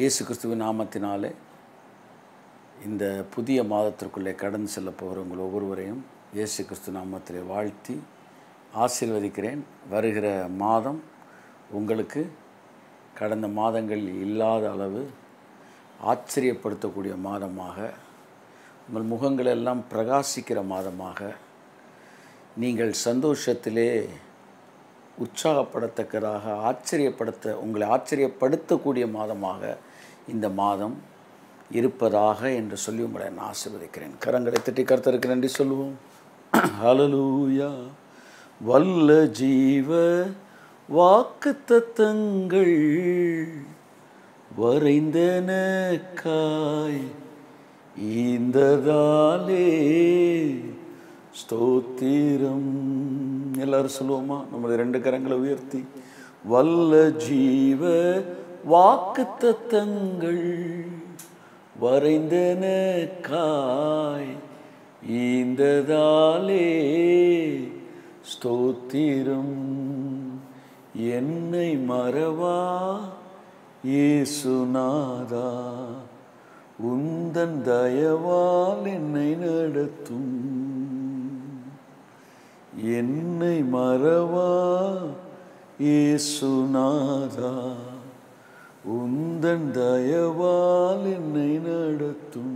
இயேசு கிறிஸ்துவின் நாமத்தினாலே இந்த புதிய மாதத்திற்குள்ளே கடந்து செல்ல போகிற உங்கள் ஒவ்வொருவரையும் இயேசு கிறிஸ்து நாமத்திலே வாழ்த்தி ஆசீர்வதிக்கிறேன் வருகிற மாதம் உங்களுக்கு கடந்த மாதங்கள் இல்லாத அளவு ஆச்சரியப்படுத்தக்கூடிய மாதமாக உங்கள் முகங்கள் எல்லாம் பிரகாசிக்கிற மாதமாக நீங்கள் சந்தோஷத்திலே உற்சாகப்படத்தக்கதாக ஆச்சரியப்படுத்த உங்களை ஆச்சரியப்படுத்தக்கூடிய மாதமாக இந்த மாதம் இருப்பதாக என்று சொல்லி உங்களை நான் ஆசீர்வதிக்கிறேன் கரங்களை தட்டி கருத்தருக்கு நன்றி சொல்லுவோம் ஹalleluya வல்ல ஜீவ வாக்கு தத்தங்கள் வரைந்தனக்காய் ஈந்ததாலே ஸ்தோத்திரம் எல்லாரும் சொல்லுவோமா நம்மளது ரெண்டு கரங்களை உயர்த்தி வல்ல ஜீவ வாக்கு தத்தங்கள் வரைந்தனக்காய் ஈந்ததாலே ஸ்தோத்திரம் என்னை மறவா இயேசுநாதா உந்தன் தயவால் என்னை நடத்தும் என்னை மறவா இயேசுநாதா உந்தன் தயவால் என்னை நடத்தும்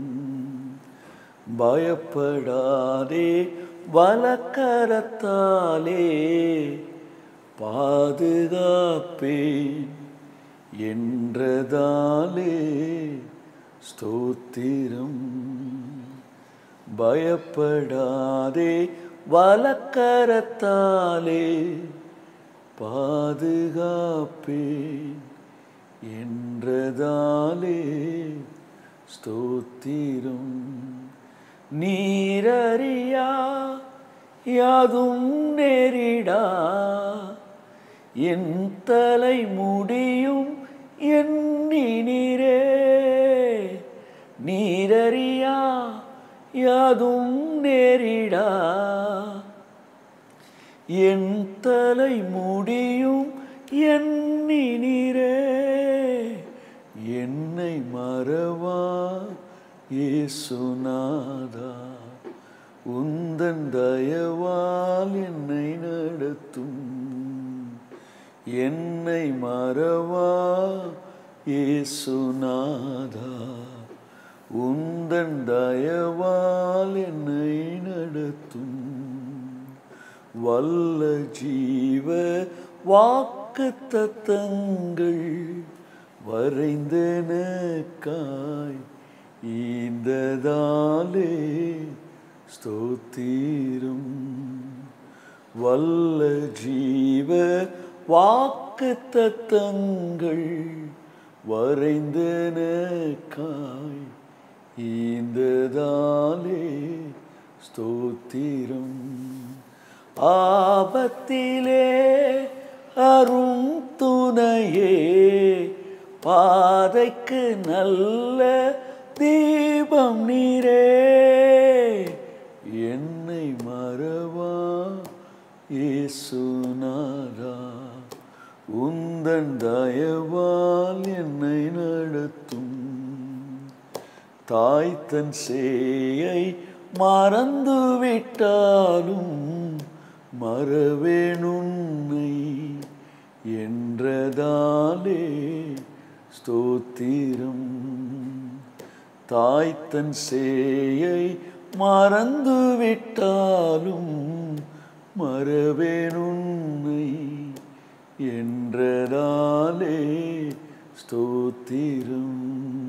பயப்படாதே வலக்கரத்தாலே பாதுகாப்பேன் என்றதாலே ஸ்தோத்திரம் பயப்படாதே வலக்கரத்தாலே பாதுகாப்பேன் என்றதாலே ஸ்தோத்திரம் நீரறியா யாதும் நேரிடா என் தலை முடியும் எண்ணினீரே நீரறியா யாதும் நேரிடா என் தலை முடியும் எண்ணினீரே என்னை மறவா இயேசுநாதா உந்தன் தயவால் என்னை நடத்தும் என்னை மறவா இயேசுநாதா உந்தன் தயவால் என்னை நடத்தும் வல்ல ஜீவ வாக்கு தத்தங்கள் வரைந்தனக்காய் ஈந்ததாலே ஸ்தோத்திரம் வல்ல ஜீவ வாக்கு தத்தங்கள் வரைந்தனக்காய் ஈந்ததாலே ஸ்தோத்திரம் ஆபத்திலே அரும் துணையே பாதைக்கு நல்ல தீபம் நீரே என்னை மறவா இயேசுநாதா உந்தன் தயவால் என்னை நடத்தும் தாய் தன் சேயை மறந்து விட்டாலும் மறவேனுன்னை என்றதாலே ஸ்தோத்திரம் தாய் தன் சேயை மறந்து விட்டாலும் மறவேனுன்னை என்றதாலே ஸ்தோத்திரம்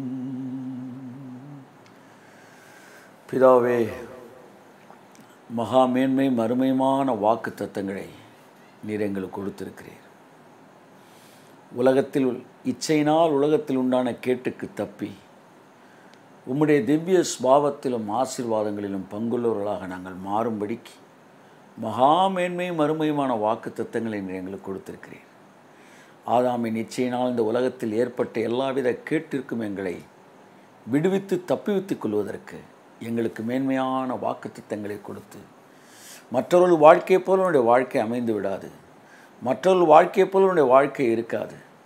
பிதாவே மகா மேன்மை மறுமையுமான வாக்கு தத்தங்களை நீர் எங்களுக்கு கொடுத்திருக்கிறீர் உலகத்தில் இச்சையினால் உலகத்தில் உண்டான கேட்டுக்கு தப்பி உம்முடைய திவ்ய ஸ்பாவத்திலும் ஆசீர்வாதங்களிலும் பங்குள்ளவர்களாக நாங்கள் மாறும்படிக்கு மகா மேன்மை மறுமையுமான வாக்கு தத்தங்களை நீர் எங்களுக்கு கொடுத்திருக்கிறீர் ஆதாமின் இச்சையினால் இந்த உலகத்தில் ஏற்பட்ட எல்லாவித கேட்டிற்கும் எங்களை விடுவித்து தப்பிவித்துக் கொள்வதற்கு எங்களுக்கு மேன்மையான வாக்கு திட்டங்களை கொடுத்து மற்றவர்கள் வாழ்க்கையைப் போல உன்னுடைய வாழ்க்கை அமைந்து விடாது மற்றவர்கள் வாழ்க்கையைப் போல உன்னுடைய வாழ்க்கை இருக்காது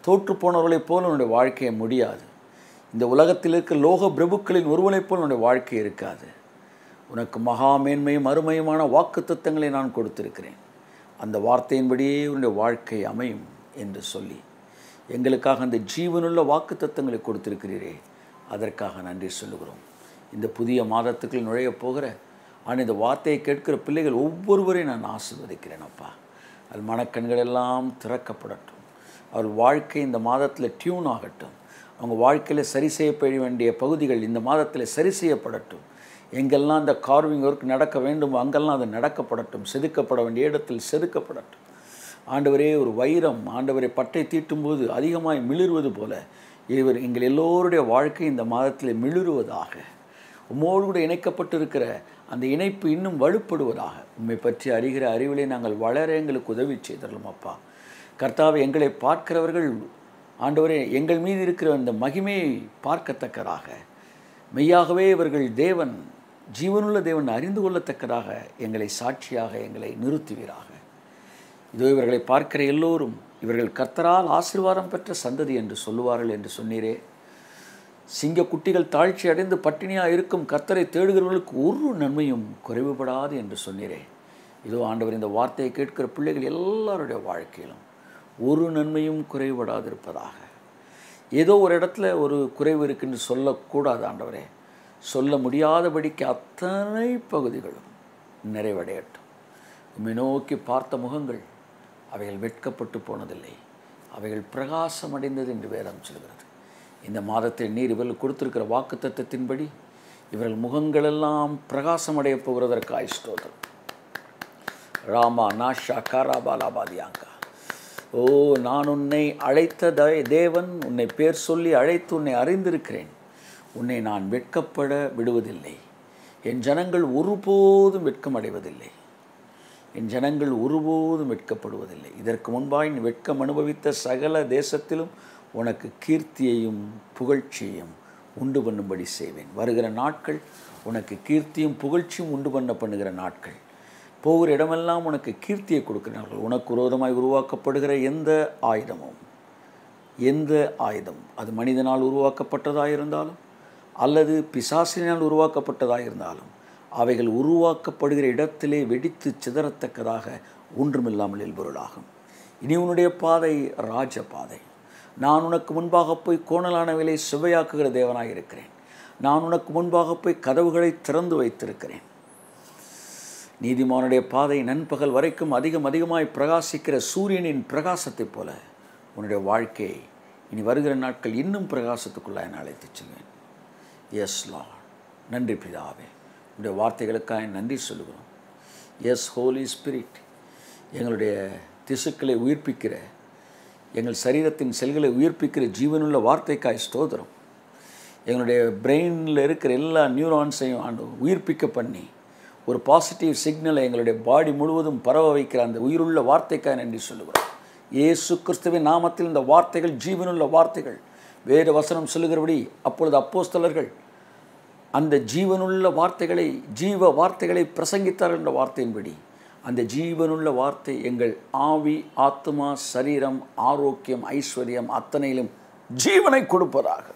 தோற்று போனவர்களைப் போல உன்னுடைய வாழ்க்கையை முடியாது இந்த உலகத்தில் இருக்க லோக பிரபுக்களின் ஒருவனைப் போல் உன்னுடைய வாழ்க்கை இருக்காது உனக்கு மகா மேன்மையும் அருமையுமான வாக்கு நான் கொடுத்திருக்கிறேன் அந்த வார்த்தையின்படியே உன்னுடைய வாழ்க்கை அமையும் என்று சொல்லி எங்களுக்காக அந்த ஜீவனுள்ள வாக்கு தத்தங்களை கொடுத்திருக்கிறீரே அதற்காக நன்றி சொல்லுகிறோம் இந்த புதிய மாதத்துக்குள் நுழைய போகிற ஆனால் இந்த வார்த்தையை கேட்கிற பிள்ளைகள் ஒவ்வொருவரையும் நான் ஆசிர்வதிக்கிறேன் அப்பா அது மனக்கண்கள் எல்லாம் திறக்கப்படட்டும் அவர் வாழ்க்கை இந்த மாதத்தில் டியூன் ஆகட்டும் அவங்க வாழ்க்கையில் சரி செய்யப்பட வேண்டிய பகுதிகள் இந்த மாதத்தில் சரி செய்யப்படட்டும் எங்கெல்லாம் அந்த கார்விங் ஒர்க் நடக்க வேண்டுமோ அங்கெல்லாம் அது நடக்கப்படட்டும் செதுக்கப்பட வேண்டிய இடத்தில் செதுக்கப்படட்டும் ஆண்டவரே ஒரு வைரம் ஆண்டவரை பட்டை தீட்டும்போது அதிகமாய் மிளிர்வது போல இவர் எங்கள் எல்லோருடைய வாழ்க்கை இந்த மாதத்தில் மிளிருவதாக உம்மோடு கூட இணைக்கப்பட்டிருக்கிற அந்த இணைப்பு இன்னும் வலுப்படுவதாக உண்மை பற்றி அறிகிற அறிவிலே நாங்கள் வளர எங்களுக்கு உதவி செய்தரலும் அப்பா கர்த்தாவை எங்களை பார்க்கிறவர்கள் ஆண்டவரே எங்கள் மீது இருக்கிற அந்த மகிமையை பார்க்கத்தக்கதாக மெய்யாகவே இவர்கள் தேவன் ஜீவனுள்ள தேவன் அறிந்து கொள்ளத்தக்கதாக எங்களை சாட்சியாக எங்களை நிறுத்துவீராக இதோ இவர்களை பார்க்கிற எல்லோரும் இவர்கள் கர்த்தரால் ஆசீர்வாதம் பெற்ற சந்ததி என்று சொல்லுவார்கள் என்று சொன்னீரே சிங்க குட்டிகள் தாழ்ச்சி அடைந்து பட்டினியாக இருக்கும் கர்த்தரை தேடுகிறவர்களுக்கு ஒரு நன்மையும் குறைவுபடாது என்று சொன்னீரே இதோ ஆண்டவர் இந்த வார்த்தையை கேட்கிற பிள்ளைகள் எல்லாருடைய வாழ்க்கையிலும் ஒரு நன்மையும் குறைவுபடாது இருப்பதாக ஏதோ ஒரு இடத்துல ஒரு குறைவு இருக்குன்னு சொல்லக்கூடாது ஆண்டவரே சொல்ல முடியாதபடிக்கு அத்தனை பகுதிகளும் நிறைவடையட்டும் உம்மை நோக்கி பார்த்த முகங்கள் அவைகள் வெட்கப்பட்டு போனதில்லை அவைகள் பிரகாசம் அடைந்தது என்று வேதம் சொல்கிறது இந்த மாதத்தில் நீர் இவர்கள் கொடுத்திருக்கிற வாக்கு தத்துவத்தின்படி இவர்கள் முகங்களெல்லாம் பிரகாசம் அடையப் போகிறதற்காய் ஸ்தோத்திரம் ராமா நாஷா காராபாலாபாதியாங்கா ஓ நான் உன்னை அழைத்த த- தேவன் உன்னை பேர் சொல்லி அழைத்து உன்னை அறிந்திருக்கிறேன் உன்னை நான் வெட்கப்பட விடுவதில்லை என் ஜனங்கள் ஒருபோதும் வெட்கமடைவதில்லை என் ஜனங்கள் ஒருபோதும் வெட்கப்படுவதில்லை இதற்கு முன்பாய் நீ வெட்கம் அனுபவித்த சகல தேசத்திலும் உனக்கு கீர்த்தியையும் புகழ்ச்சியையும் உண்டு பண்ணும்படி செய்வேன் வருகிற நாட்கள் உனக்கு கீர்த்தியும் புகழ்ச்சியும் உண்டு பண்ண பண்ணுகிற நாட்கள் போகிற இடமெல்லாம் உனக்கு கீர்த்தியை கொடுக்கிறார்கள் உனக்கு விரோதமாய் உருவாக்கப்படுகிற எந்த ஆயுதமும் எந்த ஆயுதம் அது மனிதனால் உருவாக்கப்பட்டதாக இருந்தாலும் அல்லது பிசாசினால் உருவாக்கப்பட்டதாக இருந்தாலும் அவைகள் உருவாக்கப்படுகிற இடத்திலே வெடித்து சிதறத்தக்கதாக ஒன்றுமில்லாமல் இல்பொருளாகும் இனி உன்னுடைய பாதை ராஜ பாதை நான் உனக்கு முன்பாக போய் கோணலானவைகளை சுவையாக்குகிற தேவனாய் இருக்கிறேன் நான் உனக்கு முன்பாக போய் கதவுகளை திறந்து வைத்திருக்கிறேன் நீதிமானுடைய பாதை நண்பகல் வரைக்கும் அதிகம் அதிகமாய் பிரகாசிக்கிற சூரியனின் பிரகாசத்தைப் போல உன்னுடைய வாழ்க்கையை இனி வருகிற நாட்கள் இன்னும் பிரகாசத்துக்குள்ளாய் நான் அழைத்துச் செல்வேன் எஸ் லா நன்றி பிதாவே உடைய வார்த்தைகளுக்காக நன்றி சொல்லுகிறோம் எஸ் ஹோலி ஸ்பிரிட் எங்களுடைய திசுக்களை உயிர்ப்பிக்கிற எங்கள் சரீரத்தின் செல்களை உயிர்ப்பிக்கிற ஜீவனுள்ள வார்த்தைக்காய் ஸ்தோத்திரம் எங்களுடைய பிரெயினில் இருக்கிற எல்லா நியூரான்ஸையும் ஆண்டு உயிர்ப்பிக்க பண்ணி ஒரு பாசிட்டிவ் சிக்னலை எங்களுடைய பாடி முழுவதும் பரவ வைக்கிற அந்த உயிருள்ள வார்த்தைக்காக நன்றி சொல்லுகிறோம் இயேசு கிறிஸ்துவின் நாமத்தில் இந்த வார்த்தைகள் ஜீவனுள்ள வார்த்தைகள் வேறு வசனம் சொல்லுகிறபடி அப்பொழுது அப்போஸ்தலர்கள் அந்த ஜீவனுள்ள வார்த்தைகளை ஜீவ வார்த்தைகளை பிரசங்கித்தார்கள் என்ற வார்த்தையின்படி அந்த ஜீவனுள்ள வார்த்தை எங்கள் ஆவி ஆத்மா சரீரம் ஆரோக்கியம் ஐஸ்வர்யம் அத்தனையிலும் ஜீவனை கொடுப்பதாக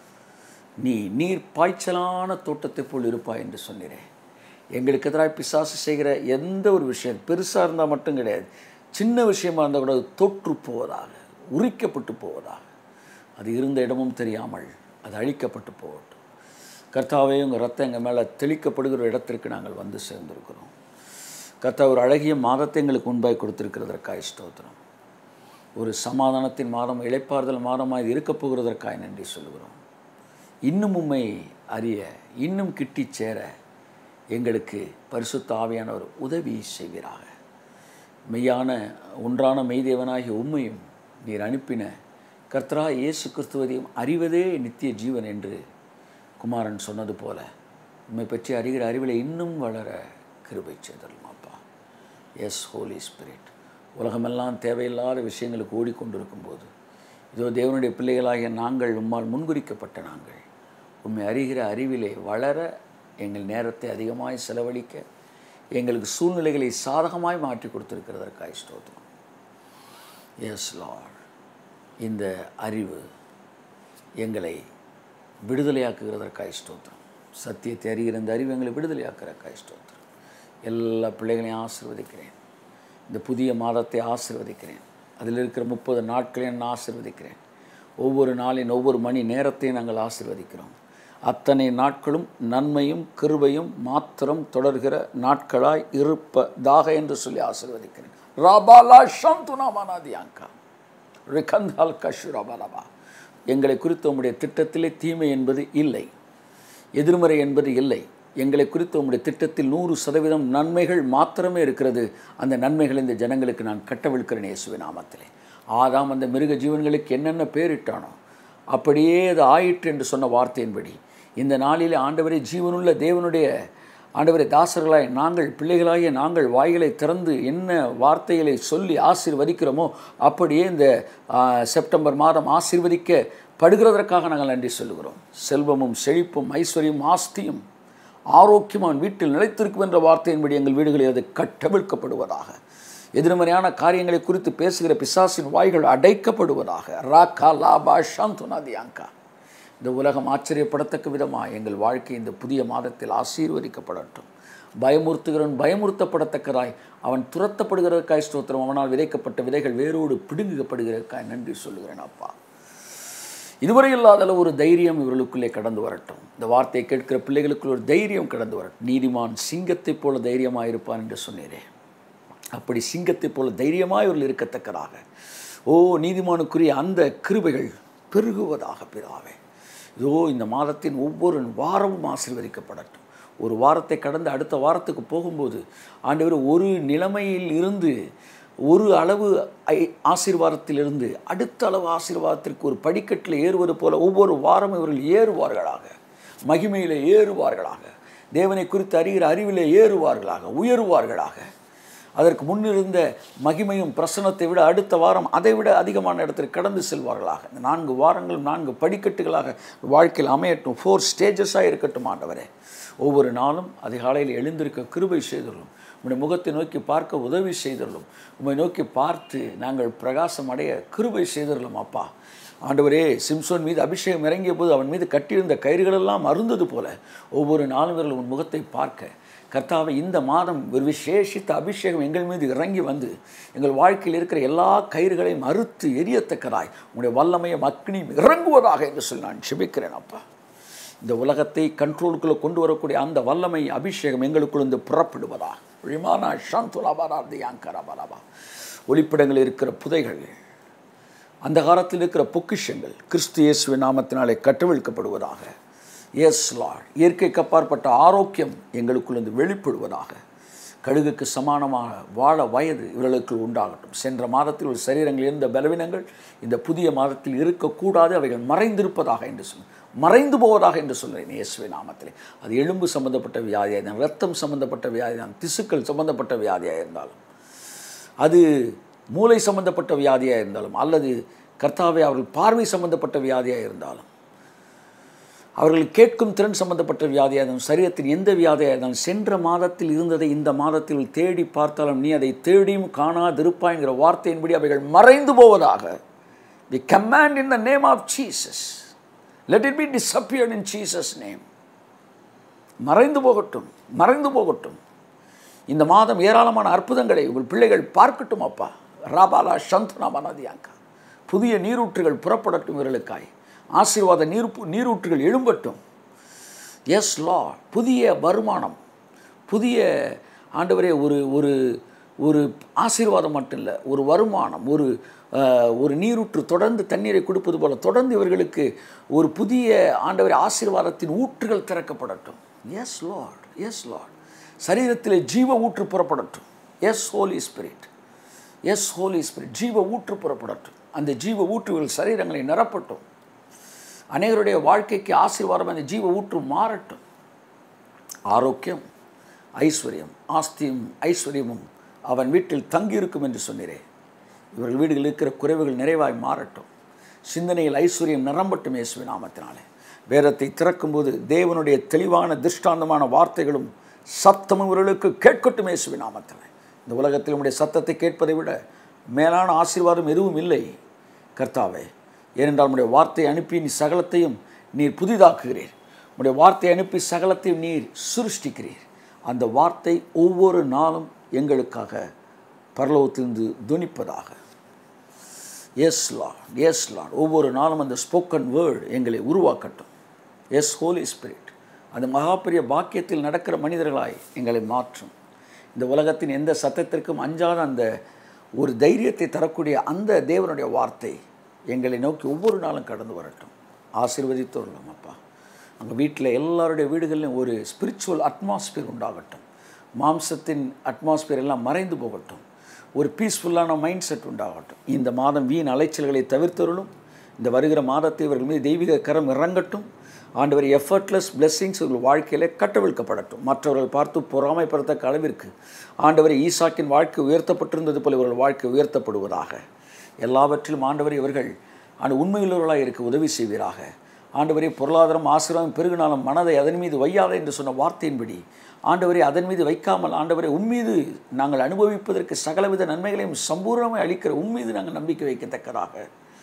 நீ நீர் பாய்ச்சலான தோட்டத்தைப் போல் இருப்பாய் என்று சொன்னீரே எங்களுக்கு எதிராக பிசாசு செய்கிற எந்த ஒரு விஷயம் பெருசாக இருந்தால் மட்டும் கிடையாது சின்ன விஷயமா இருந்தால் கூட அது தொற்று போவதாக உரிக்கப்பட்டு போவதாக அது இருந்த இடமும் தெரியாமல் அது அழிக்கப்பட்டு போகட்டும் கர்த்தாவே உங்கள் ரத்தம் எங்கள் மேலே தெளிக்கப்படுகிற இடத்திற்கு நாங்கள் வந்து சேர்ந்திருக்கிறோம் கர்த்தா ஒரு அழகிய மாதத்தை எங்களுக்கு முன்பாய் கொடுத்திருக்கிறதற்காய் ஸ்தோத்திரம் ஒரு சமாதானத்தின் மாதம் இளைப்பாறுதல் மாதமாக இது இருக்கப் போகிறதற்காய் நன்றி சொல்லுகிறோம் இன்னும் உம்மை அறிய இன்னும் கிட்டிச் சேர எங்களுக்கு பரிசுத்த ஆவியானவர் உதவி செய்வீராக மெய்யான ஒன்றான மெய்தேவனாகிய உண்மையும் நீர் அனுப்பின கர்த்தரா இயேசு கிறிஸ்துவதையும் அறிவதே நித்திய ஜீவன் என்று குமாரன் சொன்னது போல உண்மை பற்றி அறிகிற அறிவில் இன்னும் வளர கிருபை செய்தரும் அப்பா எஸ் ஹோலி ஸ்பிரிட் உலகமெல்லாம் தேவையில்லாத விஷயங்களுக்கு ஓடிக்கொண்டிருக்கும் போது இதோ தேவனுடைய பிள்ளைகளாகிய நாங்கள் உம்மால் முன்குறிக்கப்பட்ட நாங்கள் உண்மை அறிகிற அறிவிலே வளர எங்கள் நேரத்தை அதிகமாய் செலவழிக்க எங்களுக்கு சூழ்நிலைகளை சாதகமாய் மாற்றி கொடுத்திருக்கிறதற்காய் ஸ்தோத்திரம் எஸ் லார்ட் இந்த அறிவு எங்களை விடுதலையாக்குகிறதற்காக ஸ்தோத்திரம் சத்தியத்தை அறிகிற இந்த அறிவு எங்களை விடுதலையாக்குறதுக்காக ஸ்தோத்திரம் எல்லா பிள்ளைகளையும் ஆசிர்வதிக்கிறேன் இந்த புதிய மாதத்தை ஆசிர்வதிக்கிறேன் அதில் இருக்கிற முப்பது நாட்களையும் நான் ஆசிர்வதிக்கிறேன் ஒவ்வொரு நாளின் ஒவ்வொரு மணி நேரத்தையும் நாங்கள் ஆசிர்வதிக்கிறோம் அத்தனை நாட்களும் நன்மையும் கிருபையும் மாத்திரம் தொடர்கிற நாட்களாய் இருப்பதாக என்று சொல்லி ஆசிர்வதிக்கிறேன் ராபாலா சந்துனாமானாதியாங்கா ரிகந்தால் கஷுரபலபா எங்களை குறித்த உம்முடைய திட்டத்திலே தீமை என்பது இல்லை எதிர்மறை என்பது இல்லை எங்களை குறித்த உம்முடைய திட்டத்தில் நூறு சதவீதம் நன்மைகள் மாத்திரமே இருக்கிறது அந்த நன்மைகள் இந்த ஜனங்களுக்கு நான் கட்டவிழ்க்கிறேன் இயேசுவின் நாமத்திலே ஆதாம் அந்த மிருக ஜீவன்களுக்கு என்னென்ன பேரிட்டானோ அப்படியே அது ஆயிற்று என்று சொன்ன வார்த்தையின்படி இந்த நாளிலே ஆண்டவரே ஜீவனுள்ள தேவனுடைய ஆண்டவரே தாசர்களாய் நாங்கள் பிள்ளைகளாகிய நாங்கள் வாய்களை திறந்து என்ன வார்த்தைகளை சொல்லி ஆசீர்வதிக்கிறோமோ அப்படியே இந்த ஆ, செப்டம்பர் மாதம் ஆசீர்வதிக்கப்படுகிறதற்காக நாங்கள் நன்றி சொல்லுகிறோம் செல்வமும் செழிப்பும் ஐஸ்வர்யம் ஆஸ்தியும் ஆரோக்கியம் அவன் வீட்டில் நிலைத்திருக்கும் என்ற வார்த்தையின்படி எங்கள் வீடுகளில் அது கட்டவிழ்க்கப்படுவதாக எதிர்மறையான காரியங்களை குறித்து பேசுகிற பிசாசின் வாய்கள் அடைக்கப்படுவதாக ராக்கா லாபா சாந்துனாதியாங்கா இந்த உலகம் ஆச்சரியப்படத்தக்க விதமாக எங்கள் வாழ்க்கை இந்த புதிய மாதத்தில் ஆசீர்வதிக்கப்படட்டும் பயமுறுத்துகிறவன் பயமுறுத்தப்படத்தக்கதாய் அவன் துரத்தப்படுகிறதற்காய் ஸ்தோத்திரம் அவனால் விதைக்கப்பட்ட விதைகள் வேரோடு பிடுங்குகப்படுகிறதற்காய் நன்றி சொல்லுகிறேன் அப்பா இதுவரை இல்லாத அளவு ஒரு தைரியம் இவர்களுக்குள்ளே கடந்து வரட்டும் இந்த வார்த்தையை கேட்கிற பிள்ளைகளுக்குள் ஒரு தைரியம் கடந்து வரட்டும் நீதிமான் சிங்கத்தைப் போல தைரியமாக இருப்பான் என்று சொன்னீரே அப்படி சிங்கத்தைப் போல தைரியமாக இவர்கள் இருக்கத்தக்கதாக ஓ நீதிமானுக்குரிய அந்த கிருபைகள் பெருகுவதாக பிதாவே இதோ இந்த மாதத்தின் ஒவ்வொரு வாரமும் ஆசீர்வதிக்கப்படட்டும் ஒரு வாரத்தை கடந்து அடுத்த வாரத்துக்கு போகும்போது ஆண்டவர் ஒரு நிலைமையில் இருந்து ஒரு அளவு ஐ- ஆசீர்வாதத்திலிருந்து அடுத்த அளவு ஆசீர்வாதத்திற்கு ஒரு படிக்கட்டில் ஏறுவது போல ஒவ்வொரு வாரமும் இவர்கள் ஏறுவார்களாக மகிமையிலே ஏறுவார்களாக தேவனை குறித்து அறிகிற அறிவிலே ஏறுவார்களாக உயருவார்களாக அதற்கு முன்னிருந்த மகிமையும் பிரசனத்தை விட அடுத்த வாரம் அதை விட அதிகமான இடத்திற்கு கடந்து செல்வார்களாக இந்த நான்கு வாரங்களும் நான்கு படிக்கட்டுகளாக வாழ்க்கையில் அமையட்டும் ஃபோர் ஸ்டேஜஸாக இருக்கட்டும் ஆண்டவரே ஒவ்வொரு நாளும் அதிகாலையில் எழுந்திருக்க கிருபை செய்துள்ளோம் உம்முடைய முகத்தை நோக்கி பார்க்க உதவி செய்துள்ளோம் உம்மை நோக்கி பார்த்து நாங்கள் பிரகாசம் அடைய கிருபை செய்துள்ளோம் அப்பா ஆண்டவரே சிம்சோன் மீது அபிஷேகம் இறங்கிய போது அவன் மீது கட்டியிருந்த கயிறுகளெல்லாம் அருந்தது போல ஒவ்வொரு நாளும் இவர்கள் உன் முகத்தை பார்க்க கர்த்தாவை இந்த மாதம் ஒரு விசேஷித்த அபிஷேகம் எங்கள் மீது இறங்கி வந்து எங்கள் வாழ்க்கையில் இருக்கிற எல்லா கயிறுகளையும் அறுத்து எரியத்தக்கதாய் உங்களுடைய வல்லமையும் அக்னியும் இறங்குவதாக என்று சொல்லி நான் செபிக்கிறேன் அப்பா இந்த உலகத்தை கண்ட்ரோலுக்குள்ளே கொண்டு வரக்கூடிய அந்த வல்லமை அபிஷேகம் எங்களுக்குள் இருந்து புறப்படுவதாக விமானா சாந்துலாபாராதி யாங்கராபாலாபா ஒளிப்பிடங்கள் இருக்கிற புதைகள் அந்த காலத்தில் இருக்கிற பொக்கிஷங்கள் கிறிஸ்து இயேசுவின் நாமத்தினாலே கட்டவிழ்க்கப்படுவதாக எஸ் லார்ட் இயற்கைக்கு அப்பாற்பட்ட ஆரோக்கியம் எங்களுக்குள்ளிருந்து வெளிப்படுவதாக கழுகுக்கு சமானமாக வாழ வயது இவர்களுக்கு உண்டாகட்டும் சென்ற மாதத்தில் ஒரு சரீரங்கள் இருந்த பலவீனங்கள் இந்த புதிய மாதத்தில் இருக்கக்கூடாது அவைகள் மறைந்திருப்பதாக என்று சொல் மறைந்து போவதாக என்று சொல்கிறேன் இயேசுவின் நாமத்திலே அது எலும்பு சம்பந்தப்பட்ட வியாதியாக இருந்தாலும் ரத்தம் சம்பந்தப்பட்ட வியாதியாக திசுக்கள் சம்பந்தப்பட்ட வியாதியாக இருந்தாலும் அது மூளை சம்பந்தப்பட்ட வியாதியாக இருந்தாலும் அல்லது கர்த்தாவே அவர்கள் பார்வை சம்பந்தப்பட்ட வியாதியாக இருந்தாலும் அவர்கள் கேட்கும் திறன் சம்பந்தப்பட்ட வியாதியாக இருந்தாலும் சரீரத்தின் எந்த வியாதியாக இருந்தாலும் சென்ற மாதத்தில் இருந்ததை இந்த மாதத்தில் தேடி பார்த்தாலும் நீ அதை தேடியும் காணாதிருப்பாய்ங்கிற வார்த்தையின்படி அவைகள் மறைந்து போவதாக the command in the name of Jesus let it be disappeared in Jesus name மறைந்து போகட்டும் மறைந்து போகட்டும் இந்த மாதம் ஏராளமான அற்புதங்களை உங்கள் பிள்ளைகள் பார்க்கட்டும் அப்பா ராபாலா சந்தனா மனதியாங்கா புதிய நீரூற்றுகள் புறப்படட்டும் இவர்களுக்காய் ஆசீர்வாத நீர் நீரூற்றுகள் எழும்பட்டும் எஸ் லா புதிய வருமானம் புதிய ஆண்டவரே ஒரு ஒரு ஒரு ஆசீர்வாதம் மட்டும் இல்லை ஒரு வருமானம் ஒரு அஹ், ஒரு நீரூற்று தொடர்ந்து தண்ணீரை கொடுப்பது போல தொடர்ந்து இவர்களுக்கு ஒரு புதிய ஆண்டவரே ஆசீர்வாதத்தின் ஊற்றுகள் திறக்கப்படட்டும் எஸ் லார்ட் எஸ் லார்ட் சரீரத்திலே ஜீவ ஊற்று புறப்படட்டும் yes Holy Spirit yes Holy Spirit ஜீவ ஊற்று புறப்படட்டும் அந்த ஜீவ ஊற்றுகள் சரீரங்களை நிரப்பட்டும் அநேகருடைய வாழ்க்கைக்கு ஆசீர்வாதம் அந்த ஜீவ ஊற்று மாறட்டும் ஆரோக்கியம் ஐஸ்வர்யம் ஆஸ்தியும் ஐஸ்வர்யமும் அவன் வீட்டில் தங்கியிருக்கும் என்று சொன்னீரே இவர்கள் வீடுகளில் இருக்கிற குறைவுகள் நிறைவாய் மாறட்டும் சிந்தனையில் ஐஸ்வர்யம் நிரம்பட்டும் இயேசுவின் நாமத்தினாலே வேதத்தை திறக்கும்போது தேவனுடைய தெளிவான திருஷ்டாந்தமான வார்த்தைகளும் சத்தமும் இவர்களுக்கு கேட்கட்டும் இயேசுவின் நாமத்தினாலே இந்த உலகத்தில் உடைய சத்தத்தை கேட்பதை விட மேலான ஆசீர்வாதம் எதுவும் இல்லை கர்த்தாவே ஏனென்றால் உம்முடைய வார்த்தையை அனுப்பி நீ சகலத்தையும் நீர் புதிதாக்குகிறீர் உம்முடைய வார்த்தையை அனுப்பி சகலத்தையும் நீர் சிருஷ்டிக்கிறீர் அந்த வார்த்தை ஒவ்வொரு நாளும் எங்களுக்காக பரலோகத்திலிருந்து துணிப்பதாக எஸ் லார்ட் எஸ் லார்ட் ஒவ்வொரு நாளும் அந்த ஸ்போக்கன் வேர்டு எங்களை உருவாக்கட்டும் எஸ் ஹோலி ஸ்பிரிட் அந்த மகாபெரிய பாக்கியத்தில் நடக்கிற மனிதர்களாய் எங்களை மாற்றும் இந்த உலகத்தின் எந்த சத்தத்திற்கும் அஞ்சாத அந்த ஒரு தைரியத்தை தரக்கூடிய அந்த தேவனுடைய வார்த்தை எங்களை நோக்கி ஒவ்வொரு நாளும் கடந்து வரட்டும் ஆசீர்வதித்தோம் அப்பா அங்கே வீட்டில் எல்லாருடைய வீடுகளிலும் ஒரு ஸ்பிரிச்சுவல் அட்மாஸ்பியர் உண்டாகட்டும் மாம்சத்தின் அட்மாஸ்பியர் எல்லாம் மறைந்து போகட்டும் ஒரு பீஸ்ஃபுல்லான மைண்ட் செட் உண்டாகட்டும் இந்த மாதம் வீண் அலைச்சல்களை தவிர்த்தருளும் இந்த வருகிற மாதத்தை இவர்கள் மீது தெய்வீக கரம் இறங்கட்டும் ஆண்டவர் எஃபர்ட்லெஸ் பிளெஸ்ஸிங்ஸ் இவர்கள் வாழ்க்கையிலே கட்டவிழ்க்கப்படட்டும் மற்றவர்கள் பார்த்து பொறாமைப்படுத்தக்க அளவிற்கு ஆண்டவர் ஈசாக்கின் வாழ்க்கை உயர்த்தப்பட்டிருந்தது போல இவர்கள் வாழ்க்கை உயர்த்தப்படுவதாக எல்லாவற்றிலும் ஆண்டவர் இவர்கள் அந்த உண்மையுள்ளவர்களாக இருக்க உதவி செய்வீராக ஆண்டவரே பொருளாதாரம் ஆசிரியம் பெருகினாலும் மனதை அதன் மீது வையாத என்று சொன்ன வார்த்தையின்படி ஆண்டவரே அதன் மீது வைக்காமல் ஆண்டவரே உன்மீது நாங்கள் அனுபவிப்பதற்கு சகலவித நன்மைகளையும் சம்பூர்ணமாக அளிக்கிற உன்மீது நாங்கள் நம்பிக்கை வைக்கத்தக்கதாக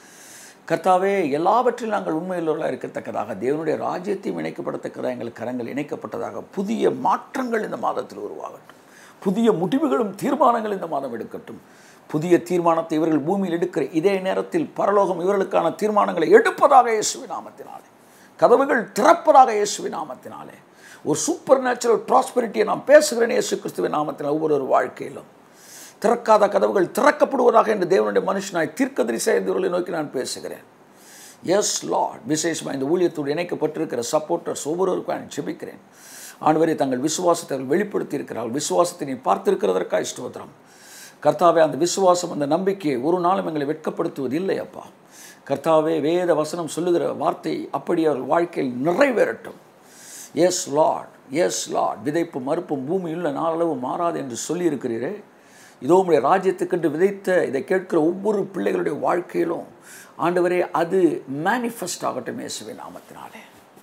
கர்த்தாவே எல்லாவற்றிலும் நாங்கள் உண்மையுள்ளவர்களாக இருக்கத்தக்கதாக தேவனுடைய ராஜ்யத்தையும் இணைக்கப்படத்தக்கதாக எங்கள் கரங்கள் இணைக்கப்பட்டதாக புதிய மாற்றங்கள் இந்த மாதத்தில் உருவாகட்டும் புதிய முடிவுகளும் தீர்மானங்கள் இந்த மாதம் எடுக்கட்டும் புதிய தீர்மானத்தை இவர்கள் பூமியில் எடுக்கிற இதே நேரத்தில் பரலோகம் இவர்களுக்கான தீர்மானங்களை எடுப்பதாக இயேசுவி நாமத்தினாலே கதவுகள் திறப்பதாக இயேசுவி நாமத்தினாலே ஒரு சூப்பர் நேச்சுரல் ப்ராஸ்பெரிட்டியை நான் பேசுகிறேன் இயேசு கிறிஸ்துவின் நாமத்தில் ஒவ்வொரு வாழ்க்கையிலும் திறக்காத கதவுகள் திறக்கப்படுவதாக என்று தேவனுடைய மனுஷனாய் தீர்க்கதரிசி இவர்களை நோக்கி நான் பேசுகிறேன் எஸ் லார்ட் விசேஷமாக இந்த ஊழியத்தோடு இணைக்கப்பட்டிருக்கிற சப்போர்ட்டர்ஸ் ஒவ்வொருவருக்கும் நான் ஜெபிக்கிறேன் ஆண்டவரை தங்கள் விசுவாசத்தை அவர்கள் வெளிப்படுத்தி இருக்கிறார்கள் விசுவாசத்தை நீ பார்த்திருக்கிறதற்காக ஸ்தோத்திரம் கர்த்தாவே அந்த விசுவாசம் அந்த நம்பிக்கையை ஒரு நாளும் எங்களை வெட்கப்படுத்துவது இல்லை அப்பா கர்த்தாவே வேத வசனம் சொல்லுகிற வார்த்தை அப்படி அவர்கள் வாழ்க்கையில் நிறைவேறட்டும் எஸ் லார்ட் எஸ் லார்ட் விதைப்பு மறுப்பும் பூமியுள்ள நாளளவு மாறாது என்று சொல்லியிருக்கிறீரே இதோ உடைய ராஜ்யத்துக்கென்று விதைத்த இதை கேட்கிற ஒவ்வொரு பிள்ளைகளுடைய வாழ்க்கையிலும் ஆண்டவரே அது மேனிஃபெஸ்ட் ஆகட்டும் இயேசுவின் நாமத்தினாலே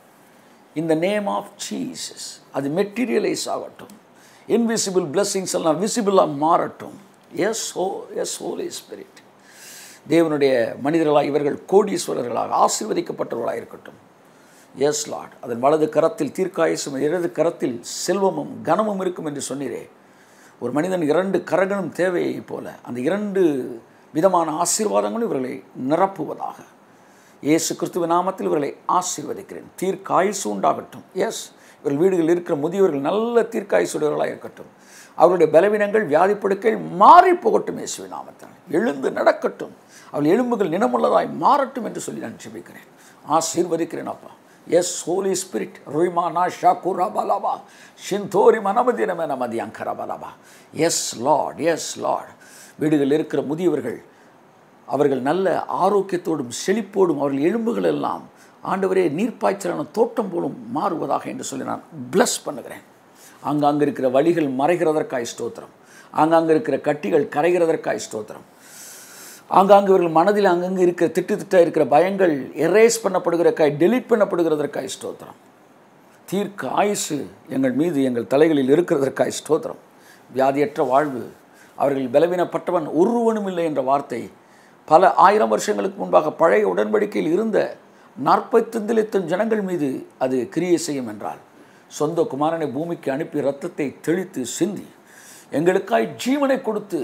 இந்த நேம் ஆஃப் ஜீசஸ் அது மெட்டீரியலைஸ் ஆகட்டும் இன்விசிபிள் பிளெஸ்ஸிங்ஸ் எல்லாம் விசிபிளாக மாறட்டும் எஸ் ஹோ எஸ் ஹோலி ஸ்பிரிட் தேவனுடைய மனிதர்களாக இவர்கள் கோடீஸ்வரர்களாக ஆசீர்வதிக்கப்பட்டவர்களாக இருக்கட்டும் எஸ் லார்ட் அதன் வலது கரத்தில் தீர்க்காயசும் இடது கரத்தில் செல்வமும் கனமும் இருக்கும் என்று சொன்னீரே ஒரு மனிதன் இரண்டு கரங்களும் தேவையை போல அந்த இரண்டு விதமான ஆசீர்வாதங்களும் இவர்களை நிரப்புவதாக இயேசு கிறிஸ்துவ நாமத்தில் இவர்களை ஆசீர்வதிக்கிறேன் தீர்க்காயுசு உண்டாகட்டும் எஸ் இவர்கள் வீடுகளில் இருக்கிற முதியவர்கள் நல்ல தீர்க்காயுசுடையவர்களாக இருக்கட்டும் அவருடைய பலவீனங்கள் வியாதிப்படுக்கள் மாறி போகட்டும் இயேசுவின் நாமத்தில் எழுந்து நடக்கட்டும் அவள் எலும்புகள் நினமுள்ளதாய் மாறட்டும் என்று சொல்லி நான் ஜெபிக்கிறேன் ஆசீர்வதிக்கிறேன் அப்பா எஸ் ஹோலி ஸ்பிரிட் ருய்மானா ஷாக்குரா பலாபா ஷிந்தோரி மனமதினமே நமதி அங்கரா பலாபா எஸ் லார்ட் எஸ் லார்ட் வீடுகளில் இருக்கிற முதியவர்கள் அவர்கள் நல்ல ஆரோக்கியத்தோடும் செழிப்போடும் அவர்கள் எலும்புகள் எல்லாம் ஆண்டவரே நீர்ப்பாய்ச்சலான தோட்டம் போலும் மாறுவதாக என்று சொல்லி நான் பிளஸ் பண்ணுகிறேன் ஆங்காங்கே இருக்கிற வழிகள் மறைகிறதற்காய் ஸ்தோத்திரம் ஆங்காங்கே இருக்கிற கட்டிகள் கரைகிறதற்காய் ஸ்தோத்திரம் ஆங்காங்கு இவர்கள் மனதில் அங்கங்கே இருக்கிற திட்டு திட்ட இருக்கிற பயங்கள் எரேஸ் பண்ணப்படுகிறக்காய் டெலீட் பண்ணப்படுகிறதற்காய் ஸ்தோத்திரம் தீர்க்க ஆயுசு எங்கள் மீது எங்கள் தலைகளில் இருக்கிறதற்காய் ஸ்தோத்திரம் வியாதியற்ற வாழ்வு அவர்கள் பலவீனப்பட்டவன் ஒருவனும் இல்லை என்ற வார்த்தை பல ஆயிரம் வருஷங்களுக்கு முன்பாக பழைய உடன்படிக்கையில் இருந்த நாற்பத்தைந்து லட்சம் ஜனங்கள் மீது அது கிரியை செய்யும் என்றால் சொந்த குமாரனை பூமிக்கு அனுப்பி ரத்தத்தை தெளித்து சிந்தி எங்களுக்காய் ஜீவனை கொடுத்து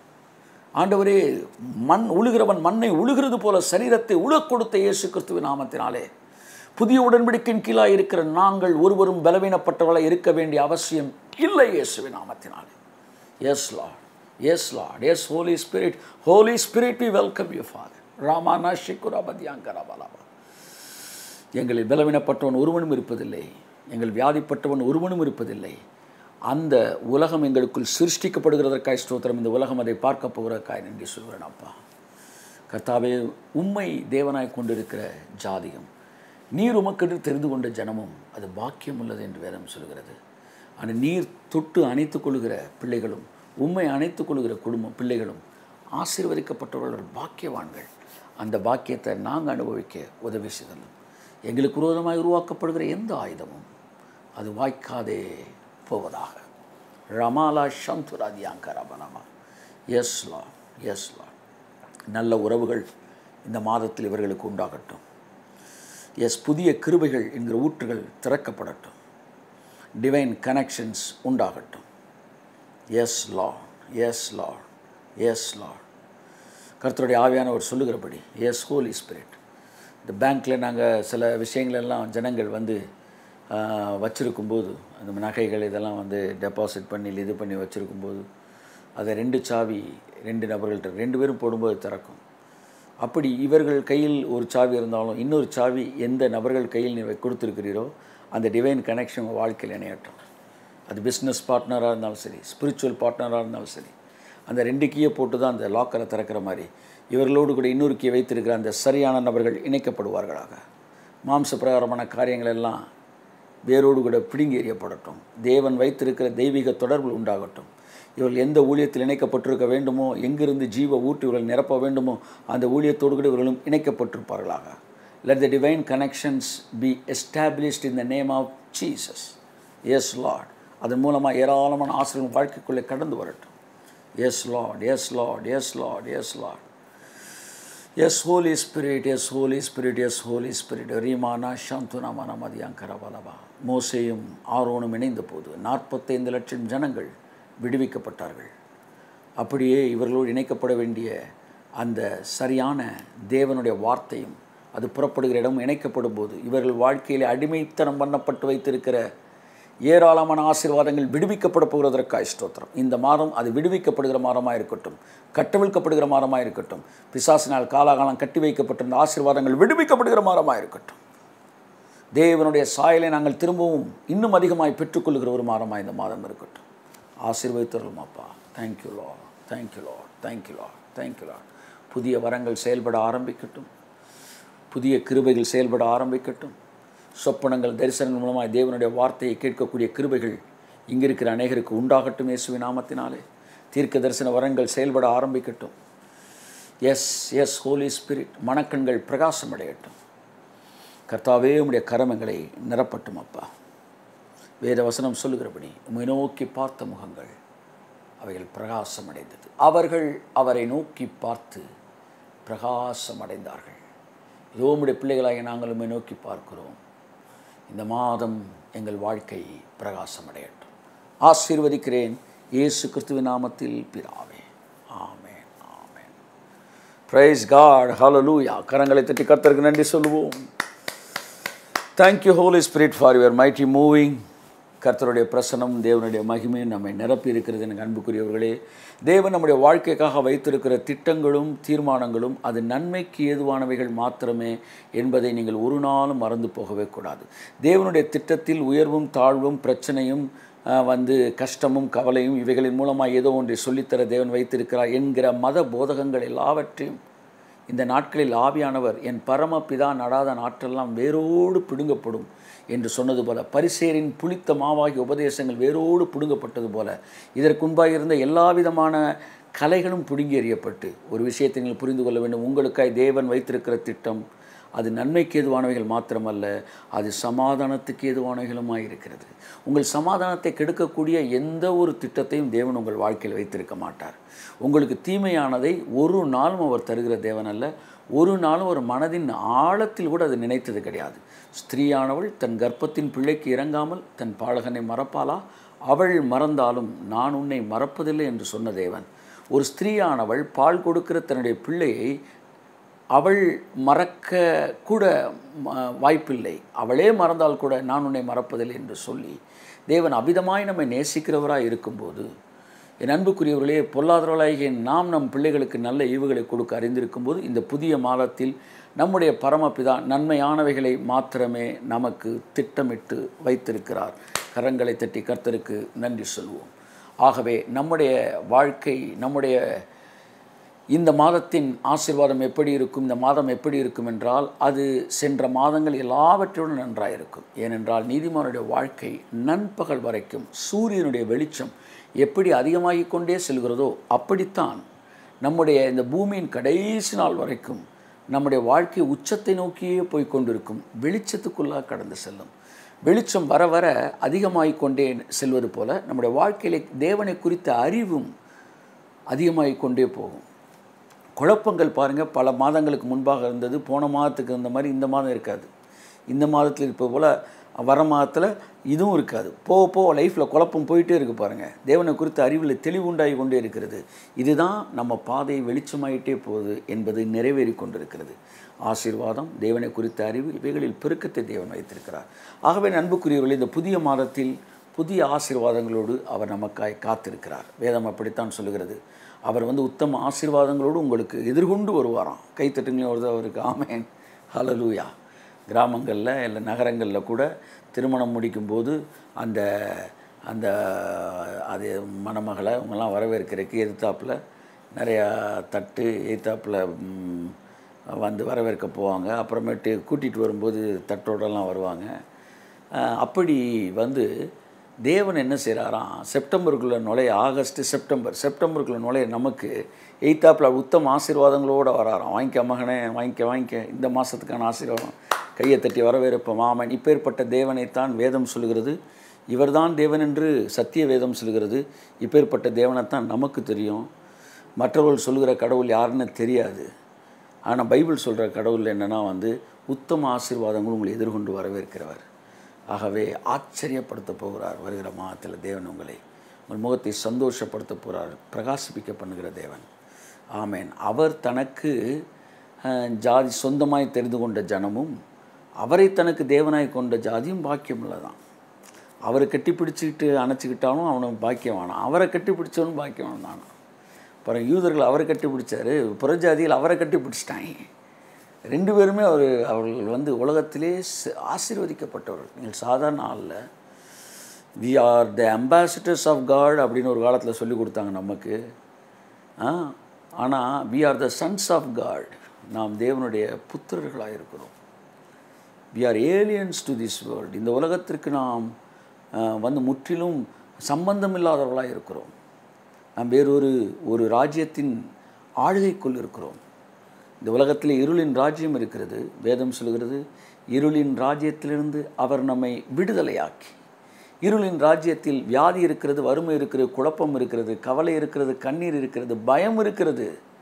ஆண்டவரே மண் உழுகிறவன் மண்ணை உழுகிறது போல சரீரத்தை உழக் கொடுத்த இயேசு கிறிஸ்துவின் நாமத்தினாலே புதிய உடன்படிக்கையின் கீழாக இருக்கிற நாங்கள் ஒருவரும் பலவீனப்பட்டவர்களாக இருக்க வேண்டிய அவசியம் இல்லை இயேசுவின் நாமத்தினாலே yes Lord yes Lord yes Holy Spirit Holy Spirit we welcome you Father ராமானா ஷிக்குரா பத்யாங்கரா பலாபா எங்களில் பலவீனப்பட்டவன் ஒருவனும் இருப்பதில்லை எங்கள் வியாதிப்பட்டவன் ஒருவனும் இருப்பதில்லை அந்த உலகம் எங்களுக்குள் சிருஷ்டிக்கப்படுகிறதற்காய் ஸ்தோத்திரம் இந்த உலகம் அதை பார்க்க போகிறதற்காய் நன்றி சொல்கிறேன் அப்பா கர்த்தாவே உண்மை தேவனாய் கொண்டிருக்கிற ஜாதியும் நீர் உமக்கென்று தெரிந்து கொண்ட ஜனமும் அது பாக்கியம் உள்ளது என்று வேதம் சொல்கிறது அந்த நீர் தொட்டு அணைத்துக் கொள்கிற பிள்ளைகளும் உண்மை அணைத்துக் கொள்கிற குடும்பம் பிள்ளைகளும் ஆசீர்வதிக்கப்பட்டவர்கள் பாக்கியவான்கள் அந்த பாக்கியத்தை நாங்கள் அனுபவிக்க உதவி செய்தலும் எங்களுக்கு விரோதமாய் உருவாக்கப்படுகிற எந்த ஆயுதமும் அது வாய்க்காதே போவதாக ரமாலா சந்துராதியாங்கரபனமா எஸ் லா எஸ் லா நல்ல உறவுகள் இந்த மாதத்தில் இவர்களுக்கு உண்டாகட்டும் எஸ் புதிய கிருபைகள் என்கிற ஊற்றுகள் திறக்கப்படட்டும் டிவைன் கனெக்ஷன்ஸ் உண்டாகட்டும் yes Lord yes Lord yes Lord கர்த்தருடைய ஆவியானவர் சொல்லுகிறபடி எஸ் ஹோலி ஸ்பிரிட் இந்த பேங்க்கில் நாங்கள் சில விஷயங்களெல்லாம் ஜனங்கள் வந்து வச்சுருக்கும்போது அந்த நகைகள் இதெல்லாம் வந்து டெபாசிட் பண்ணி இது பண்ணி வச்சுருக்கும்போது அதை ரெண்டு சாவி ரெண்டு நபர்கள்ட்ட ரெண்டு பேரும் போடும்போது திறக்கும் அப்படி இவர்கள் கையில் ஒரு சாவி இருந்தாலும் இன்னொரு சாவி எந்த நபர்கள் கையில் நீ கொடுத்துருக்கிறீரோ அந்த டிவைன் கனெக்ஷன் உங்கள் வாழ்க்கையில் இணையட்டும் அது பிஸ்னஸ் பார்ட்னராக இருந்தாலும் சரி ஸ்பிரிச்சுவல் பார்ட்னராக இருந்தாலும் சரி அந்த ரெண்டு கீயை போட்டு தான் அந்த லாக்கரை திறக்கிற மாதிரி இவர்களோடு கூட இன்னொரு கீயை வைத்திருக்கிற அந்த சரியான நபர்கள் இணைக்கப்படுவார்களாக மாம்ச பிரகாரமான காரியங்கள் எல்லாம் வேரோடு கூட பிடுங்கி எறியப்படட்டும் தேவன் வைத்திருக்கிற தெய்வீக தொடர்பு உண்டாகட்டும் இவர்கள் எந்த ஊழியத்தில் இணைக்கப்பட்டிருக்க வேண்டுமோ எங்கிருந்து ஜீவ ஊட்டி இவர்கள் நிரப்ப வேண்டுமோ அந்த ஊழியத்தோடு கூட இவர்களும் இணைக்கப்பட்டிருப்பார்களாக let the divine connections be established in the name of Jesus yes Lord அதன் மூலமாக ஏராளமான ஆசிரியர் வாழ்க்கைக்குள்ளே கடந்து வரட்டும் yes Lord yes Lord yes Lord yes Lord yes Holy Spirit yes Holy Spirit yes Holy Spirit ரீமானா சாந்துனாமான மதியாங்கரவலவா மோசையும் ஆரோனும் இணைந்த போது நாற்பத்தைந்து லட்சம் ஜனங்கள் விடுவிக்கப்பட்டார்கள் அப்படியே இவர்களோடு இணைக்கப்பட வேண்டிய அந்த சரியான தேவனுடைய வார்த்தையும் அது புறப்படுகிற இடம் இணைக்கப்படும் போது இவர்கள் வாழ்க்கையில் அடிமைத்தனம் பண்ணப்பட்டு வைத்திருக்கிற ஏராளமான ஆசீர்வாதங்கள் விடுவிக்கப்பட போகிறதற்காக ஸ்தோத்திரம் இந்த மாதம் அது விடுவிக்கப்படுகிற மாதமாக இருக்கட்டும் கட்டவிழ்க்கப்படுகிற மாதமாக இருக்கட்டும் பிசாசினால் காலாகாலம் கட்டி வைக்கப்பட்டிருந்த ஆசீர்வாதங்கள் விடுவிக்கப்படுகிற மாதமாக இருக்கட்டும் தேவனுடைய சாயலை நாங்கள் திரும்பவும் இன்னும் அதிகமாய் பெற்றுக்கொள்கிற ஒரு மாதமாக இந்த மாதம் இருக்கட்டும் ஆசீர்வதித்தரும் அப்பா தேங்க்யூ லா தேங்க்யூ லா தேங்க்யூ லா தேங்க்யூ லா புதிய வரங்கள் செயல்பட ஆரம்பிக்கட்டும் புதிய கிருபைகள் செயல்பட ஆரம்பிக்கட்டும் சொப்பனங்கள் தரிசனங்கள் மூலமாக தேவனுடைய வார்த்தையை கேட்கக்கூடிய கிருபைகள் இங்கே இருக்கிற அநேகருக்கு உண்டாகட்டும் இயேசுவின் நாமத்தினாலே தீர்க்க தரிசன வரங்கள் செயல்பட ஆரம்பிக்கட்டும் எஸ் எஸ் ஹோலி ஸ்பிரிட் மனக்கண்கள் பிரகாசம் அடையட்டும் கர்த்தாவே உடைய கரமங்களை நிரப்பட்டும் அப்பா வேத வசனம் சொல்லுகிறபடி உம்மை நோக்கி பார்த்த முகங்கள் அவைகள் பிரகாசம் அடைந்தது அவர்கள் அவரை நோக்கி பார்த்து பிரகாசம் அடைந்தார்கள் இதோ உம்முடைய பிள்ளைகளாக நாங்கள் உம்மை நோக்கி பார்க்கிறோம் இந்த மாதம் எங்கள் வாழ்க்கை பிரகாசம் அடையட்டும் ஆசீர்வதிக்கிறேன் இயேசு கிறிஸ்துவின் நாமத்தில் பிதாவே ஆமென் ஆமென் பிரைஸ் காட் ஹalleluya கரங்களை தட்டி கர்த்தருக்கு நன்றி சொல்லுவோம் thank you Holy Spirit for your mighty moving கர்த்தருடைய பிரசனம் தேவனுடைய மகிமையும் நம்மை நிரப்பி இருக்கிறது எனக்கு அன்புக்குரியவர்களே தேவன் நம்முடைய வாழ்க்கைக்காக வைத்திருக்கிற திட்டங்களும் தீர்மானங்களும் அது நன்மைக்கு ஏதுவானவைகள் மாத்திரமே என்பதை நீங்கள் ஒரு நாளும் மறந்து போகவே கூடாது தேவனுடைய திட்டத்தில் உயர்வும் தாழ்வும் பிரச்சனையும் அஹ், வந்து கஷ்டமும் கவலையும் இவைகளின் மூலமாக ஏதோ ஒன்றை சொல்லித்தர தேவன் வைத்திருக்கிறார் என்கிற மத போதகங்கள் எல்லாவற்றையும் இந்த நாட்களில் ஆவியானவர் என் பரமபிதா நடாத நாற்றெல்லாம் வேரோடு பிடுங்கப்படும் என்று சொன்னது போல பரிசேரின் புளித்த மாவாகிய உபதேசங்கள் வேரோடு பிடுங்கப்பட்டது போல இதற்கு முன்பாக இருந்த எல்லா விதமான கலைகளும் பிடுங்கி எறியப்பட்டு ஒரு விஷயத்தை நீங்கள் புரிந்து கொள்ள வேண்டும் உங்களுக்காய் தேவன் வைத்திருக்கிற திட்டம் அது நன்மைக்கு ஏதுவானவைகள் மாத்திரமல்ல அது சமாதானத்துக்கு ஏதுவானவைகளுமாய் இருக்கிறது உங்கள் சமாதானத்தை கெடுக்கக்கூடிய எந்த ஒரு திட்டத்தையும் தேவன் உங்கள் வாழ்க்கையில் வைத்திருக்க மாட்டார் உங்களுக்கு தீமையானதை ஒரு நாளும் அவர் தருகிற தேவன் அல்ல ஒரு நாளும் ஒரு மனதின் ஆழத்தில் கூட அது நினைத்தது கிடையாது ஸ்திரீயானவள் தன் கர்ப்பத்தின் பிள்ளைக்கு இறங்காமல் தன் பாலகனை மறப்பாளா அவள் மறந்தாலும் நான் உன்னை மறப்பதில்லை என்று சொன்ன தேவன் ஒரு ஸ்திரீயானவள் பால் கொடுக்கிற தன்னுடைய பிள்ளையை அவள் மறக்க கூட ம- வாய்ப்பில்லை அவளே மறந்தால் கூட நான் உன்னை மறப்பதில்லை என்று சொல்லி தேவன் அபிதமாய் நம்மை நேசிக்கிறவராய் இருக்கும்போது என் அன்புக்குரியவர்களே பொல்லாதவர்களாகிய நாம் நம் பிள்ளைகளுக்கு நல்ல ஈவுகளை கொடுக்க அறிந்திருக்கும்போது இந்த புதிய மாதத்தில் நம்முடைய பரமபிதா நன்மையானவைகளை மாத்திரமே நமக்கு திட்டமிட்டு வைத்திருக்கிறார் கரங்களை தட்டி கர்த்தருக்கு நன்றி சொல்வோம் ஆகவே நம்முடைய வாழ்க்கை நம்முடைய இந்த மாதத்தின் ஆசீர்வாதம் எப்படி இருக்கும் இந்த மாதம் எப்படி இருக்கும் என்றால் அது சென்ற மாதங்கள் எல்லாவற்றோடும் நன்றாக இருக்கும் ஏனென்றால் நீதிமானுடைய வாழ்க்கை நண்பகல் வரைக்கும் சூரியனுடைய வெளிச்சம் எப்படி அதிகமாகிக் கொண்டே செல்கிறதோ அப்படித்தான் நம்முடைய இந்த பூமியின் கடைசி நாள் வரைக்கும் நம்முடைய வாழ்க்கை உச்சத்தை நோக்கியே போய் கொண்டிருக்கும் வெளிச்சத்துக்குள்ளாக கடந்து செல்லும் வெளிச்சம் வர வர அதிகமாகிக் கொண்டே செல்வது போல நம்முடைய வாழ்க்கையிலே தேவனை குறித்த அறிவும் அதிகமாகிக் கொண்டே போகும் குழப்பங்கள் பாருங்கள் பல மாதங்களுக்கு முன்பாக இருந்தது போன மாதத்துக்கு இருந்த மாதிரி இந்த மாதம் இருக்காது இந்த மாதத்தில் இருப்பது போல் வர மாதத்தில் இதுவும் இருக்காது போக போக லைஃப்பில் குழப்பம் போயிட்டே இருக்கு பாருங்கள் தேவனை குறித்த அறிவில் தெளிவு உண்டாகி கொண்டே இருக்கிறது இதுதான் நம்ம பாதை வெளிச்சமாயிட்டே போகுது என்பது நிறைவேறி கொண்டிருக்கிறது ஆசீர்வாதம் தேவனை குறித்த அறிவு இவைகளில் பெருக்கத்தை தேவன் வைத்திருக்கிறார் ஆகவே அன்புக்குரியவர்கள் இந்த புதிய மாதத்தில் புதிய ஆசீர்வாதங்களோடு அவர் நமக்காய் காத்திருக்கிறார் வேதம் அப்படித்தான் சொல்லுகிறது அவர் வந்து உத்தம ஆசீர்வாதங்களோடு உங்களுக்கு எதிர்கொண்டு வருவாராம் கைத்தட்டுங்களே வருது அவருக்கு ஆமேன் ஹலலூயா கிராமங்களில் இல்லை நகரங்களில் கூட திருமணம் முடிக்கும்போது அந்த அந்த அது மணமகளை இவங்கெல்லாம் வரவேற்கிறதுக்கு எதிர்த்தாப்பில் நிறையா தட்டு எதிர்த்தாப்பில் வந்து வரவேற்க போவாங்க அப்புறமேட்டு கூட்டிகிட்டு வரும்போது தட்டோடலாம் வருவாங்க அஹ் அப்படி வந்து தேவன் என்ன செய்கிறாராம் செப்டம்பருக்குள்ளே நுழைய ஆகஸ்ட் செப்டம்பர் செப்டம்பருக்குள்ளே நுழைய நமக்கு எய்த்தாப்பில் உத்தம ஆசீர்வாதங்களோடு வராராம் வாங்கிக்க மகனே வாங்கிக்க வாங்கிக்க இந்த மாதத்துக்கான ஆசீர்வாதம் கையை தட்டி வரவேற்ப மாமன் இப்பேற்பட்ட தேவனைத்தான் வேதம் சொல்கிறது இவர்தான் தேவன் என்று சத்திய வேதம் சொல்கிறது இப்பேற்பட்ட தேவனைத்தான் நமக்கு தெரியும் மற்றவர்கள் சொல்கிற கடவுள் யாருன்னு தெரியாது ஆனால் பைபிள் சொல்கிற கடவுள் என்னென்னா வந்து உத்தம ஆசீர்வாதங்கள் உங்களை எதிர்கொண்டு வரவேற்கிறவர் ஆகவே ஆச்சரியப்படுத்த போகிறார் வருகிற மாதத்தில் தேவன் உங்களை உங்கள் முகத்தை சந்தோஷப்படுத்த போகிறார் பிரகாசிப்பிக்க பண்ணுகிற தேவன் ஆமேன் அவர் தனக்கு அஹ், ஜாதி சொந்தமாய் தெரிந்து கொண்ட ஜனமும் அவரை தனக்கு தேவனாய் கொண்ட ஜாதியும் பாக்கியம் உள்ளதான் அவரை கட்டி பிடிச்சிக்கிட்டு அணைச்சிக்கிட்டாலும் அவனுக்கு பாக்கியம் வேணாம் அவரை கட்டி பிடிச்சவனும் பாக்கியம் தானா அப்புறம் யூதர்கள் அவரை கட்டி பிடிச்சாரு புறஜாதியில் அவரை கட்டி பிடிச்சிட்டாங்க ரெண்டு பேருமே அவர் அவர்கள் வந்து உலகத்திலே ச- ஆசீர்வதிக்கப்பட்டவர்கள் நீங்கள் சாதாரண ஆளில் we are the ambassadors of God அப்படின்னு ஒரு காலத்தில் சொல்லி கொடுத்தாங்க நமக்கு ஆனால் we are the sons of God நாம் தேவனுடைய புத்திரர்களாக இருக்கிறோம் we are aliens to this world இந்த உலகத்திற்கு நாம் அஹ், வந்து முற்றிலும் சம்பந்தமில்லாதவர்களாக இருக்கிறோம் நாம் வேறொரு ஒரு ராஜ்யத்தின் ஆளுகைக்குள் இருக்கிறோம் இந்த உலகத்தில் இருளின் ராஜ்யம் இருக்கிறது வேதம் சொல்கிறது இருளின் ராஜ்யத்திலிருந்து அவர் நம்மை விடுதலையாக்கி இருளின் ராஜ்யத்தில் வியாதி இருக்கிறது வறுமை இருக்கிறது குழப்பம் இருக்கிறது கவலை இருக்கிறது கண்ணீர் இருக்கிறது பயம் இருக்கிறது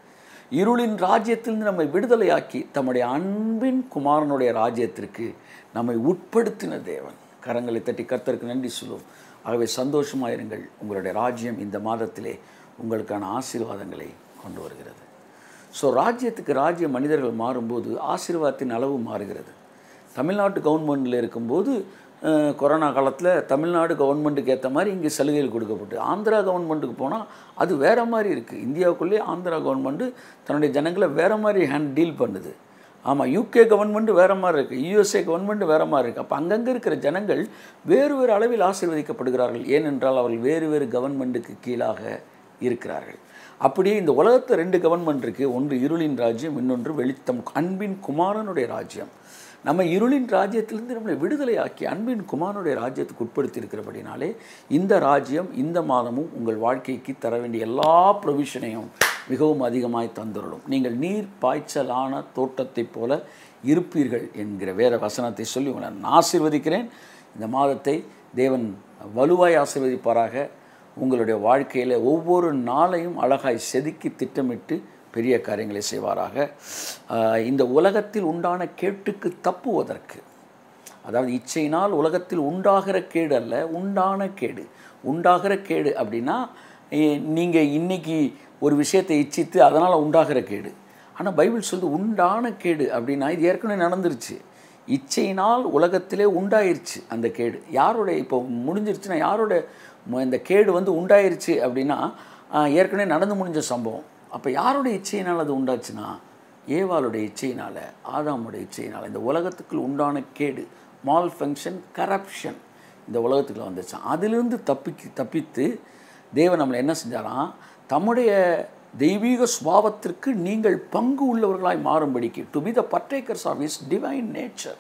இருளின் ராஜ்யத்திலிருந்து நம்மை விடுதலையாக்கி தம்முடைய அன்பின் குமாரனுடைய ராஜ்யத்திற்கு நம்மை உட்படுத்தின தேவன் கரங்களை தட்டி கர்த்தருக்கு நன்றி சொல்லுவோம் ஆகவே சந்தோஷமாயிருங்கள் உங்களுடைய ராஜ்யம் இந்த மாதத்திலே உங்களுக்கான ஆசீர்வாதங்களை கொண்டு வருகிறது ஸோ ராஜ்யத்துக்கு ராஜ்ய மனிதர்கள் மாறும்போது ஆசீர்வாதத்தின் அளவு மாறுகிறது தமிழ்நாட்டு கவர்மெண்ட்டில் இருக்கும்போது அஹ், கொரோனா காலத்தில் தமிழ்நாடு கவர்மெண்ட்டுக்கு ஏற்ற மாதிரி இங்கே சலுகைகள் கொடுக்கப்பட்டு ஆந்திரா கவர்மெண்ட்டுக்கு போனால் அது வேறு மாதிரி இருக்குது இந்தியாவுக்குள்ளே ஆந்திரா கவர்மெண்ட்டு தன்னுடைய ஜனங்களை வேறு மாதிரி ஹேண்ட் டீல் பண்ணுது ஆமாம் யூகே கவர்மெண்ட் வேறு மாதிரி இருக்குது யூஎஸ்ஏ கவர்மெண்ட் வேறு மாதிரி இருக்குது அப்போ அங்கங்கே இருக்கிற ஜனங்கள் வேறு வேறு அளவில் ஆசீர்வதிக்கப்படுகிறார்கள் ஏனென்றால் அவர்கள் வேறு வேறு கவர்மெண்ட்டுக்கு கீழாக இருக்கிறார்கள் அப்படியே இந்த உலகத்தில் ரெண்டு கவர்மெண்ட் இருக்குது ஒன்று இருளின் ராஜ்யம் இன்னொன்று வெளித்தம் அன்பின் குமாரனுடைய ராஜ்யம் நம்ம இருளின் ராஜ்யத்திலிருந்து நம்மளை விடுதலையாக்கி அன்பின் குமாரனுடைய ராஜ்யத்துக்கு உட்படுத்தி இருக்கிறபடினாலே இந்த ராஜ்யம் இந்த மாதமும் உங்கள் வாழ்க்கைக்கு தர வேண்டிய எல்லா ப்ரொவிஷனையும் மிகவும் அதிகமாய் தந்துள்ளோம் நீங்கள் நீர் பாய்ச்சலான தோட்டத்தைப் போல இருப்பீர்கள் என்கிற வேற வசனத்தை சொல்லி உங்களை நான் ஆசீர்வதிக்கிறேன் இந்த மாதத்தை தேவன் வலுவாய் ஆசீர்வதிப்பாராக உங்களுடைய வாழ்க்கையில் ஒவ்வொரு நாளையும் அழகாய் செதுக்கி திட்டமிட்டு பெரிய காரியங்களை செய்வாராக ஆஹ் இந்த உலகத்தில் உண்டான கேட்டுக்கு தப்புவதற்கு அதாவது இச்சையினால் உலகத்தில் உண்டாகிற கேடு அல்ல உண்டான கேடு உண்டாகிற கேடு அப்படின்னா நீங்கள் இன்னைக்கு ஒரு விஷயத்தை இச்சித்து அதனால் உண்டாகிற கேடு ஆனால் பைபிள் சொல்லுது உண்டான கேடு அப்படின்னா இது ஏற்கனவே நடந்துருச்சு இச்சையினால் உலகத்திலே உண்டாயிருச்சு அந்த கேடு யாரோட இப்போ முடிஞ்சிருச்சுன்னா யாரோட மு- இந்த கேடு வந்து உண்டாயிருச்சு அப்படின்னா ஆஹ், ஏற்கனவே நடந்து முடிஞ்ச சம்பவம் அப்போ யாரோட இச்சையினால் அது உண்டாச்சுன்னா ஏவாளுடைய இச்சையினால் ஆதாமுடைய இச்சையினால் இந்த உலகத்துக்குள் உண்டான கேடு மால் ஃபங்க்ஷன் கரப்ஷன் இந்த உலகத்துக்குள்ள வந்துச்சான் அதிலிருந்து தப்பிக்கு தப்பித்து தேவன் நம்மளை என்ன செஞ்சாராம் தம்முடைய தெய்வீக சுபாவத்திற்கு நீங்கள் பங்கு உள்ளவர்களாய் மாறும்படிக்கு to be the partakers of is divine nature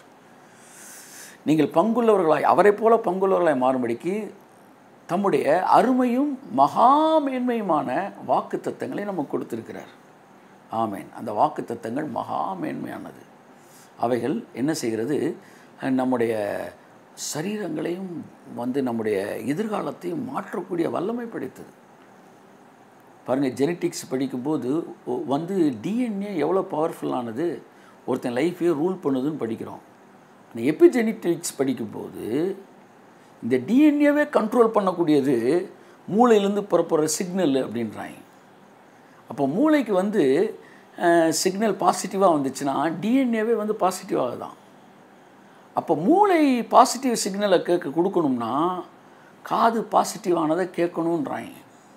நீங்கள் பங்குள்ளவர்களாய் அவரைப் போல பங்குள்ளவர்களாய் மாறும்படிக்கு தம்முடைய அருமையும் மகா மேன்மையுமான வாக்கு தத்தங்களை நமக்கு கொடுத்திருக்கிறார் ஆமேன் அந்த வாக்கு தத்தங்கள் மகா மேன்மையானது அவைகள் என்ன செய்கிறது நம்முடைய சரீரங்களையும் வந்து நம்முடைய எதிர்காலத்தையும் மாற்றக்கூடிய வல்லமை படைத்தது பாருங்கள் ஜெனட்டிக்ஸ் படிக்கும்போது ஒ- வந்து டிஎன்ஏ எவ்வளோ பவர்ஃபுல்லானது ஒருத்தன் லைஃபே ரூல் பண்ணுதுன்னு படிக்கிறோம் ஆனால் எபிஜெனட்டிக்ஸ் படிக்கும்போது இந்த டிஎன்ஏவே கண்ட்ரோல் பண்ணக்கூடியது மூளையிலேருந்து புறப்படுற சிக்னல் அப்படின்றாங்க அப்போ மூளைக்கு வந்து சிக்னல் பாசிட்டிவாக வந்துச்சுன்னா டிஎன்ஏவே வந்து பாசிட்டிவாக தான் அப்போ மூளை பாசிட்டிவ் சிக்னலை கேட்க கொடுக்கணும்னா காது பாசிட்டிவானதை கேட்கணுன்றாங்க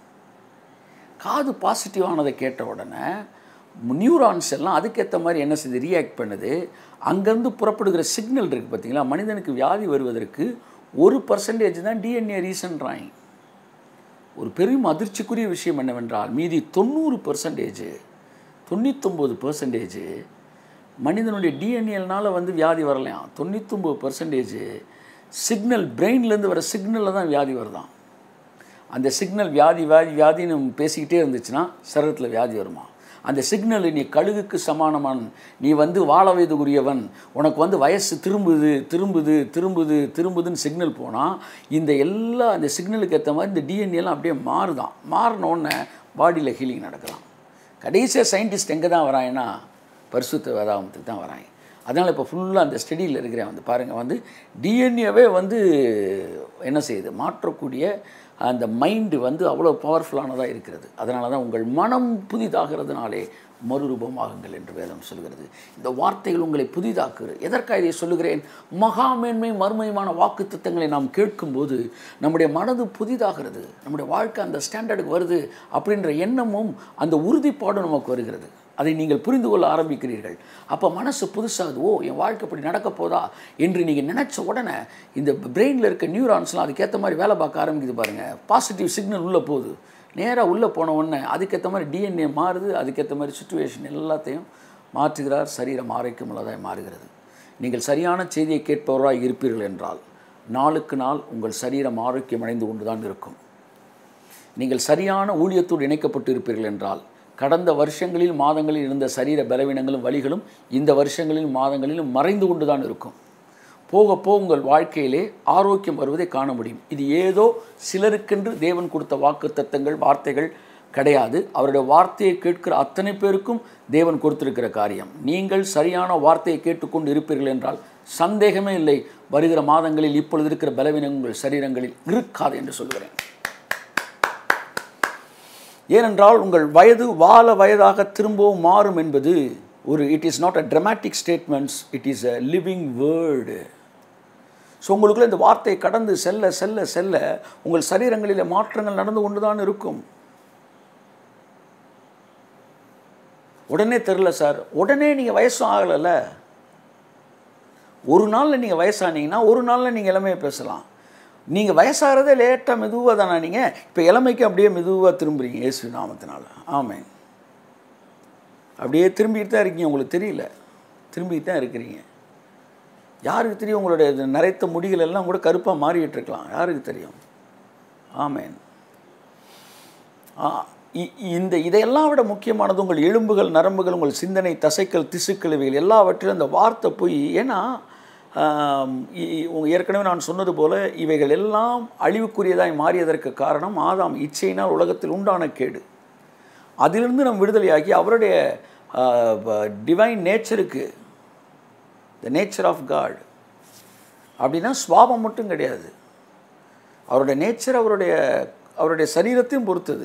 காது பாசிட்டிவானதை கேட்ட உடனே நியூரான்ஸ் எல்லாம் அதுக்கேற்ற மாதிரி என்ன செய்யுது ரியாக்ட் பண்ணுது அங்கேருந்து புறப்படுகிற சிக்னல் இருக்குது பார்த்தீங்களா மனிதனுக்கு வியாதி வருவதற்கு ஒரு பர்சன்டேஜ் தான் டிஎன்ஏ ரீசன்றாங்க ஒரு பெரும் அதிர்ச்சிக்குரிய விஷயம் என்னவென்றால் மீதி தொண்ணூறு பர்சன்டேஜ் தொண்ணூத்தொம்பது பர்சன்டேஜ் மனிதனுடைய டிஎன்ஏனால வந்து வியாதி வரலையாம் தொண்ணூத்தொம்பது பர்சன்டேஜ் சிக்னல் பிரெயின்லேருந்து வர சிக்னலில் தான் வியாதி வருதாம் அந்த சிக்னல் வியாதி வியாதி வியாதின்னு பேசிக்கிட்டே இருந்துச்சுன்னா சரீரத்தில் வியாதி வருமா அந்த சிக்னல் நீ கழுகுக்கு சமானமான் நீ வந்து வாழ வயதுக்குரியவன் உனக்கு வந்து வயசு திரும்புது திரும்புது திரும்புது திரும்புதுன்னு சிக்னல் போனால் இந்த எல்லா அந்த சிக்னலுக்கு ஏற்ற மாதிரி இந்த டிஎன்ஏலாம் அப்படியே மாறுதான் மாறின உடனே பாடியில் ஹீலிங் நடக்கலாம் கடைசியாக சயின்டிஸ்ட் எங்கே தான் வராங்கன்னா பரிசுத்த வேதாகமத்துக்கு தான் வராங்க அதனால் இப்போ ஃபுல்லாக அந்த ஸ்டடியில் இருக்கிறேன் வந்து பாருங்கள் வந்து டிஎன்ஏவே வந்து என்ன செய்யுது மாற்றக்கூடிய அந்த மைண்டு வந்து அவ்வளோ பவர்ஃபுல்லானதாக இருக்கிறது அதனால தான் உங்கள் மனம் புதிதாகிறதுனாலே மறுரூபமாகுங்கள் என்று வேதம் சொல்கிறது இந்த வார்த்தைகள் உங்களை புதிதாக்குகிறது எதற்காக இதை சொல்லுகிறேன் மகாமேன்மை மறுமையுமான வாக்குத்தத்தங்களை நாம் கேட்கும்போது நம்முடைய மனது புதிதாகிறது நம்முடைய வாழ்க்கை அந்த ஸ்டாண்டர்டுக்கு வருது அப்படின்ற எண்ணமும் அந்த உறுதிப்பாடும் நமக்கு வருகிறது அதை நீங்கள் புரிந்து கொள்ள ஆரம்பிக்கிறீர்கள் அப்போ மனசு புதுசாகுது ஓ என் வாழ்க்கை இப்படி நடக்க போதா என்று நீங்கள் நினச்ச உடனே இந்த பிரெயினில் இருக்க நியூரான்ஸ்லாம் அதுக்கேற்ற மாதிரி வேலை பார்க்க ஆரம்பிக்குது பாருங்கள் பாசிட்டிவ் சிக்னல் உள்ளே போகுது நேராக உள்ளே போன உடனே அதுக்கேற்ற மாதிரி டிஎன்ஏ மாறுது அதுக்கேற்ற மாதிரி சுச்சுவேஷன் எல்லாத்தையும் மாற்றுகிறார் சரீரம் ஆரோக்கியம் உள்ளதாய் மாறுகிறது நீங்கள் சரியான செய்தியை கேட்பவராய் இருப்பீர்கள் என்றால் நாளுக்கு நாள் உங்கள் சரீரம் ஆரோக்கியம் அடைந்து கொண்டு தான் இருக்கும் நீங்கள் சரியான ஊழியத்தோடு இணைக்கப்பட்டு இருப்பீர்கள் என்றால் கடந்த வருஷங்களில் மாதங்களில் இருந்த சரீர பலவீனங்களும் வலிகளும் இந்த வருஷங்களிலும் மாதங்களிலும் மறைந்து கொண்டு தான் இருக்கும் போக போக உங்கள் வாழ்க்கையிலே ஆரோக்கியம் வருவதை காண முடியும் இது ஏதோ சிலருக்கென்று தேவன் கொடுத்த வாக்கு தத்தங்கள் வார்த்தைகள் கிடையாது அவருடைய வார்த்தையை கேட்கிற அத்தனை பேருக்கும் தேவன் கொடுத்திருக்கிற காரியம் நீங்கள் சரியான வார்த்தையை கேட்டுக்கொண்டு இருப்பீர்கள் என்றால் சந்தேகமே இல்லை வருகிற மாதங்களில் இப்பொழுது இருக்கிற பலவீனம் உங்கள் சரீரங்களில் இருக்காது என்று சொல்கிறேன் ஏனென்றால் உங்கள் வயது வாழ வயதாக திரும்பவும் மாறும் என்பது ஒரு it is not a dramatic statements it is a living word so உங்களுக்குள்ள இந்த வார்த்தை கடந்து செல்ல செல்ல செல்ல உங்கள் சரீரங்களில் மாற்றங்கள் நடந்து கொண்டு தான் இருக்கும் உடனே தெரில சார் உடனே நீங்கள் வயசும் ஆகலைல்ல ஒரு நாளில் நீங்கள் வயசானீங்கன்னா ஒரு நாளில் நீங்கள் இளமையை பேசலாம் நீங்கள் வயசாகிறதே லேட்டாக மெதுவாக தானே நீங்கள் இப்போ இளமைக்கு அப்படியே மெதுவாக திரும்புறீங்க இயேசு நாமத்தினால ஆமேன் அப்படியே திரும்பிட்டு தான் இருக்கீங்க உங்களுக்கு தெரியல திரும்பிட்டு தான் இருக்கிறீங்க யாருக்கு தெரியும் உங்களுடைய இது நரைத்த முடிகள் எல்லாம் கூட கருப்பாக மாறிட்டு இருக்கலாம் யாருக்கு தெரியும் ஆமேன் ஆ, இ- இந்த இதையெல்லாம் விட முக்கியமானது உங்கள் எலும்புகள் நரம்புகள் உங்கள் சிந்தனை தசைகள் திசுக்கள் இவைகள் எல்லாவற்றிலும் இந்த வார்த்தை போய் ஏன்னா ஆம், இ- இ- உங்க ஏற்கனவே நான் சொன்னது போல இவைகள் எல்லாம் அழிவுக்குரியதாய் மாறியதற்கு காரணம் ஆதாம் இச்சையினால் உலகத்தில் உண்டான கேடு அதிலிருந்து நம் விடுதலையாகி அவருடைய டிவைன் நேச்சருக்கு த நேச்சர் ஆஃப் காட் அப்படின்னா சுவாபம் மட்டும் கிடையாது அவருடைய நேச்சர் அவருடைய அவருடைய சரீரத்தையும் பொறுத்தது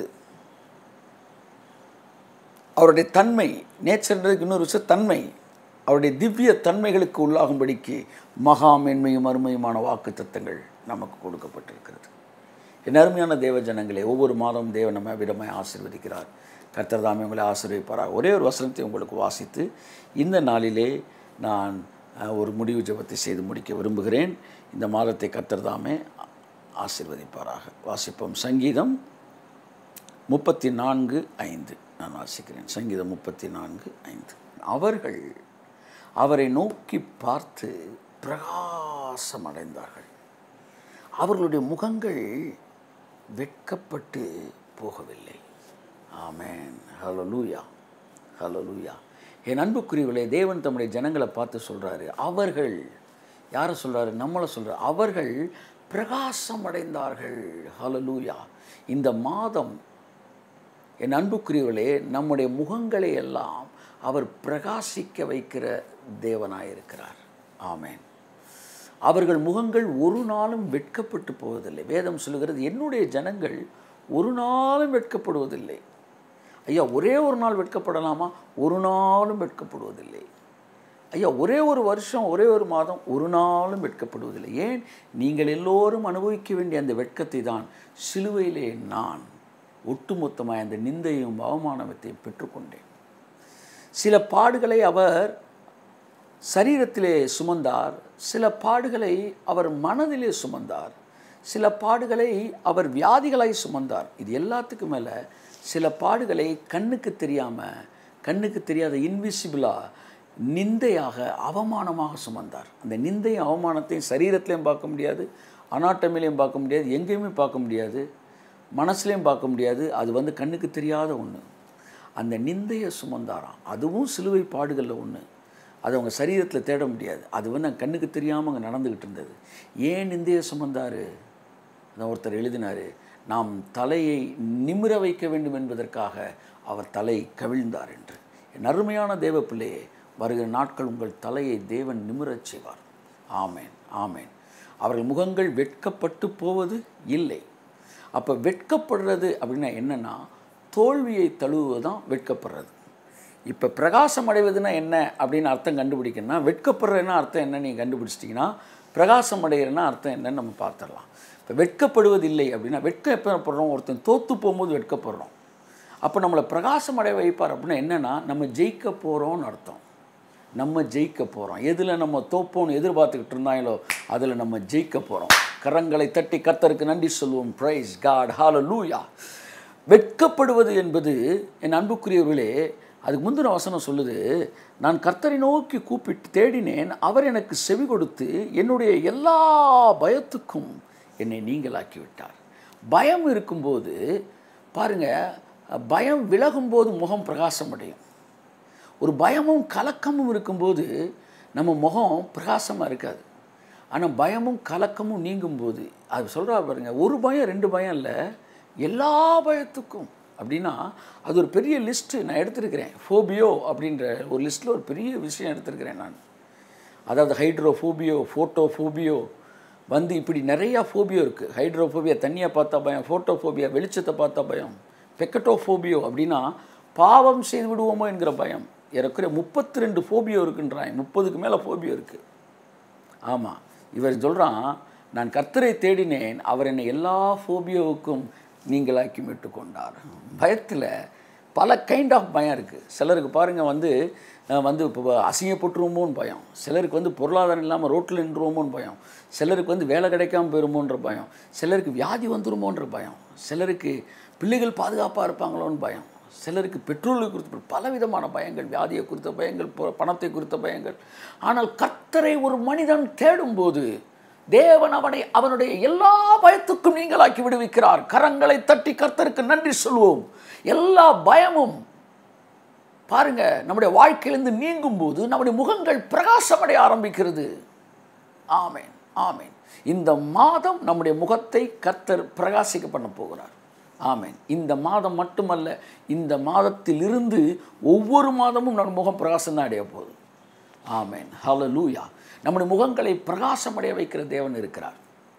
அவருடைய தன்மை நேச்சர்ன்றதுக்கு இன்னொரு விஷயம் தன்மை அவருடைய திவ்ய தன்மைகளுக்கு உள்ளாகும்படிக்கு மகா மேன்மையும் அருமையுமான வாக்கு தத்தங்கள் நமக்கு கொடுக்கப்பட்டிருக்கிறது என் அருமையான தேவ ஜனங்களே ஒவ்வொரு மாதமும் தேவன் நம்ம விதமாய் ஆசீர்வதிக்கிறார் கர்த்தர் தாமே உங்களை ஆசீர்வதிப்பாராக ஒரே ஒரு வசனத்தை உங்களுக்கு வாசித்து இந்த நாளிலே நான் அஹ், ஒரு முடிவு ஜெபத்தை செய்து முடிக்க விரும்புகிறேன் இந்த மாதத்தை கர்த்தர் தாமே ஆசீர்வதிப்பாராக வாசிப்போம் சங்கீதம் முப்பத்தி நான்கு ஐந்து நான் வாசிக்கிறேன் சங்கீதம் முப்பத்தி நான்கு ஐந்து அவர்கள் அவரை நோக்கி பார்த்து பிரகாசமடைந்தார்கள் அவர்களுடைய முகங்கள் வெட்கப்பட்டு போகவில்லை ஆமென் ஹalleluya ஹalleluya என் அன்புக்குரியவர்களே தேவன் தம்முடைய ஜனங்களை பார்த்து சொல்றாரு அவர்கள் யாரை சொல்றாரு நம்மளை சொல்றாரு அவர்கள் பிரகாசம் அடைந்தார்கள் ஹalleluya இந்த மாதம் என் அன்புக்குரியவர்களே நம்முடைய முகங்களை எல்லாம் அவர் பிரகாசிக்க வைக்கிற தேவனாயிருக்கிறார் ஆமென் அவர்கள் முகங்கள் ஒரு நாளும் வெட்கப்பட்டு போவதில்லை வேதம் சொல்லுகிறது என்னுடைய ஜனங்கள் ஒரு நாளும் வெட்கப்படுவதில்லை ஐயா ஒரே ஒரு நாள் வெட்கப்படலாமா ஒரு நாளும் வெட்கப்படுவதில்லை ஐயா ஒரே ஒரு வருஷம் ஒரே ஒரு மாதம் ஒரு நாளும் வெட்கப்படுவதில்லை ஏன் நீங்கள் எல்லோரும் அனுபவிக்க வேண்டிய அந்த வெட்கத்தை தான் சிலுவையிலே நான் ஒட்டுமொத்தமாக அந்த நிந்தையும் அவமானத்தையும் பெற்றுக்கொண்டேன் சில பாடுகளை அவர் சரீரத்திலே சுமந்தார் சில பாடுகளை அவர் மனதிலே சுமந்தார் சில பாடுகளை அவர் வியாதிகளாய் சுமந்தார் இது எல்லாத்துக்கும் மேலே சில பாடுகளை கண்ணுக்கு தெரியாமல் கண்ணுக்கு தெரியாத இன்விசிபிளாக நிந்தையாக அவமானமாக சுமந்தார் அந்த நிந்தையும் அவமானத்தையும் சரீரத்திலையும் பார்க்க முடியாது அனாட்டமிலையும் பார்க்க முடியாது எங்கேயுமே பார்க்க முடியாது மனசுலையும் பார்க்க முடியாது அது வந்து கண்ணுக்கு தெரியாத ஒன்று அந்த நிந்தையை சுமந்தாராம் அதுவும் சிலுவை பாடுகளில் ஒன்று அது அவங்க சரீரத்தில் தேட முடியாது அது வந்து அங்க கண்ணுக்கு தெரியாமல் அங்கே நடந்துக்கிட்டு இருந்தது ஏன் நிந்தையை சுமந்தார் அதான் ஒருத்தர் எழுதினார் நாம் தலையை நிமிர வைக்க வேண்டும் என்பதற்காக அவர் தலை கவிழ்ந்தார் என்று என் அருமையான தேவ பிள்ளையே வருகிற நாட்கள் உங்கள் தலையை தேவன் நிமிரச் செய்வார் ஆமேன் ஆமேன் அவர்கள் முகங்கள் வெட்கப்பட்டு போவது இல்லை அப்போ வெட்கப்படுறது அப்படின்னா என்னென்னா தோல்வியை தழுவுவது தான் வெட்கப்படுறது இப்போ பிரகாசம் அடைவதுன்னா என்ன அப்படின்னு அர்த்தம் கண்டுபிடிக்கணும்னா வெட்கப்படுறதுன்னா அர்த்தம் என்ன நீங்கள் கண்டுபிடிச்சிட்டிங்கன்னா பிரகாசம் அடைகிறன்னா அர்த்தம் என்னன்னு நம்ம பார்த்துடலாம் இப்போ வெட்கப்படுவது இல்லை அப்படின்னா வெட்கம் எப்போ படுறோம் ஒருத்தன் தோற்று போகும்போது வெட்கப்படுறோம் அப்போ நம்மளை பிரகாசம் அடைய வைப்பார் அப்படின்னா என்னென்னா நம்ம ஜெயிக்க போகிறோம்னு அர்த்தம் நம்ம ஜெயிக்க போகிறோம் எதில் நம்ம தோப்போம்னு எதிர்பார்த்துக்கிட்டு இருந்தாங்களோ அதில் நம்ம ஜெயிக்க போகிறோம் கரங்களை தட்டி கர்த்தருக்கு நன்றி சொல்லுவோம் ப்ரைஸ் காட் ஹால லூயா வெட்கப்படுவது என்பது என் அன்புக்குரியவர்களே அதுக்கு முந்தின வசனம் சொல்லுது நான் கர்த்தரை நோக்கி கூப்பிட்டு தேடினேன் அவர் எனக்கு செவி கொடுத்து என்னுடைய எல்லா பயத்துக்கும் என்னை நீங்களாக்கி விட்டார் பயம் இருக்கும்போது பாருங்க பயம் விலகும்போது முகம் பிரகாசம் அடையும் ஒரு பயமும் கலக்கமும் இருக்கும்போது நம்ம முகம் பிரகாசமாக இருக்காது ஆனால் பயமும் கலக்கமும் நீங்கும்போது அது சொல்கிறா பாருங்க ஒரு பயம் ரெண்டு பயம் இல்லை எல்லா பயத்துக்கும் அப்படின்னா அது ஒரு பெரிய லிஸ்ட்டு நான் எடுத்திருக்கிறேன் ஃபோபியோ அப்படின்ற ஒரு லிஸ்ட்டில் ஒரு பெரிய விஷயம் எடுத்திருக்கிறேன் நான் அதாவது ஹைட்ரோஃபோபியோ ஃபோட்டோஃபோபியோ வந்து இப்படி நிறையா ஃபோபியோ இருக்குது ஹைட்ரோஃபோபியா தண்ணியை பார்த்தா பயம் ஃபோட்டோஃபோபியா வெளிச்சத்தை பார்த்தா பயம் பெக்கட்டோஃபோபியோ அப்படின்னா பாவம் செய்து விடுவோமோ என்கிற பயம் ஏறக்குறைய முப்பத்தி ரெண்டு ஃபோபியோ இருக்குன்றான் முப்பதுக்கு மேலே ஃபோபியோ இருக்குது ஆமாம் இவர் சொல்கிறான் நான் கர்த்தரை தேடினேன் அவர் என்னை எல்லா ஃபோபியோவுக்கும் நீங்களாக்கி மீட்டு கொண்டார் பயத்தில் பல கைண்ட் ஆஃப் பயம் இருக்குது சிலருக்கு பாருங்கள் வந்து அஹ், வந்து இப்போ அசிங்கப்பட்டுருவோமோன்னு பயம் சிலருக்கு வந்து பொருளாதாரம் இல்லாமல் ரோட்டில் நின்றுவோமோன்னு பயம் சிலருக்கு வந்து வேலை கிடைக்காம போயிருமோன்ற பயம் சிலருக்கு வியாதி வந்துருமோன்ற பயம் சிலருக்கு பிள்ளைகள் பாதுகாப்பாக இருப்பாங்களோன்னு பயம் சிலருக்கு பெட்ரோலை குறித்த பலவிதமான பயங்கள் வியாதியை குறித்த பயங்கள் பொ- பணத்தை குறித்த பயங்கள் ஆனால் கர்த்தரை ஒரு மனிதன் தேடும்போது தேவன் அவனை அவனுடைய எல்லா பயத்துக்கும் நீங்களாக்கி விடுவிக்கிறார் கரங்களை தட்டி கர்த்தருக்கு நன்றி சொல்வோம் எல்லா பயமும் பாருங்க நம்முடைய வாழ்க்கையிலிருந்து நீங்கும் போது நம்முடைய முகங்கள் பிரகாசமடைய ஆரம்பிக்கிறது ஆமேன் ஆமேன் இந்த மாதம் நம்முடைய முகத்தை கர்த்தர் பிரகாசிக்க பண்ண போகிறார் ஆமேன் இந்த மாதம் மட்டுமல்ல இந்த மாதத்திலிருந்து ஒவ்வொரு மாதமும் நம்ம முகம் பிரகாசம் தான் அடைய போகுது ஆமேன் ஹalleluya நம்முடைய முகங்களை பிரகாசமடைய வைக்கிற தேவன் இருக்கிறார்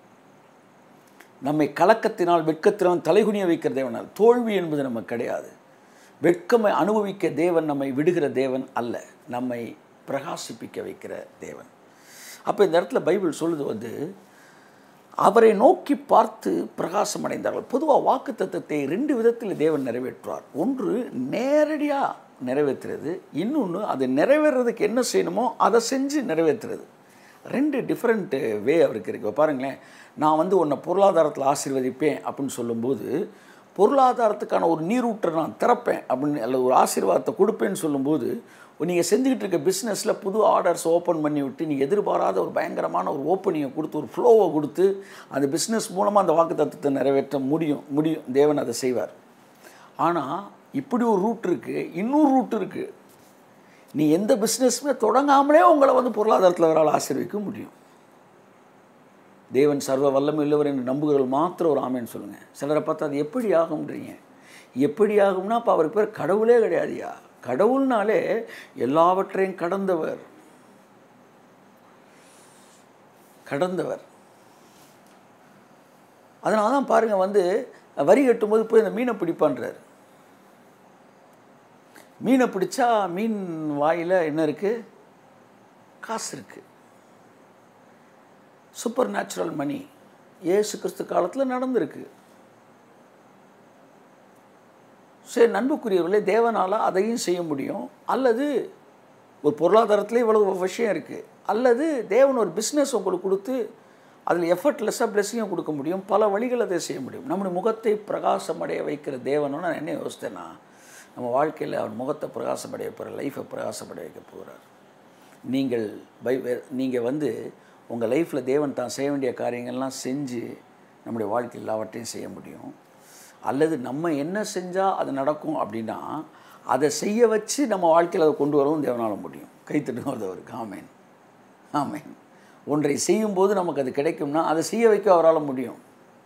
நம்மை கலக்கத்தினால் வெட்கத்தினால் தலைகுனிய வைக்கிற தேவனால் தோல்வி என்பது நமக்கு கிடையாது வெட்கமை அனுபவிக்க தேவன் நம்மை விடுகிற தேவன் அல்ல நம்மை பிரகாசிப்பிக்க வைக்கிற தேவன் அப்போ இந்த இடத்துல பைபிள் சொல்லுது வந்து அவரை நோக்கி பார்த்து பிரகாசம் அடைந்தார்கள் பொதுவாக வாக்கு தத்துவத்தை ரெண்டு விதத்தில் தேவன் நிறைவேற்றுவார் ஒன்று நேரடியாக நிறைவேற்றுறது இன்னொன்று அது நிறைவேறதுக்கு என்ன செய்யணுமோ அதை செஞ்சு நிறைவேற்றுறது ரெண்டு டிஃப்ரெண்ட்டு வே அவருக்கு இருக்கு இப்போ பாருங்களேன் நான் வந்து உன்னை பொருளாதாரத்தில் ஆசீர்வதிப்பேன் அப்படின்னு சொல்லும்போது பொருளாதாரத்துக்கான ஒரு நீரூற்றை நான் திறப்பேன் அப்படின்னு அல்லது ஒரு ஆசீர்வாதத்தை கொடுப்பேன்னு சொல்லும்போது நீங்கள் செஞ்சுக்கிட்டு இருக்க பிஸ்னஸில் புது ஆர்டர்ஸ் ஓப்பன் பண்ணி விட்டு நீங்கள் எதிர்பாராத ஒரு பயங்கரமான ஒரு ஓப்பனிங்கை கொடுத்து ஒரு ஃப்ளோவை கொடுத்து அந்த பிஸ்னஸ் மூலமாக அந்த வாக்கு தத்துவத்தை நிறைவேற்ற முடியும் முடியும் தேவன் அதை செய்வார் ஆனால் இப்படி ஒரு ரூட் இருக்குது இன்னொரு ரூட் இருக்குது நீ எந்த பிஸ்னஸுமே தொடங்காமலே உங்களை வந்து பொருளாதாரத்தில் வரால் ஆசீர்விக்க முடியும் தேவன் சர்வ வல்லமை உள்ளவர் என்று நம்புகிறவர்கள் மாத்திரம் ஒரு ஆமேன்னு சொல்லுங்கள் சிலரை பார்த்தா அது எப்படி ஆகும்ன்றீங்க எப்படி ஆகும்னா அப்போ அவருக்கு பேர் கடவுளே கிடையாதுயா கடவுள்னாலே எல்லாவற்றையும் கடந்தவர் கடந்தவர் அதனால தான் பாருங்கள் வந்து வரி கட்டும்போது போய் இந்த மீனை பிடிப்பான்றார் மீனை பிடிச்சா மீன் வாயில் என்ன இருக்குது காசு இருக்குது சூப்பர் நேச்சுரல் மணி ஏசு கிறிஸ்து காலத்தில் நடந்திருக்கு சரி நண்புக்குரியவர்களே தேவனால் அதையும் செய்ய முடியும் அல்லது ஒரு பொருளாதாரத்தில் இவ்வளவு விஷயம் இருக்குது அல்லது தேவன் ஒரு பிஸ்னஸ் உங்களுக்கு கொடுத்து அதில் எஃபர்ட்லெஸ்ஸாக பிளெஸ்ஸிங்கும் கொடுக்க முடியும் பல வழிகள் அதை செய்ய முடியும் நம்முடைய முகத்தை பிரகாசமடைய வைக்கிற தேவனும் நான் என்ன யோசித்தேன்னா நம்ம வாழ்க்கையில் அவர் முகத்தை பிரகாசமடைய போகிற லைஃப்பை பிரகாசமடைய வைக்க போகிறார் நீங்கள் பை நீங்கள் வந்து உங்கள் லைஃப்பில் தேவன் தான் செய்ய வேண்டிய காரியங்கள்லாம் செஞ்சு நம்முடைய வாழ்க்கையில் எல்லாவற்றையும் செய்ய முடியும் அல்லது நம்ம என்ன செஞ்சால் அது நடக்கும் அப்படின்னா அதை செய்ய வச்சு நம்ம வாழ்க்கையில் அதை கொண்டு வரவும் தேவனால் முடியும் கைத்தட்டும் அவருக்கு ஆமேன் ஆமேன் ஒன்றை செய்யும்போது நமக்கு அது கிடைக்கும்னா அதை செய்ய வைக்க அவரால் முடியும்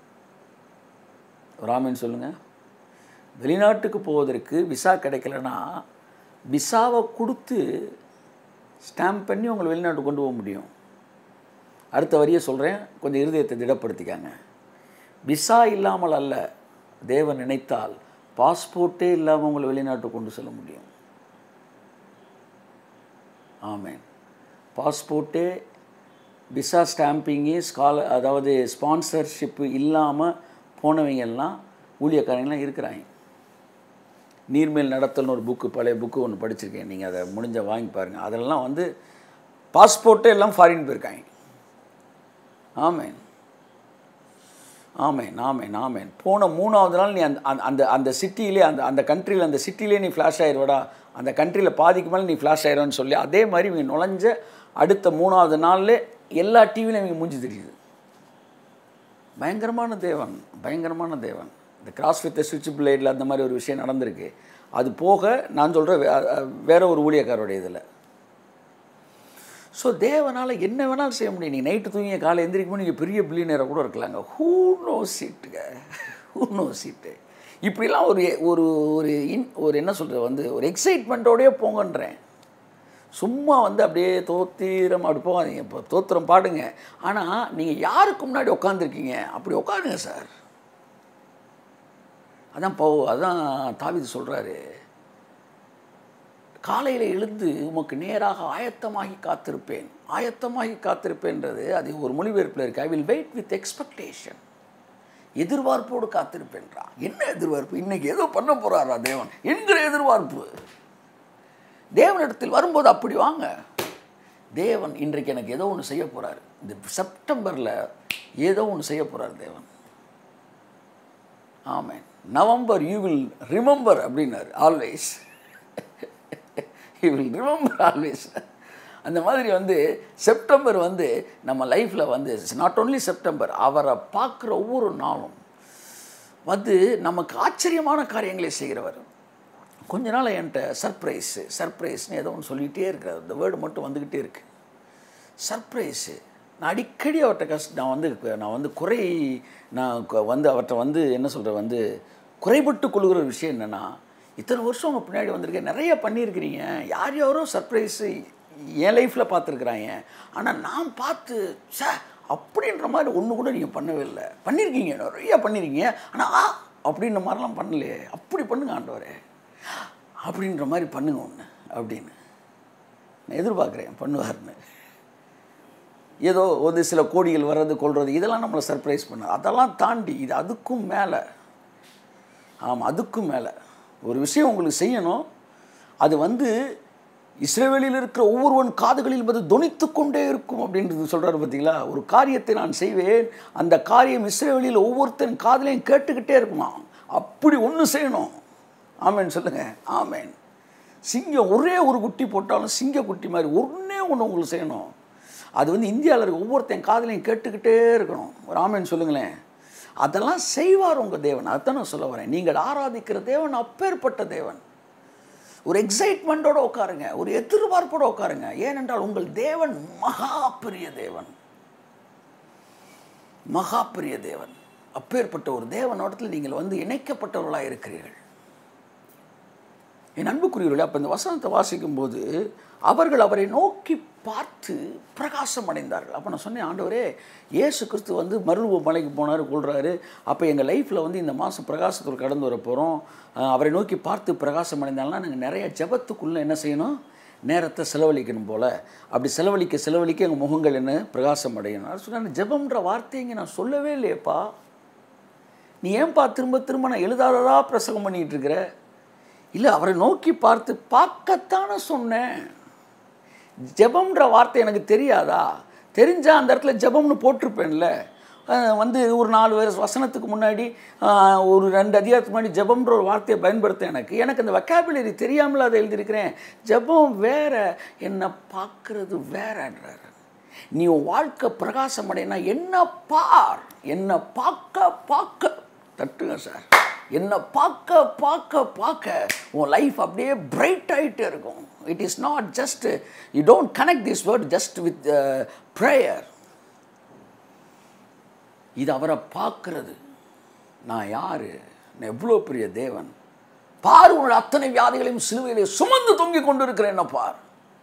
ராமன் சொல்லுங்கள் வெளிநாட்டுக்கு போவதற்கு விசா கிடைக்கலனா விசாவை கொடுத்து ஸ்டாம்ப் பண்ணி உங்களை வெளிநாட்டுக்கு கொண்டு போக முடியும் அடுத்த வரியை சொல்கிறேன் கொஞ்சம் இருதயத்தை திடப்படுத்திக்காங்க விசா இல்லாமல் அல்ல தேவன் நினைத்தால் பாஸ்போர்ட்டே இல்லாமல் உங்களை வெளிநாட்டுக்கு கொண்டு செல்ல முடியும் ஆமேன் பாஸ்போர்ட்டே விசா ஸ்டாம்பிங்கு ஸ்கால அதாவது ஸ்பான்சர்ஷிப்பு இல்லாமல் போனவங்கெல்லாம் ஊழியக்காரங்களாம் இருக்கிறாங்க நீர்மேல் நடத்தல்னு ஒரு புக்கு பழைய புக்கு ஒன்று படிச்சிருக்கேன் நீங்கள் அதை முடிஞ்ச வாங்கி பாருங்கள் அதெல்லாம் வந்து பாஸ்போர்ட்டே எல்லாம் ஃபாரின் போயிருக்காங்க ஆமேன் ஆமேன் ஆமேன் ஆமேன் போன மூணாவது நாள் நீ அந்த அந்த அந்த சிட்டியிலே அந்த அந்த கண்ட்ரியில் அந்த சிட்டிலே நீ ஃப்ளாஷ் ஆயிடுவடா அந்த கண்ட்ரியில் பாதிக்கு மேலே நீ ஃப்ளாஷ் ஆயிடுவான்னு சொல்லி அதே மாதிரி இவங்க நுழைஞ்ச அடுத்த மூணாவது நாளில் எல்லா டிவிலையும் இவங்க மூஞ்சி தெரியுது பயங்கரமான தேவன் பயங்கரமான தேவன் இந்த கிராஸ் வித் சுவிட்ச் பிளேடில் அந்த மாதிரி ஒரு விஷயம் நடந்திருக்கு அது போக நான் சொல்கிறேன் வேற ஒரு ஊழியக்காரோடைய இதில் ஸோ தேவனால் என்ன வேணாலும் செய்ய முடியும் நீங்கள் நைட்டு தூங்கிய காலை எந்திரிக்கும் நீங்கள் பெரிய பில்லியனரை கூட இருக்கலாங்க ஹூ நோ சீட்டுங்க ஹூ நோ சீட்டு இப்படிலாம் ஒரு ஒரு ஒரு இன் ஒரு என்ன சொல்கிறது வந்து ஒரு எக்ஸைட்மெண்ட்டோடயே போங்கன்றேன் சும்மா வந்து அப்படியே தோத்திரம் அப்படி போகாதீங்க இப்போ தோத்திரம் பாடுங்க ஆனால் நீங்கள் யாருக்கு முன்னாடி உட்காந்துருக்கீங்க அப்படி உட்காருங்க சார் அதான் போ அதான் தாவிது சொல்கிறாரு காலையில் எழுந்து உமக்கு நேராக ஆயத்தமாகி காத்திருப்பேன் ஆயத்தமாகி காத்திருப்பேன்றது அது ஒரு மொழிபெயர்ப்பில் இருக்கு I will wait with expectation எதிர்பார்ப்போடு காத்திருப்பேன்றா என்ன எதிர்பார்ப்பு இன்னைக்கு ஏதோ பண்ண போகிறாரா தேவன் என்கிற எதிர்பார்ப்பு தேவனிடத்தில் வரும்போது அப்படி வாங்க தேவன் இன்றைக்கு எனக்கு ஏதோ ஒன்று செய்ய போகிறார் இந்த செப்டம்பரில் ஏதோ ஒன்று செய்ய போகிறார் தேவன் ஆமேன் நவம்பர் யூ வில் ரிமெம்பர் அப்படின்னாரு always you will remember always அந்த மாதிரி வந்து செப்டம்பர் வந்து நம்ம லைஃப்பில் வந்து நாட் ஓன்லி செப்டம்பர் அவரை பார்க்குற ஒவ்வொரு நாளும் வந்து நமக்கு ஆச்சரியமான காரியங்களை செய்கிறவர் கொஞ்ச நாள் என்கிட்ட சர்ப்ரைஸு சர்ப்ரைஸ்னு ஏதோ ஒன்று சொல்லிகிட்டே இருக்கிறார் இந்த வேர்டு மட்டும் வந்துக்கிட்டே இருக்குது சர்ப்ரைஸு நான் அடிக்கடி அவர்கிட்ட கஷ்ட நான் வந்து நான் வந்து குறை நான் வந்து அவர்கிட்ட வந்து என்ன சொல்கிறேன் வந்து குறைபட்டு கொள்கிற விஷயம் என்னென்னா இத்தனை வருஷம் அவங்க பின்னாடி வந்திருக்கேன் நிறைய பண்ணியிருக்கிறீங்க யார் யாரோ சர்ப்ரைஸு என் லைஃப்பில் பார்த்துருக்குறாங்க ஆனால் நான் பார்த்து சே அப்படின்ற மாதிரி ஒன்று கூட நீங்கள் பண்ணவே இல்லை பண்ணியிருக்கீங்க நிறையா பண்ணியிருக்கீங்க ஆனால் ஆ அப்படின்ற மாதிரிலாம் பண்ணலையே அப்படி பண்ணுங்க ஆண்டவரே அப்படின்ற மாதிரி பண்ணுங்க ஒன்று அப்படின்னு நான் எதிர்பார்க்குறேன் பண்ணுவார்னு ஏதோ ஒரு சில கோடிகள் வர்றது கொள்வது இதெல்லாம் நம்மளை சர்ப்ரைஸ் பண்ண அதெல்லாம் தாண்டி இது அதுக்கும் மேலே ஆமாம் அதுக்கும் மேலே ஒரு விஷயம் உங்களுக்கு செய்யணும் அது வந்து இஸ்ரேவேலில் இருக்கிற ஒவ்வொருவன் காதுகளில் வந்து தொனித்து கொண்டே இருக்கும் அப்படின்றது சொல்கிறாரு பார்த்தீங்களா ஒரு காரியத்தை நான் செய்வேன் அந்த காரியம் இஸ்ரேவேலில் ஒவ்வொருத்தன் காதலையும் கேட்டுக்கிட்டே இருக்குமா அப்படி ஒன்று செய்யணும் ஆமேன் சொல்லுங்கள் ஆமேன் சிங்கம் ஒரே ஒரு குட்டி போட்டாலும் சிங்க குட்டி மாதிரி ஒன்றே ஒன்று உங்களுக்கு செய்யணும் அது வந்து இந்தியாவில் இருக்க ஒவ்வொருத்தன் காதலையும் கேட்டுக்கிட்டே இருக்கணும் ஒரு ஆமேன் சொல்லுங்களேன் அதெல்லாம் செய்வார் உங்கள் தேவன் அதான் நான் சொல்ல வரேன் நீங்கள் ஆராதிக்கிற தேவன் அப்பேற்பட்ட தேவன் ஒரு எக்ஸைட்மெண்ட்டோட உட்காருங்க ஒரு எதிர்பார்ப்போட உட்காருங்க ஏனென்றால் உங்கள் தேவன் மகா பெரிய தேவன் மகா பெரிய தேவன் அப்பேற்பட்ட ஒரு தேவனோடத்தில் நீங்கள் வந்து இணைக்கப்பட்டவர்களாக இருக்கிறீர்கள் என் அன்புக்குரியவர்களே அப்போ இந்த வசனத்தை வாசிக்கும்போது அவர்கள் அவரை நோக்கி பார்த்து பிரகாசம் அடைந்தார்கள் அப்போ நான் சொன்னேன் ஆண்டவரே இயேசு கிறிஸ்து வந்து மருளுவ மலைக்கு போனார் கொள்கிறாரு அப்போ எங்கள் லைஃப்பில் வந்து இந்த மாதம் பிரகாசத்தில் கடந்து வர போகிறோம் அவரை நோக்கி பார்த்து பிரகாசம் அடைந்தால்னா நாங்கள் நிறைய ஜபத்துக்குள்ளே என்ன செய்யணும் நேரத்தை செலவழிக்கணும் போல் அப்படி செலவழிக்க செலவழிக்க எங்கள் முகங்கள் என்ன பிரகாசம் அடையணும் அது சொன்னால் ஜபம்ன்ற வார்த்தையை இங்கே நான் சொல்லவே இல்லையேப்பா நீ ஏன்பா திரும்ப திரும்ப நான் எழுதாததா பிரசங்கம் பண்ணிகிட்டு இருக்கிற இல்லை அவரை நோக்கி பார்த்து பார்க்கத்தானே சொன்னேன் ஜெபம்ன்ற வார்த்தை எனக்கு தெரியாதா தெரிஞ்சால் அந்த இடத்துல ஜெபம்னு போட்டிருப்பேன்ல அஹ் வந்து ஒரு நாலு வருஷ வசனத்துக்கு முன்னாடி ஆஹ், ஒரு ரெண்டு அதிகாரத்துக்கு முன்னாடி ஜெபம்ன்ற ஒரு வார்த்தையை பயன்படுத்த எனக்கு எனக்கு அந்த வெக்காபுலரி தெரியாமல் அதை எழுதியிருக்கிறேன் ஜெபம் வேற என்னை பார்க்கறது வேறன்றார் நீ உன் வாழ்க்கை பிரகாசம் அடையினா என்ன பார் என்னை பார்க்க பார்க்க தட்டுங்க சார் என்னை பார்க்க பார்க்க பார்க்க உன் லைஃப் அப்படியே பிரைட் ஆகிட்டே இருக்கும் it is not just you don't connect this word just with prayer இது அவரை பார்க்கறது நான் யாரு நான் எவ்வளோ பெரிய தேவன் பார் உன்னோட அத்தனை வியாதிகளையும் சிலுவையிலே சுமந்து தொங்கிக் கொண்டிருக்கிறேன் என்ன பார்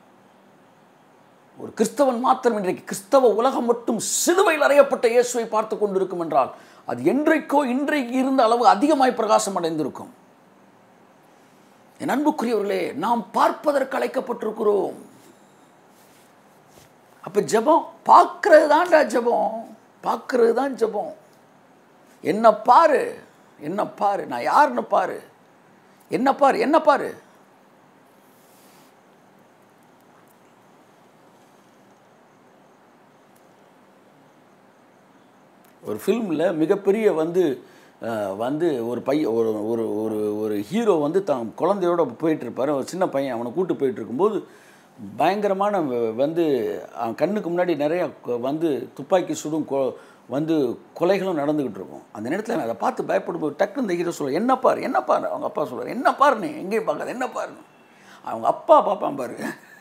ஒரு கிறிஸ்தவன் மாத்திரம் இன்றைக்கு கிறிஸ்தவ உலகம் மட்டும் சிலுவையில் அறையப்பட்ட இயேசுவை பார்த்து கொண்டிருக்கும் என்றால் அது என்றைக்கோ இன்றைக்கு இருந்த அளவு அதிகமாய் பிரகாசம் அடைந்திருக்கும் என் அன்புக்குரியவர்களே நாம் பார்ப்பதற்கு அழைக்கப்பட்டிருக்கிறோம் அப்ப ஜெபம் பார்க்கறது தான்டா ஜெபம் பார்க்கறது தான் ஜெபம் என்ன பாரு என்ன பாரு நான் யாருன்னு பாரு என்ன பாரு என்ன பாரு ஒரு ஃபில்மில் மிகப்பெரிய வந்து அஹ், வந்து ஒரு பையன் ஒரு ஒரு ஒரு ஒரு ஹீரோ வந்து தான் குழந்தையோட போயிட்டு இருப்பாரு ஒரு சின்ன பையன் அவனை கூட்டு போயிட்டு இருக்கும்போது பயங்கரமான வ- வந்து அவன் கண்ணுக்கு முன்னாடி நிறைய கொ- வந்து துப்பாக்கி சுடும் கொ வந்து கொலைகளும் நடந்துக்கிட்டு இருக்கும் அந்த நேரத்தில் அதை பார்த்து பயப்படும்போது டக்குன்னு இந்த ஹீரோ சொல்ல என்ன பாரு என்ன பாரு அவங்க அப்பா சொல்றாரு என்ன பாரு நீ எங்கேயும் பார்க்காத என்ன பாருன்னு அவங்க அப்பா பார்ப்பான் பாரு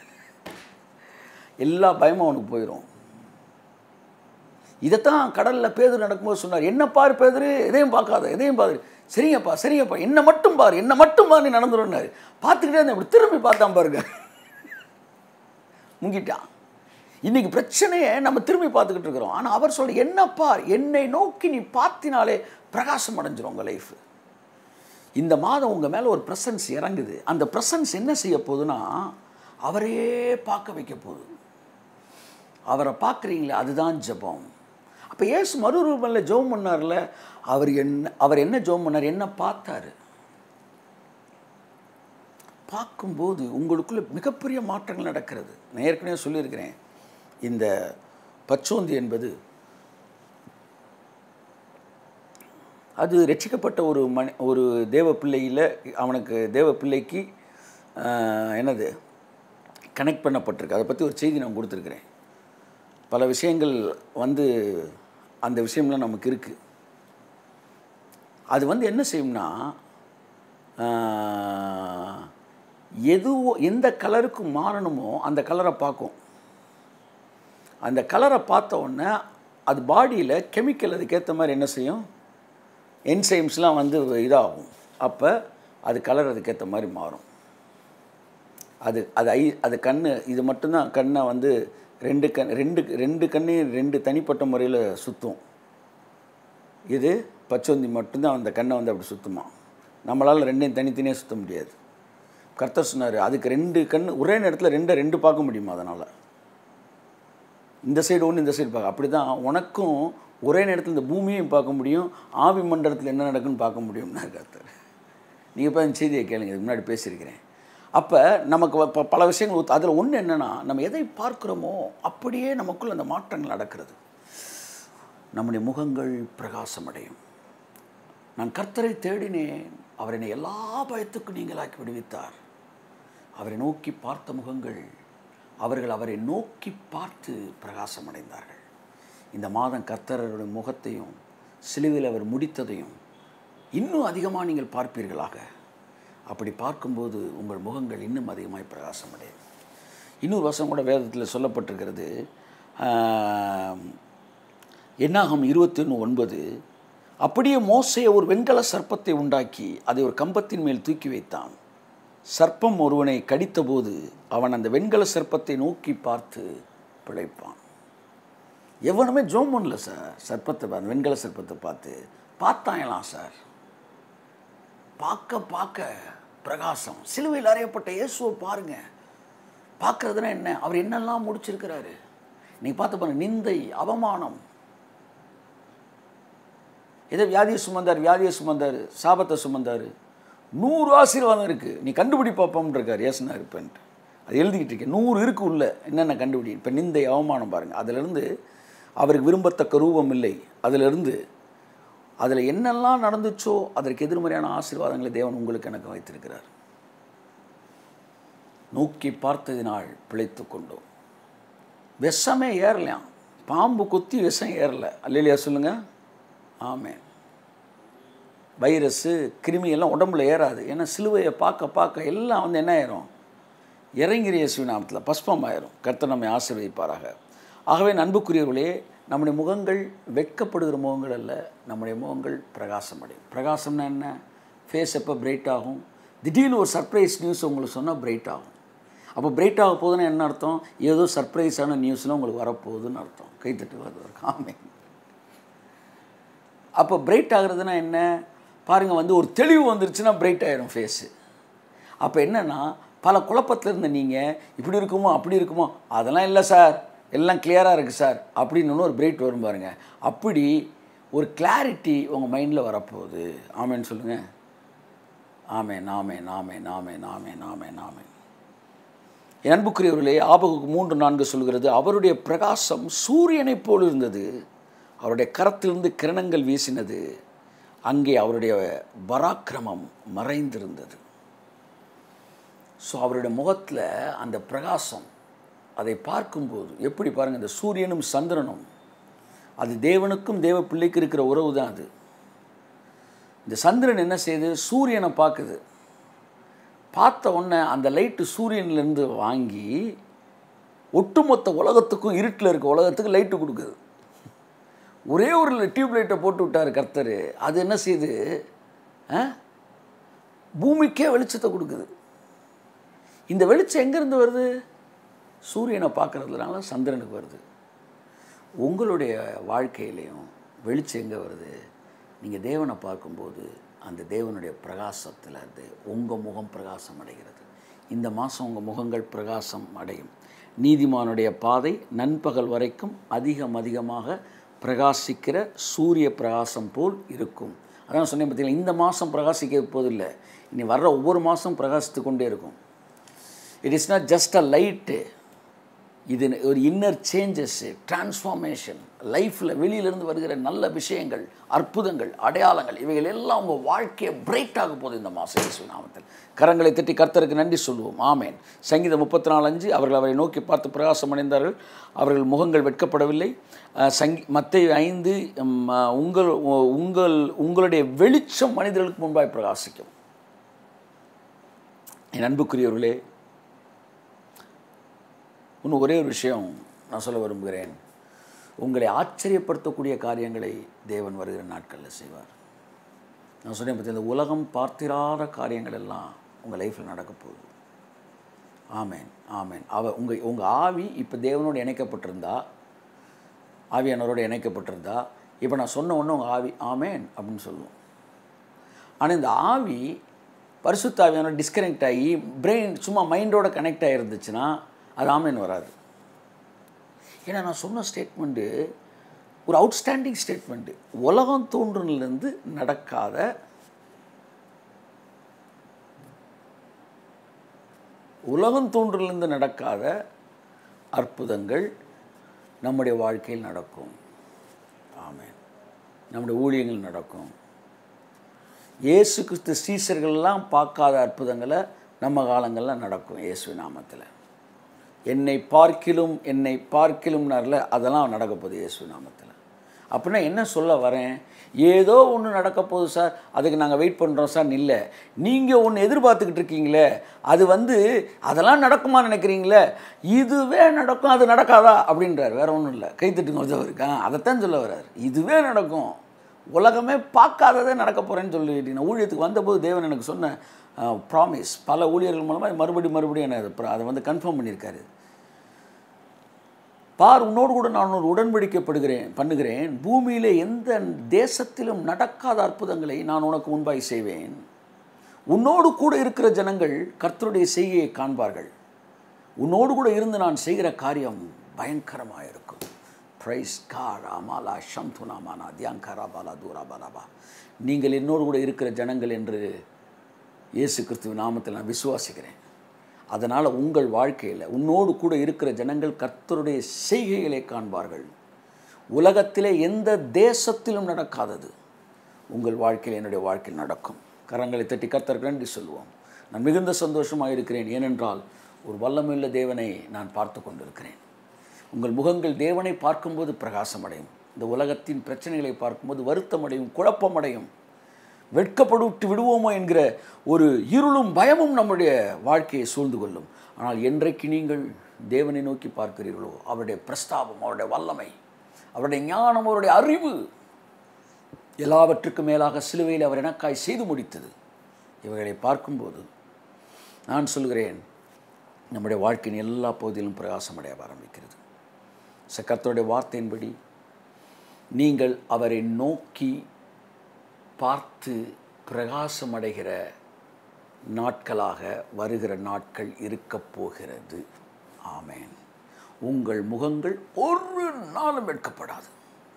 எல்லா பயமும் அவனுக்கு போயிடும் இதைத்தான் கடலில் பேதுரு நடக்கும்போது சொன்னார் என்ன பாரு பேதுரு எதையும் பார்க்காத எதையும் பாரு சரிங்கப்பா சரிங்கப்பா என்ன மட்டும் பாரு என்ன மட்டும் பாரு நீ நடந்துருன்னாரு பார்த்துக்கிட்டே இருந்தேன் இப்படி திரும்பி பார்த்தான் பாருங்க முங்கிட்டான் இன்னைக்கு பிரச்சனையை நம்ம திரும்பி பார்த்துக்கிட்டு இருக்கிறோம் ஆனால் அவர் சொல்ற என்ன பார் என்னை நோக்கி நீ பார்த்தினாலே பிரகாசம் அடைஞ்சிரும் உங்கள் லைஃப் இந்த மாதம் உங்கள் மேலே ஒரு ப்ரெசன்ஸ் இறங்குது அந்த ப்ரெசன்ஸ் என்ன செய்ய போகுதுன்னா அவரையே பார்க்க வைக்க போகுது அவரை பார்க்குறீங்களே அதுதான் ஜெபம் அப்போ ஏசு மறுரூபமில் ஜெபம் பண்ணார்ல அவர் என்ன அவர் என்ன ஜெபம் பண்ணார் என்ன பார்த்தாரு பார்க்கும்போது உங்களுக்குள்ள மிகப்பெரிய மாற்றங்கள் நடக்கிறது நான் ஏற்கனவே சொல்லியிருக்கிறேன் இந்த பச்சோந்தி என்பது அது ரட்சிக்கப்பட்ட ஒரு மனி ஒரு தேவ பிள்ளையில் அவனுக்கு தேவ பிள்ளைக்கு ஆஹ், என்னது கனெக்ட் பண்ணப்பட்டிருக்கு அதை பற்றி ஒரு செய்தி நான் கொடுத்துருக்குறேன் பல விஷயங்கள் வந்து அந்த விஷயம்லாம் நமக்கு இருக்குது அது வந்து என்ன செய்யும்னா ஆஹ், எதுவோ எந்த கலருக்கு மாறணுமோ அந்த கலரை பார்க்கும் அந்த கலரை பார்த்த உடனே அது பாடியில் கெமிக்கல் அதுக்கேற்ற மாதிரி என்ன செய்யும் என்சைம்ஸ்லாம் வந்து இதாகும் அப்போ அது கலர் அதுக்கேற்ற மாதிரி மாறும் அது அது ஐ அது கண் இது மட்டும்தான் கண்ணை வந்து ரெண்டு கண் ரெண்டு ரெண்டு கண்ணையும் ரெண்டு தனிப்பட்ட முறையில் சுற்றும் இது பச்சோந்தி மட்டும்தான் அந்த கண்ணை வந்து அப்படி சுற்றுமா நம்மளால் ரெண்டையும் தனித்தனியாக சுற்ற முடியாது கர்த்தர் சொன்னார் அதுக்கு ரெண்டு கண் ஒரே நேரத்தில் ரெண்டை ரெண்டு பார்க்க முடியுமா அதனால் இந்த சைடு ஒன்று இந்த சைடு பார்க்க அப்படி தான் உனக்கும் ஒரே நேரத்தில் இந்த பூமியையும் பார்க்க முடியும் ஆவி மண்டலத்தில் என்ன நடக்குன்னு பார்க்க முடியும்னா கர்த்தர் நீங்கள் இப்போ இந்த செய்தியை கேளுங்க இதுக்கு முன்னாடி பேசியிருக்கிறேன் அப்போ நமக்கு வ- ப- பல விஷயங்கள் அதில் ஒன்று என்னென்னா நம்ம எதை பார்க்குறோமோ அப்படியே நமக்குள்ள அந்த மாற்றங்கள் நடக்கிறது நம்முடைய முகங்கள் பிரகாசமடையும் நான் கர்த்தரை தேடினேன் அவர் என்னை எல்லா பயத்துக்கும் நீங்களாக்கி விடுவித்தார் அவரை நோக்கி பார்த்த முகங்கள் அவர்கள் அவரை நோக்கி பார்த்து பிரகாசமடைந்தார்கள் இந்த மாதம் கர்த்தருடைய முகத்தையும் சிலுவையில் அவர் முடித்ததையும் இன்னும் அதிகமாக நீங்கள் பார்ப்பீர்களாக அப்படி பார்க்கும்போது உங்கள் முகங்கள் இன்னும் அதிகமாய் பிரகாசமடையும் இன்னொரு வசனம் கூட வேதத்தில் சொல்லப்பட்டிருக்கிறது ஆம், என்னாகும் இருபத்தொன்று ஒன்பது அப்படியே மோசே ஒரு வெண்கல சர்ப்பத்தை உண்டாக்கி அதை ஒரு கம்பத்தின் மேல் தூக்கி வைத்தான் சர்ப்பம் ஒருவனை கடித்தபோது அவன் அந்த வெண்கல சர்ப்பத்தை நோக்கி பார்த்து பிழைப்பான் எவனுமே ஜோம் பண்ணல சார் சர்ப்பத்தை பார்த்து வெண்கல சர்ப்பத்தை பார்த்து பார்த்தாங்களாம் சார் பார்க்க பார்க்க பிரகாசம் சிலுவையில் அறையப்பட்ட இயேசுவை பாருங்க பார்க்கறதுனா என்ன அவர் என்னெல்லாம் முடிச்சிருக்கிறாரு நீ பார்த்து பாருங்க நிந்தை அவமானம் ஏதோ வியாதியை சுமந்தார் வியாதியை சுமந்தார் சாபத்தை சுமந்தார் நூறு ஆசீர்வாதம் இருக்குது நீ கண்டுபிடி பார்ப்போம்னு இருக்கார் ஏசுனா இருப்பேன்ட்டு அது எழுதிக்கிட்டு இருக்கேன் நூறு இருக்கு உள்ள என்னென்ன கண்டுபிடி இப்போ நிந்தை அவமானம் பாருங்கள் அதிலிருந்து அவருக்கு விரும்பத்தக்க ரூபம் இல்லை அதிலிருந்து அதில் என்னெல்லாம் நடந்துச்சோ அதற்கு எதிர்மறையான ஆசீர்வாதங்களை தேவன் உங்களுக்கு எனக்கு வைத்திருக்கிறார் நோக்கி பார்த்ததினால் பிழைத்து கொண்டோம் விஷமே ஏறலையாம் பாம்பு கொத்தி விஷம் ஏறல அல்லையா சொல்லுங்க ஆமென் வைரஸு கிருமி எல்லாம் உடம்புல ஏறாது ஏன்னா சிலுவையை பார்க்க பார்க்க எல்லாம் வந்து என்ன ஆயிரும் இறங்கிற இயேசுவின் நாமத்தில் பஸ்பம் ஆயிரும் கர்த்தர் நம்மை ஆசீர்வதிப்பாராக ஆகவே அன்புக்குரியவர்களே நம்முடைய முகங்கள் வெட்கப்படுகிற முகங்கள் அல்ல நம்முடைய முகங்கள் பிரகாசம் அடையும் பிரகாசம்னா என்ன ஃபேஸ் எப்போ பிரைட் ஆகும் திடீர்னு ஒரு சர்ப்ரைஸ் நியூஸ் உங்களுக்கு சொன்னால் பிரைட் ஆகும் அப்போ பிரைட் ஆக போகுதுன்னா என்ன அர்த்தம் ஏதோ சர்ப்ரைஸான நியூஸ்லாம் உங்களுக்கு வரப்போகுதுன்னு அர்த்தம் கைத்தட்டு வருது காமே அப்போ பிரைட் ஆகுறதுனா என்ன பாருங்கள் வந்து ஒரு தெளிவு வந்துருச்சுன்னா பிரைட் ஆயிரும் ஃபேஸு அப்போ என்னென்னா பல குழப்பத்தில் இருந்த நீங்கள் இப்படி இருக்குமோ அப்படி இருக்குமோ அதெல்லாம் இல்லை சார் எல்லாம் கிளியராக இருக்குது சார் அப்படின்னு ஒரு பிரைட் வரும் பாருங்க அப்படி ஒரு கிளாரிட்டி உங்கள் மைண்டில் வரப்போகுது ஆமேன்னு சொல்லுங்கள் ஆமே நாமே நாமே நாமே நாமே நாமே நாமே என் அன்புக்குரியவர்களே ஆபகுக்கு மூன்று நான்கு சொல்கிறது அவருடைய பிரகாசம் சூரியனைப் போல் இருந்தது அவருடைய கரத்திலிருந்து கிரணங்கள் வீசினது அங்கே அவருடைய பராக்கிரமம் மறைந்திருந்தது ஸோ அவருடைய முகத்தில் அந்த பிரகாசம் அதை பார்க்கும்போது எப்படி பாருங்கள் இந்த சூரியனும் சந்திரனும் அது தேவனுக்கும் தேவ பிள்ளைக்கு இருக்கிற உறவு தான் அது இந்த சந்திரன் என்ன செய்யுது சூரியனை பார்க்குது பார்த்த உடனே அந்த லைட்டு சூரியன்லேருந்து வாங்கி ஒட்டுமொத்த உலகத்துக்கும் இருட்டில் இருக்க உலகத்துக்கு லைட்டு கொடுக்குது ஒரே ஒரு டியூப் லைட்டை போட்டு விட்டார் கர்த்தர் அது என்ன செய்யுது ஆ? பூமிக்கே வெளிச்சத்தை கொடுக்குது இந்த வெளிச்சம் எங்கேருந்து வருது சூரியனை பார்க்கறதுனால சந்திரனுக்கு வருது உங்களுடைய வாழ்க்கையிலையும் வெளிச்சம் எங்கே வருது நீங்கள் தேவனை பார்க்கும்போது அந்த தேவனுடைய பிரகாசத்தில் இருந்து உங்கள் முகம் பிரகாசம் அடைகிறது இந்த மாதம் உங்கள் முகங்கள் பிரகாசம் அடையும் நீதிமானுடைய பாதை நண்பகல் வரைக்கும் அதிகம் அதிகமாக பிரகாசிக்கிற சூரிய பிரகாசம் போல் இருக்கும் அதான் சொன்னேன் பார்த்தீங்களா இந்த மாதம் பிரகாசிக்க போதில்லை இனி வர்ற ஒவ்வொரு மாதம் பிரகாசித்து கொண்டே இருக்கும் it is not just a light இது ஒரு இன்னர் சேஞ்சஸ்ஸு டிரான்ஸ்ஃபார்மேஷன் லைஃப்பில் வெளியிலேருந்து வருகிற நல்ல விஷயங்கள் அற்புதங்கள் அடையாளங்கள் இவைகள் எல்லாம் உங்கள் வாழ்க்கையை பிரைட் ஆக போகுது இந்த மாதம் இயேசு நாமத்தில் கரங்களை தட்டி கர்த்தருக்கு நன்றி சொல்லுவோம் ஆமேன் சங்கீதம் முப்பத்தி நாலு அஞ்சு அவர்கள் அவரை நோக்கி பார்த்து பிரகாசம் அடைந்தார்கள் அவர்கள் முகங்கள் வெட்கப்படவில்லை அஹ், சங்கி மத்திய ஐந்து ம், அஹ், உங்கள் உங்கள் உங்களுடைய வெளிச்சம் மனிதர்களுக்கு முன்பாய் பிரகாசிக்கும் என் அன்புக்குரியவர்களே இன்னும் ஒரே ஒரு விஷயம் நான் சொல்ல விரும்புகிறேன் உங்களை ஆச்சரியப்படுத்தக்கூடிய காரியங்களை தேவன் வருகிற நாட்களில் செய்வார் நான் சொன்னேன் பற்றி இந்த உலகம் பார்த்திராத காரியங்கள் எல்லாம் உங்கள் லைஃப்பில் நடக்க போகுது ஆமேன் ஆமேன் அவ உங்கள் உங்கள் ஆவி இப்போ தேவனோடு இணைக்கப்பட்டிருந்தா ஆவியானவரோடு இணைக்கப்பட்டிருந்தா இப்போ நான் சொன்ன உடனே உங்கள் ஆவி ஆமேன் அப்படின்னு சொல்லுவோம் ஆனால் இந்த ஆவி பரிசுத்த ஆவியானோட டிஸ்கனெக்ட் ஆகி பிரெயின் சும்மா மைண்டோட கனெக்ட் ஆகிருந்துச்சுன்னா அது ஆமேன் வராது ஏன்னா நான் சொன்ன ஸ்டேட்மெண்ட்டு ஒரு அவுட்ஸ்டாண்டிங் ஸ்டேட்மெண்ட்டு உலகம் தோன்றுனிலிருந்து நடக்காத உலகம் தோன்றிலிருந்து நடக்காத அற்புதங்கள் நம்முடைய வாழ்க்கையில் நடக்கும் ஆமென் நம்முடைய ஊழியங்கள் நடக்கும் இயேசு கிறிஸ்து சீசர்கள்லாம் பார்க்காத அற்புதங்களை நம்ம காலங்களில் நடக்கும் இயேசு நாமத்தில் என்னை பார்க்கிலும் என்னை பார்க்கிலும்னார்ல அதெல்லாம் நடக்க போகுது இயேசு நாமத்தில் அப்படின்னா என்ன சொல்ல வரேன் ஏதோ ஒன்று நடக்க போகுது சார் அதுக்கு நாங்கள் வெயிட் பண்ணுறோம் சார் இல்லை நீங்கள் ஒன்று எதிர்பார்த்துக்கிட்டு இருக்கீங்களே அது வந்து அதெல்லாம் நடக்குமான்னு நினைக்கிறீங்களே இதுவே நடக்கும் அது நடக்காதா அப்படின்றார் வேற ஒன்றும் இல்லை கைத்தட்டுங்க உதவருக்கு ஆ அதைத்தான் சொல்ல வர்றார் இதுவே நடக்கும் உலகமே பார்க்காததே நடக்க போகிறேன்னு சொல்லிட்டு நான் ஊழியத்துக்கு வந்தபோது தேவன் எனக்கு சொன்ன ப்ராமிஸ் பல ஊழியர்கள் மூலமாக மறுபடி மறுபடியும் என்ன அது- அதை வந்து கன்ஃபார்ம் பண்ணியிருக்காரு பார் உன்னோடு கூட நான் ஒரு உடன்படிக்கைப்படுகிறேன் பண்ணுகிறேன் பூமியிலே எந்த தேசத்திலும் நடக்காத அற்புதங்களை நான் உனக்கு முன்பாய் செய்வேன் உன்னோடு கூட இருக்கிற ஜனங்கள் கர்த்தருடைய செய்கையை காண்பார்கள் உன்னோடு கூட இருந்து நான் செய்கிற காரியம் பயங்கரமாக இருக்கும் பிரைஸ் கார் அமாலா ஷந்துனாமானா தியாங்கரா பாலா தூரா பாலாபா நீங்கள் என்னோடு கூட இருக்கிற ஜனங்கள் என்று இயேசு கிறிஸ்துவின் நாமத்தில் நான் விசுவாசிக்கிறேன் அதனால் உங்கள் வாழ்க்கையில் உன்னோடு கூட இருக்கிற ஜனங்கள் கர்த்தருடைய செய்கைகளை காண்பார்கள் உலகத்திலே எந்த தேசத்திலும் நடக்காதது உங்கள் வாழ்க்கையில் என்னுடைய வாழ்க்கையில் நடக்கும் கரங்களை தட்டி கர்த்தருக்கு நன்றி சொல்லுவோம் நான் மிகுந்த சந்தோஷமாக இருக்கிறேன் ஏனென்றால் ஒரு வல்லமையுள்ள தேவனை நான் பார்த்து கொண்டிருக்கிறேன் உங்கள் முகங்கள் தேவனை பார்க்கும்போது பிரகாசமடையும் இந்த உலகத்தின் பிரச்சனைகளை பார்க்கும்போது வருத்தமடையும் குழப்பமடையும் வெட்கப்பட்டு விடுவோமோ என்கிற ஒரு இருளும் பயமும் நம்முடைய வாழ்க்கையை சூழ்ந்து கொள்ளும் ஆனால் என்றைக்கு நீங்கள் தேவனை நோக்கி பார்க்கிறீர்களோ அவருடைய பிரஸ்தாபம் அவருடைய வல்லமை அவருடைய ஞானம் அவருடைய அறிவு எல்லாவற்றுக்கும் மேலாக சிலுவையில் அவர் எனக்காய் செய்து முடித்தது இவைகளை பார்க்கும்போது நான் சொல்கிறேன் நம்முடைய வாழ்க்கையின் எல்லா பகுதியிலும் பிரகாசமடைய ஆரம்பிக்கிறது சக்கரத்தோடைய வார்த்தையின்படி நீங்கள் அவரை நோக்கி பார்த்து பிரகாசமடைகிற நாட்களாக வருகிற நாட்கள் இருக்கப் போகிறது ஆமென் உங்கள் முகங்கள் ஒரு நாளும் வெட்கப்படாது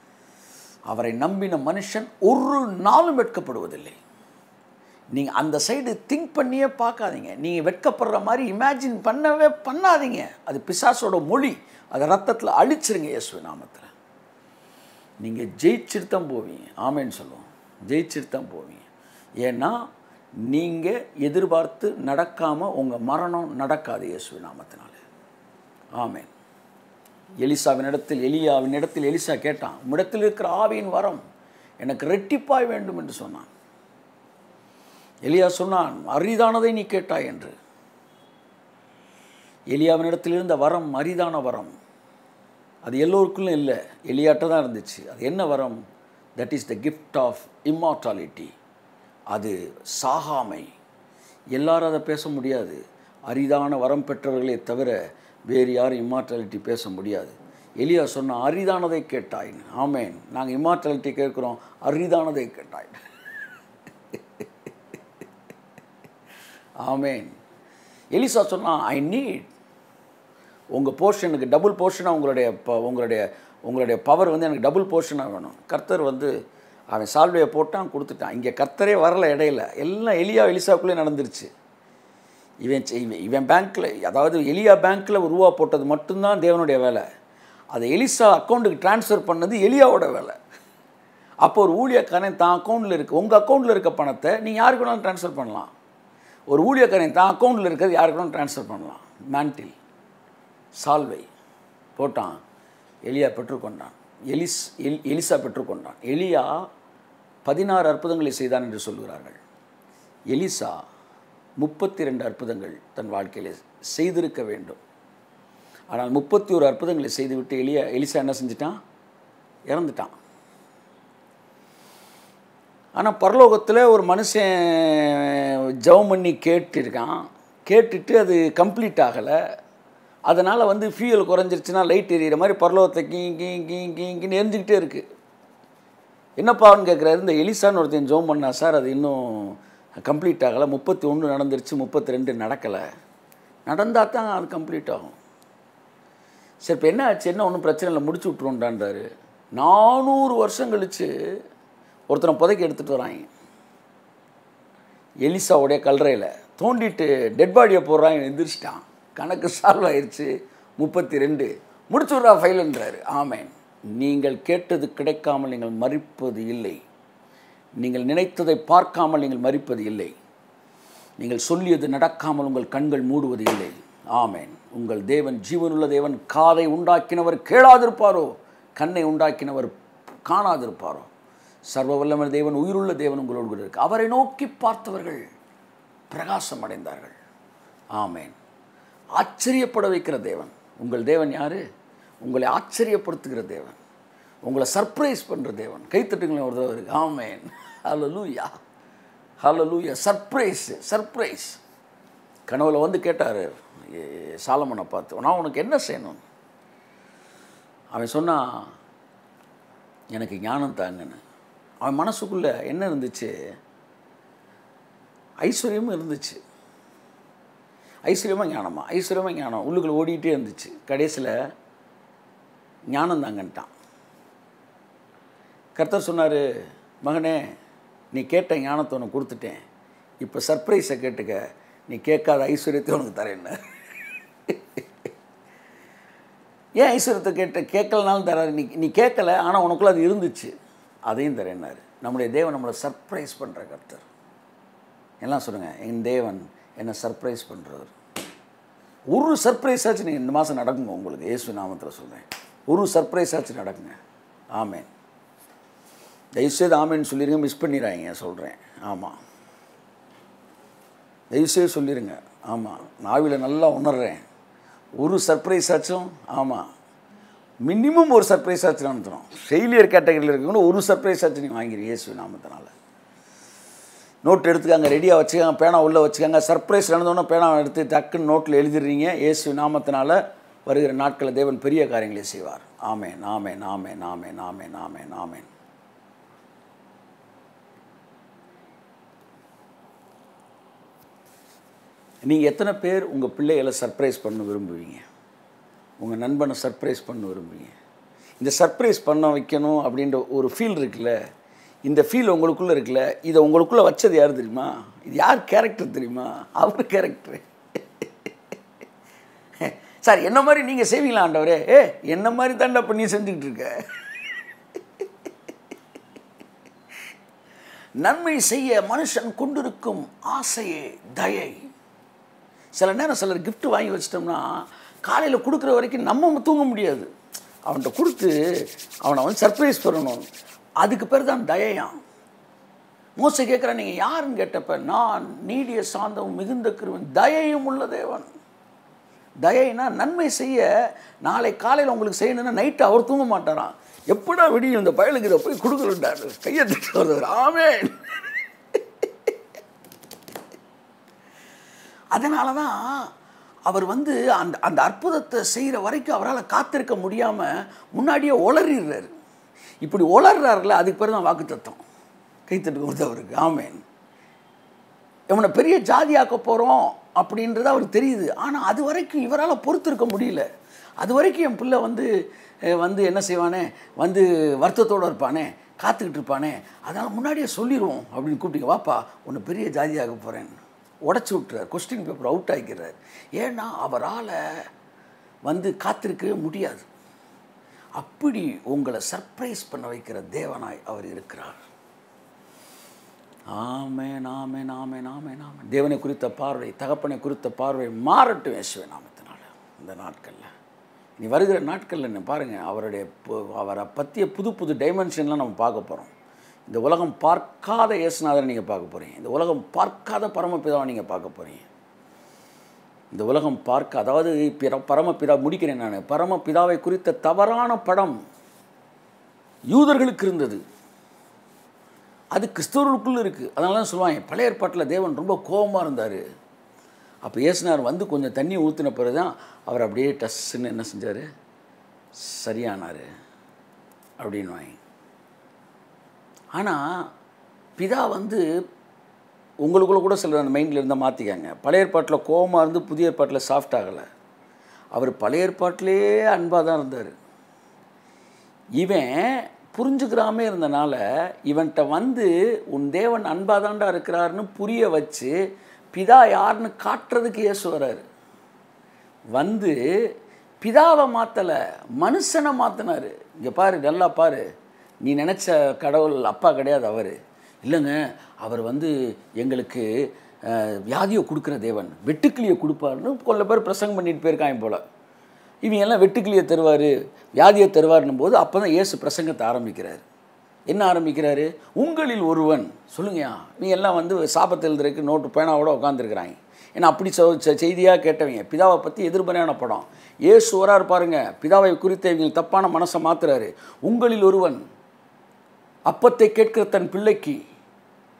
அவரை நம்பின மனுஷன் ஒரு நாளும் வெட்கப்படுவதில்லை நீங்கள் அந்த சைடு திங்க் பண்ணியே பார்க்காதீங்க நீங்கள் வெட்கப்படுற மாதிரி இமேஜின் பண்ணவே பண்ணாதீங்க அது பிசாசோட மொழி அதை ரத்தத்தில் அழிச்சிருங்க இயேசு நாமத்தில் நீங்கள் ஜெயிச்சுட்டு தான் போவீங்க ஆமேன்னு சொல்லுவோம் ஜெயிச்சுட்டு தான் போவீங்க ஏன்னா நீங்கள் எதிர்பார்த்து நடக்காமல் உங்கள் மரணம் நடக்காது இயேசு நாமத்தினால ஆமேன் எலிசாவின் இடத்தில் எலியாவின் இடத்தில் எலிசா கேட்டான் உம்மிடத்தில் இருக்கிற ஆவியின் வரம் எனக்கு ரெட்டிப்பாய் வேண்டும் என்று சொன்னான் எலியா சொன்னான் அரிதானதை நீ கேட்டாய் என்று எலியாவின் இடத்தில் இருந்த வரம் அரிதான வரம் அது எல்லோருக்குள்ளும் இல்லை எலியாட்ட தான் இருந்துச்சு அது என்ன வரம் that is the gift of immortality அது சாகாமை எல்லாரும் அதை பேச முடியாது அரிதான வரம் பெற்றவர்களே தவிர வேறு யாரும் இம்மார்டாலிட்டி பேச முடியாது எலியா சொன்ன அரிதானதை கேட்டாய் ஆமேன் நாங்கள் இம்மார்டாலிட்டி கேட்குறோம் அரிதானதை கேட்டாய் ஆமேன் எலிசா சொன்னான் ஐ நீட் உங்கள் போர்ஷனுக்கு டபுள் போர்ஷனாக உங்களுடைய ப- உங்களுடைய உங்களுடைய பவர் வந்து எனக்கு டபுள் போர்ஷனாக வேணும் கர்த்தர் வந்து அவன் சால்வையை போட்டான் கொடுத்துட்டான் இங்கே கர்த்தரே வரல இடையில எல்லாம் எலியா எலிசாவுக்குள்ளே நடந்துருச்சு இவன் செ- இவன் இவன் பேங்க்கில் அதாவது எலியா பேங்க்கில் ஒரு ரூபா போட்டது மட்டும்தான் தேவனுடைய வேலை அதை எலிசா அக்கௌண்ட்டுக்கு ட்ரான்ஸ்ஃபர் பண்ணது எலியாவோட வேலை அப்போ ஒரு ஊழியக்காரன் தான் அக்கௌண்ட்டில் இருக்க உங்கள் அக்கௌண்ட்டில் இருக்க பணத்தை நீங்கள் யாருக்கு வேணாலும் ட்ரான்ஸ்ஃபர் பண்ணலாம் ஒரு ஊழியக்காரன் தான் அக்கௌண்ட்டில் இருக்கிறது யாருக்கு வேணாலும் ட்ரான்ஸ்ஃபர் பண்ணலாம் மேண்டில் சால்வை போட்டான் எலியா பெற்றுக்கொண்டான் எலிஸ் எல் எலிசா பெற்றுக்கொண்டான் எலியா பதினாறு அற்புதங்களை செய்தான் என்று சொல்கிறார்கள் எலிசா முப்பத்தி ரெண்டு அற்புதங்கள் தன் வாழ்க்கையில் செய்திருக்க வேண்டும் ஆனால் முப்பத்தி ஒரு அற்புதங்களை செய்துவிட்டு எலியா எலிசா என்ன செஞ்சிட்டான் இறந்துட்டான் ஆனால் பரலோகத்தில் ஒரு மனுஷன் ஜெபம் பண்ணி கேட்டிருக்கான் கேட்டுட்டு அது கம்ப்ளீட் ஆகலை அதனால் வந்து ஃபியூயல் குறைஞ்சிருச்சுன்னா லைட் எரியிற மாதிரி பரலோகத்தை கீ கீ கீ கீங்கின்னு எரிஞ்சுக்கிட்டே இருக்குது என்னப்பான்னு கேட்குறாரு இந்த எலிசான்னு ஒருத்தன் ஜோம் பண்ணா சார் அது இன்னும் கம்ப்ளீட் ஆகலை முப்பத்தி ஒன்று நடந்துருச்சு முப்பத்தி ரெண்டு நடக்கலை நடந்தால் தான் அது கம்ப்ளீட் ஆகும் சரி இப்போ என்ன ஆச்சு என்ன ஒன்றும் பிரச்சனை இல்லை முடிச்சு விட்ருவோண்டான்றாரு நானூறு வருஷம் கழித்து ஒருத்தனை புதைக்கி எடுத்துகிட்டு வராங்க எலிசாவுடைய கல்லறையில் தோண்டிட்டு டெட் பாடியை போடுறான் எந்திரிச்சிட்டான் கணக்கு சால்வ் ஆயிடுச்சு முப்பத்தி ரெண்டு முடிச்சு விட்றா ஃபைலுன்றாரு ஆமேன் நீங்கள் கேட்டது கிடைக்காமல் நீங்கள் மறிப்பது இல்லை நீங்கள் நினைத்ததை பார்க்காமல் நீங்கள் மறிப்பது இல்லை நீங்கள் சொல்லியது நடக்காமல் உங்கள் கண்கள் மூடுவது இல்லை ஆமேன் உங்கள் தேவன் ஜீவனுள்ள தேவன் காதை உண்டாக்கினவர் கேளாதிருப்பாரோ கண்ணை உண்டாக்கினவர் காணாதிருப்பாரோ சர்வ வல்லவர் தேவன் உயிருள்ள தேவன் உங்களோடு கூட இருக்கு அவரை நோக்கி பார்த்தவர்கள் பிரகாசம் அடைந்தார்கள் ஆமேன் ஆச்சரியப்பட வைக்கிற தேவன் உங்கள் தேவன் யாரு உங்களை ஆச்சரியப்படுத்துகிற தேவன் உங்களை சர்ப்ரைஸ் பண்ணுற தேவன் கைத்தட்டுங்களேன் ஒரு தடவை இருக்கு ஆமேன் அல்லூயா ஹalleluya சர்ப்ரைஸ் சர்ப்ரைஸ் கனவுல வந்து கேட்டார் சாலமனை பார்த்து நான் உனக்கு என்ன செய்யணும் அவன் சொன்னான் எனக்கு ஞானம் தாங்கன்னு அவன் மனசுக்குள்ளே என்ன இருந்துச்சு ஐஸ்வர்யமும் இருந்துச்சு ஐஸ்வர்யமாக ஞானமா ஐஸ்வர்யமாக ஞானம் உள்ளுக்குள்ள ஓடிக்கிட்டே இருந்துச்சு கடைசியில் ஞானம் தாங்கன்ட்டான் கர்த்தர் சொன்னார் மகனே நீ கேட்ட ஞானத்தை உனக்கு கொடுத்துட்டேன் இப்போ சர்ப்ரைஸை கேட்டுக்க நீ கேட்காத ஐஸ்வர்யத்தை உனக்கு தரேன்னு ஏன் ஐஸ்வர்யத்தை கேட்ட கேட்கலனாலும் தராரு நீ நீ கேட்கல ஆனால் உனக்குள்ள அது இருந்துச்சு அதையும் தரேன்னாரு நம்முடைய தேவன் நம்மளை சர்ப்ரைஸ் பண்ணுற கர்த்தர் எல்லாம் சொல்லுங்கள் என் தேவன் என்னை சர்ப்ரைஸ் பண்ணுறவர் ஒரு சர்ப்ரைஸ் ஆச்சு நீங்கள் இந்த மாதம் நடக்குங்க உங்களுக்கு இயேசு நாமத்தில் சொல்கிறேன் ஒரு சர்ப்ரைஸ் ஆச்சு நடக்குங்க ஆமேன் தயவுசெய்து ஆமேன்னு சொல்லிடுங்க மிஸ் பண்ணிடுறாங்க சொல்கிறேன் ஆமாம் தயவுசெய்து சொல்லிடுங்க ஆமாம் நாவில நல்லா உணர்றேன் ஒரு சர்ப்ரைஸ் ஆச்சும் ஆமாம் மினிமம் ஒரு சர்ப்ரைஸ் ஆச்சு நடத்தணும் ஃபெயிலியர் கேட்டகரியில் இருக்கவங்க ஒரு சர்ப்ரைஸ் ஆச்சு நீங்கள் வாங்கிடு இயேசு நாமத்தினால நோட் எடுத்துக்காங்க ரெடியாக வச்சுக்காங்க பேனா உள்ளே வச்சுக்காங்க சர்ப்ரைஸ் நடந்தோன்னே பேனாவை எடுத்து டக்குன்னு நோட்டில் எழுதிடுறீங்க இயேசு நாமத்தினால வருகிற நாட்களில் தேவன் பெரிய காரியங்களை செய்வார் ஆமே நாமே நாமே நாமே நாமே நாமே நாமே நீங்கள் எத்தனை பேர் உங்கள் பிள்ளைகளை சர்ப்ரைஸ் பண்ண விரும்புவீங்க உங்கள் நண்பனை சர்ப்ரைஸ் பண்ண விரும்புவீங்க இந்த சர்ப்ரைஸ் பண்ண வைக்கணும் அப்படின்ற ஒரு ஃபீல் இருக்குல்ல இந்த ஃபீல் உங்களுக்குள்ளே இருக்குல்ல இதை உங்களுக்குள்ளே வச்சது யார் தெரியுமா இது யார் கேரக்டர் தெரியுமா அவர் கேரக்டர் சார் என்ன மாதிரி நீங்கள் செய்வீங்களா ஆண்டவரே ஏ என்ன மாதிரி தாண்டா பண்ணி செஞ்சுக்கிட்டு இருக்க நன்மை செய்ய மனுஷன் கொண்டிருக்கும் ஆசையே தயை சில நேரம் சிலர் gift வாங்கி வச்சிட்டோம்னா காலையில் கொடுக்குற வரைக்கும் நம்ம தூங்க முடியாது அவன்கிட்ட கொடுத்து அவனை வந்து சர்ப்ரைஸ் பண்ணணும் அதுக்கு பேர் தான் தயையாம் மோச கேட்குறேன் நீங்கள் யாருன்னு கேட்டப்ப நான் நீடிய சாந்தமும் மிகுந்த கிருவன் தயையும் உள்ள தேவன் தயைனா நன்மை செய்ய நாளை காலையில் உங்களுக்கு செய்யணும்னா நைட்டு அவர் தூங்க மாட்டாராம் எப்படா விடியும் இந்த பயலுக்கு இதை போய் கொடுக்கலன்றாரு கையை தட்டு வருவார் ஆமேன் அதனால தான் அவர் வந்து அந்த அந்த அற்புதத்தை செய்கிற வரைக்கும் அவரால் காத்திருக்க முடியாமல் முன்னாடியே உளறிடுறாரு இப்படி உளர்றாருல அதுக்கு பேர் தான் வாக்குத்தத்தம் கைத்தட்டு கொடுத்து அவருக்கு ஆமேன் இவனை பெரிய ஜாதியாக்க போகிறோம் அப்படின்றது அவருக்கு தெரியுது ஆனால் அது வரைக்கும் இவரால் பொறுத்திருக்க முடியல அது வரைக்கும் என் பிள்ளை வந்து அஹ், வந்து என்ன செய்வானே வந்து வருத்தத்தோடு இருப்பானே காத்துக்கிட்டு இருப்பானே அதனால் முன்னாடியே சொல்லிடுவோம் அப்படின்னு கூப்பிட்டு வாப்பா உன்னை பெரிய ஜாதியாக போகிறேன் உடச்சி விட்டுறார் கொஸ்டின் பேப்பர் அவுட் ஆகிக்கிறார் ஏன்னா அவரால் வந்து காத்திருக்கவே முடியாது அப்படி உங்களை சர்ப்ரைஸ் பண்ண வைக்கிற தேவனாய் அவர் இருக்கிறார் ஆமென் ஆமென் ஆமென் ஆமென் ஆமென் தேவனை குறித்த பார்வை தகப்பனை குறித்த பார்வை மாறட்டும் இயேசுவே நாமத்தினால இந்த நாட்களில் இனி வருகிற நாட்களில் என்ன பாருங்கள் அவருடைய பு- அவரை பற்றிய புது புது டைமென்ஷன்லாம் நம்ம பார்க்க போகிறோம் இந்த உலகம் பார்க்காத இயேசுநாதரை நீங்கள் பார்க்க போகிறீங்க இந்த உலகம் பார்க்காத பரமபிதாவை நீங்கள் பார்க்க போகிறீங்க இந்த உலகம் பார்க்க அதாவது பிற பரமபிதா முடிக்கிறேன் நான் பரமபிதாவை குறித்த தவறான படம் யூதர்களுக்கு இருந்தது அது கிறிஸ்தவர்களுக்குள்ள இருக்குது அதனால தான் சொல்லுவாங்க பழைய ஏற்பாட்டில் தேவன் ரொம்ப கோபமாக இருந்தார் அப்போ இயேசுனார் வந்து கொஞ்சம் தண்ணி ஊற்றின பிறகு தான் அவர் அப்படியே டஸ்ன்னு என்ன செஞ்சார் சரியானார் அப்படின்வாங்க ஆனால் பிதா வந்து உங்களுக்குள்ள கூட சிலர் அந்த மைண்டில் இருந்தால் மாற்றிக்காங்க பழைய ஏற்பாட்டில் கோபமாக இருந்து புதிய ஏற்பாட்டில் சாஃப்ட் ஆகலை அவர் பழைய ஏற்பாட்டிலே அன்பாக தான் இருந்தார் இவன் புரிஞ்சுக்கிறாமே இருந்தனால இவன்கிட்ட வந்து உன் தேவன் அன்பாதாண்டா இருக்கிறாருன்னு புரிய வச்சு பிதா யாருன்னு காட்டுறதுக்கு இயேசு வராரு வந்து பிதாவை மாற்றலை மனுஷனை மாற்றினாரு இங்கே பாரு நல்லா பாரு நீ நினச்ச கடவுள் அப்பா கிடையாது அவர் இல்லைங்க அவர் வந்து எங்களுக்கு அஹ், வியாதியை கொடுக்குற தேவன் வெட்டுக்கிளியை கொடுப்பாருன்னு கொள்ள பேர் பிரசங்கம் பண்ணிட்டு போயிருக்காங்க போல் இவங்க எல்லாம் வெட்டுக்கிளியை தருவார் வியாதியை தருவார்னும் போது அப்போ தான் இயேசு பிரசங்கத்தை ஆரம்பிக்கிறார் என்ன ஆரம்பிக்கிறாரு உங்களில் ஒருவன் சொல்லுங்கயா நீ எல்லாம் வந்து சாபத்தில் எழுதுறதுக்கு நோட்டு பேனாவோட உட்காந்துருக்குறாங்க ஏன்னா அப்படி சொ செ- செய்தியாக கேட்டவங்க பிதாவை பற்றி எதிர்மறையான படம் இயேசு வராரு பாருங்க பிதாவை குறித்து இவங்க தப்பான மனசை மாத்துறாரு உங்களில் ஒருவன் அப்பத்தை கேட்கிற தன் பிள்ளைக்கு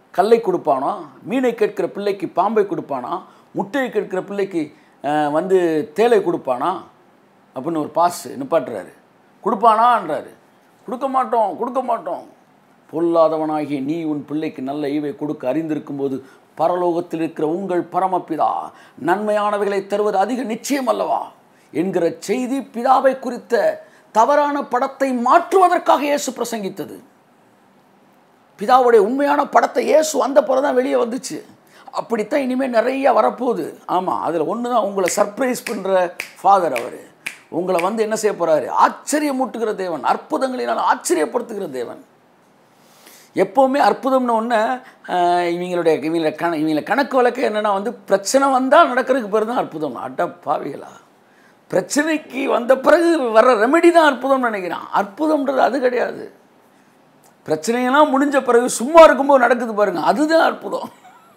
கல்லை கொடுப்பானா மீனை கேட்கிற பிள்ளைக்கு பாம்பை கொடுப்பானா முட்டையை கேட்கிற பிள்ளைக்கு அஹ், வந்து தேலை கொடுப்பானா அப்படின்னு ஒரு பாஸ் நிப்பாட்டுறாரு கொடுப்பானான்றாரு கொடுக்க மாட்டோம் கொடுக்க மாட்டோம் பொல்லாதவனாகிய நீ உன் பிள்ளைக்கு நல்ல ஈவை கொடுக்க அறிந்திருக்கும் போது பரலோகத்தில் இருக்கிற உங்கள் பரமபிதா நன்மையானவைகளை தருவது அதிக நிச்சயம் அல்லவா என்கிற செய்தி பிதாவை குறித்த தவறான படத்தை மாற்றுவதற்காக இயேசு பிரசங்கித்தது பிதாவுடைய உண்மையான படத்தை இயேசு அந்த பிறகு தான் வெளியே வந்துச்சு அப்படித்தான் இனிமேல் நிறைய வரப்போகுது ஆமாம் அதில் ஒன்று தான் உங்களை சர்ப்ரைஸ் பண்ணுற ஃபாதர் அவர் உங்களை வந்து என்ன செய்ய போகிறாரு ஆச்சரியமூட்டுகிற தேவன் அற்புதங்களினால் ஆச்சரியப்படுத்துகிற தேவன் எப்போவுமே அற்புதம்னு ஒன்று இவங்களுடைய இவங்கள கண இவங்கள கணக்கு வழக்கு என்னென்னா வந்து பிரச்சனை வந்தால் நடக்கிறதுக்கு பேர் தான் அற்புதம் அட பாவிகளா பிரச்சனைக்கு வந்த பிறகு வர ரெமெடி தான் அற்புதம்னு நினைக்கிறான் அற்புதம்ன்றது அது கிடையாது பிரச்சனையெல்லாம் முடிஞ்ச பிறகு சும்மா இருக்கும்போது நடக்குது பாருங்க அதுதான் அற்புதம்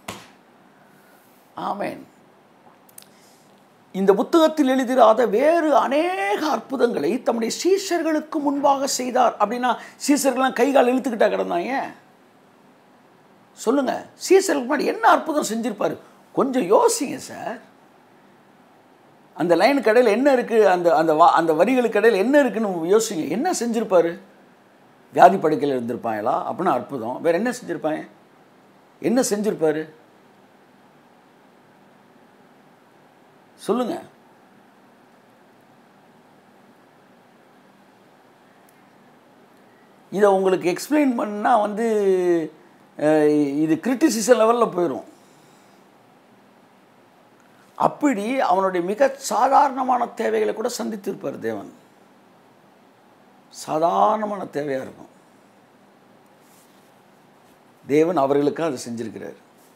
ஆமேன் இந்த புத்தகத்தில் எழுதிராத வேறு அநேக அற்புதங்களை தம்முடைய சீஷர்களுக்கு முன்பாக செய்தார் அப்படின்னா சீஷர்கள்லாம் கை கால் இழுத்துக்கிட்டா கிடந்தாங்க சொல்லுங்க சீஷர்களுக்கு முன்னாடி என்ன அற்புதம் செஞ்சிருப்பாரு கொஞ்சம் யோசிங்க சார் அந்த லைனுக்கு இடையில என்ன இருக்குது அந்த அந்த வா அந்த வரிகளுக்கு இடையில என்ன இருக்குன்னு யோசிங்க என்ன செஞ்சிருப்பாரு வியாதி படுக்கையில் இருந்திருப்பாங்களா அப்படின்னா அற்புதம் வேற என்ன செஞ்சிருப்பாங்க என்ன செஞ்சிருப்பாரு சொல்லுங்க இதை உங்களுக்கு எக்ஸ்பிளைன் பண்ணால் வந்து அஹ், இது கிரிட்டிசிசம் லெவலில் போயிடும் அப்படி அவனுடைய மிக சாதாரணமான தேவைகளை கூட சந்தித்திருப்பார் தேவன் சாதாரணமான தேவையாக இருக்கும் தேவன் அவர்களுக்காக அதை செஞ்சிருக்கிறார்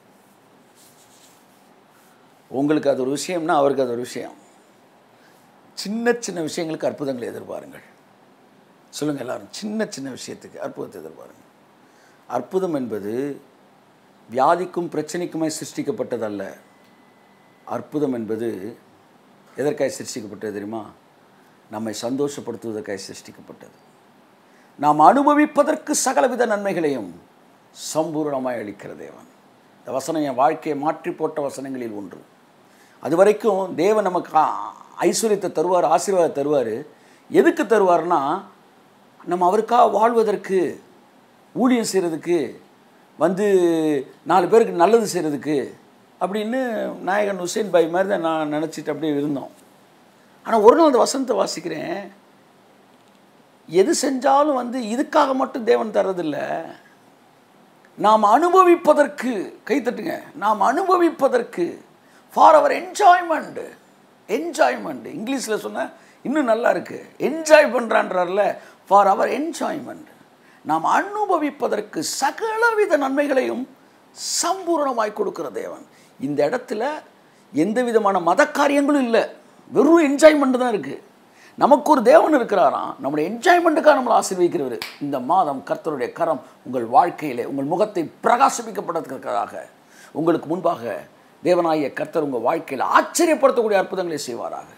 உங்களுக்கு அது ஒரு விஷயம்னா அவருக்கு அது ஒரு விஷயம் சின்ன சின்ன விஷயங்களுக்கு அற்புதங்களை எதிர்பாருங்கள் சொல்லுங்கள் எல்லாரும் சின்ன சின்ன விஷயத்துக்கு அற்புதத்தை எதிர்பாருங்கள் அற்புதம் என்பது வியாதிக்கும் பிரச்சனைக்குமே சிருஷ்டிக்கப்பட்டதல்ல அற்புதம் என்பது எதற்காக சிருஷ்டிக்கப்பட்டது தெரியுமா நம்மை சந்தோஷப்படுத்துவதற்காக சிருஷ்டிக்கப்பட்டது நாம் அனுபவிப்பதற்கு சகலவித நன்மைகளையும் சம்பூர்ணமாய் அளிக்கிற தேவன் இந்த வசனம் என் வாழ்க்கையை மாற்றி போட்ட வசனங்களில் ஒன்று அது வரைக்கும் தேவன் நமக்கு ஆ- ஐஸ்வர்யத்தை தருவார் ஆசீர்வாதம் தருவார் எதுக்கு தருவார்னா நம்ம அவருக்காக வாழ்வதற்கு ஊழியம் செய்கிறதுக்கு வந்து நாலு பேருக்கு நல்லது செய்கிறதுக்கு அப்படின்னு நாயகன் ஹுசேன் பாய் மாதிரி தான் நான் நினச்சிட்டு அப்படியே இருந்தோம் ஆனால் ஒரு நாள் அந்த வசனத்தை வாசிக்கிறேன் எது செஞ்சாலும் வந்து இதுக்காக மட்டும் தேவன் தர்றதில்ல நாம் அனுபவிப்பதற்கு கை தட்டுங்க நாம் அனுபவிப்பதற்கு ஃபார் அவர் என்ஜாய்மெண்ட் என்ஜாய்மெண்ட் இங்கிலீஷில் சொன்ன இன்னும் நல்லா இருக்கு என்ஜாய் பண்ணுறான்றார்ல ஃபார் அவர் என்ஜாய்மெண்ட் நாம் அனுபவிப்பதற்கு சகலவித நன்மைகளையும் சம்பூர்ணமாய் கொடுக்கிற தேவன் இந்த இடத்துல எந்த விதமான மத காரியங்களும் இல்லை வெறும் என்ஜாய்மெண்ட் தான் இருக்குது நமக்கு ஒரு தேவன் இருக்கிறாராம் நம்முடைய என்ஜாய்மெண்ட்டுக்காக நம்மளை ஆசீர்வதிக்கிறவர் இந்த மாதம் கர்த்தருடைய கரம் உங்கள் வாழ்க்கையிலே உங்கள் முகத்தை பிரகாசிப்பிக்கப்பட்டதற்காக உங்களுக்கு முன்பாக தேவனாகிய கர்த்தர் உங்கள் வாழ்க்கையில் ஆச்சரியப்படுத்தக்கூடிய அற்புதங்களை செய்வாராக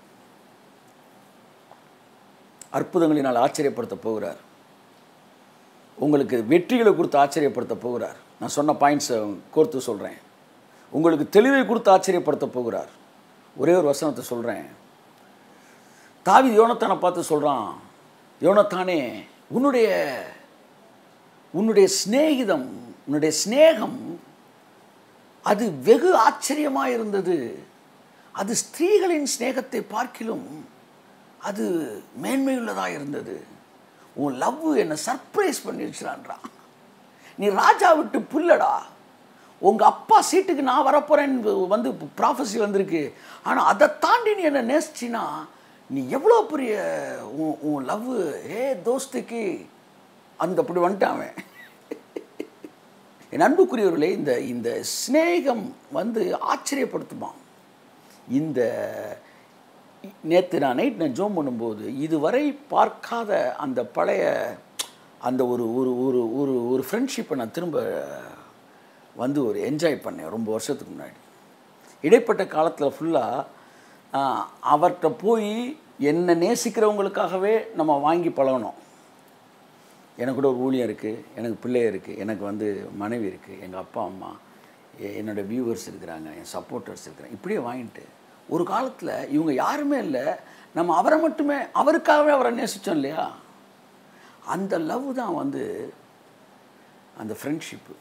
அற்புதங்களினால் ஆச்சரியப்படுத்த போகிறார் உங்களுக்கு வெற்றிகளை கொடுத்து ஆச்சரியப்படுத்த போகிறார் நான் சொன்ன பாயிண்ட்ஸை கோர்த்து சொல்கிறேன் உங்களுக்கு தெளிவை கொடுத்து ஆச்சரியப்படுத்த போகிறார் ஒரே ஒரு வசனத்தை சொல்கிறேன் தாவீது யோனத்தானை பார்த்து சொல்கிறான் யோனத்தானே உன்னுடைய உன்னுடைய சிநேகிதம் உன்னுடைய சிநேகம் அது வெகு ஆச்சரியமாக இருந்தது அது ஸ்திரீகளின் சிநேகத்தை பார்க்கிலும் அது மேன்மையுள்ளதாக இருந்தது உன் லவ் என்னை சர்ப்ரைஸ் பண்ணிடுச்சுடான்றான் நீ ராஜா விட்டு புல்லடா உங்கள் அப்பா சீட்டுக்கு நான் வரப்போகிறேன்னு வந்து ப்ராஃபஸி வந்திருக்கு ஆனால் அதை தாண்டி நீ என்னை நேசிச்சினா நீ எவ்வளோ பெரிய உன் உன் லவ் ஏ தோஸ்துக்கு அந்த அப்படி வந்துட்டான் அவன் என் அன்புக்குரியவர்களே இந்த இந்த சிநேகம் வந்து ஆச்சரியப்படுத்துமா இந்த நேற்று நான் நைட் நான் ஜோம் பண்ணும்போது இதுவரை பார்க்காத அந்த பழைய அந்த ஒரு ஒரு ஒரு ஒரு ஒரு ஃப்ரெண்ட்ஷிப்பை நான் திரும்ப வந்து ஒரு என்ஜாய் பண்ணேன் ரொம்ப வருஷத்துக்கு முன்னாடி இடைப்பட்ட காலத்தில் ஃபுல்லாக அவர்கிட்ட போய் என்னை நேசிக்கிறவங்களுக்காகவே நம்ம வாங்கி பழகணும் எனக்கு கூட ஒரு ஊழியம் இருக்குது எனக்கு பிள்ளை இருக்குது எனக்கு வந்து மனைவி இருக்குது எங்கள் அப்பா அம்மா எ- என்னோட வியூவர்ஸ் இருக்கிறாங்க என் சப்போர்ட்டர்ஸ் இருக்கிறாங்க இப்படியே வாங்கிட்டு ஒரு காலத்தில் இவங்க யாருமே இல்லை நம்ம அவரை மட்டுமே அவருக்காகவே அவரை நேசித்தோம் இல்லையா அந்த லவ் தான் வந்து அந்த ஃப்ரெண்ட்ஷிப்பு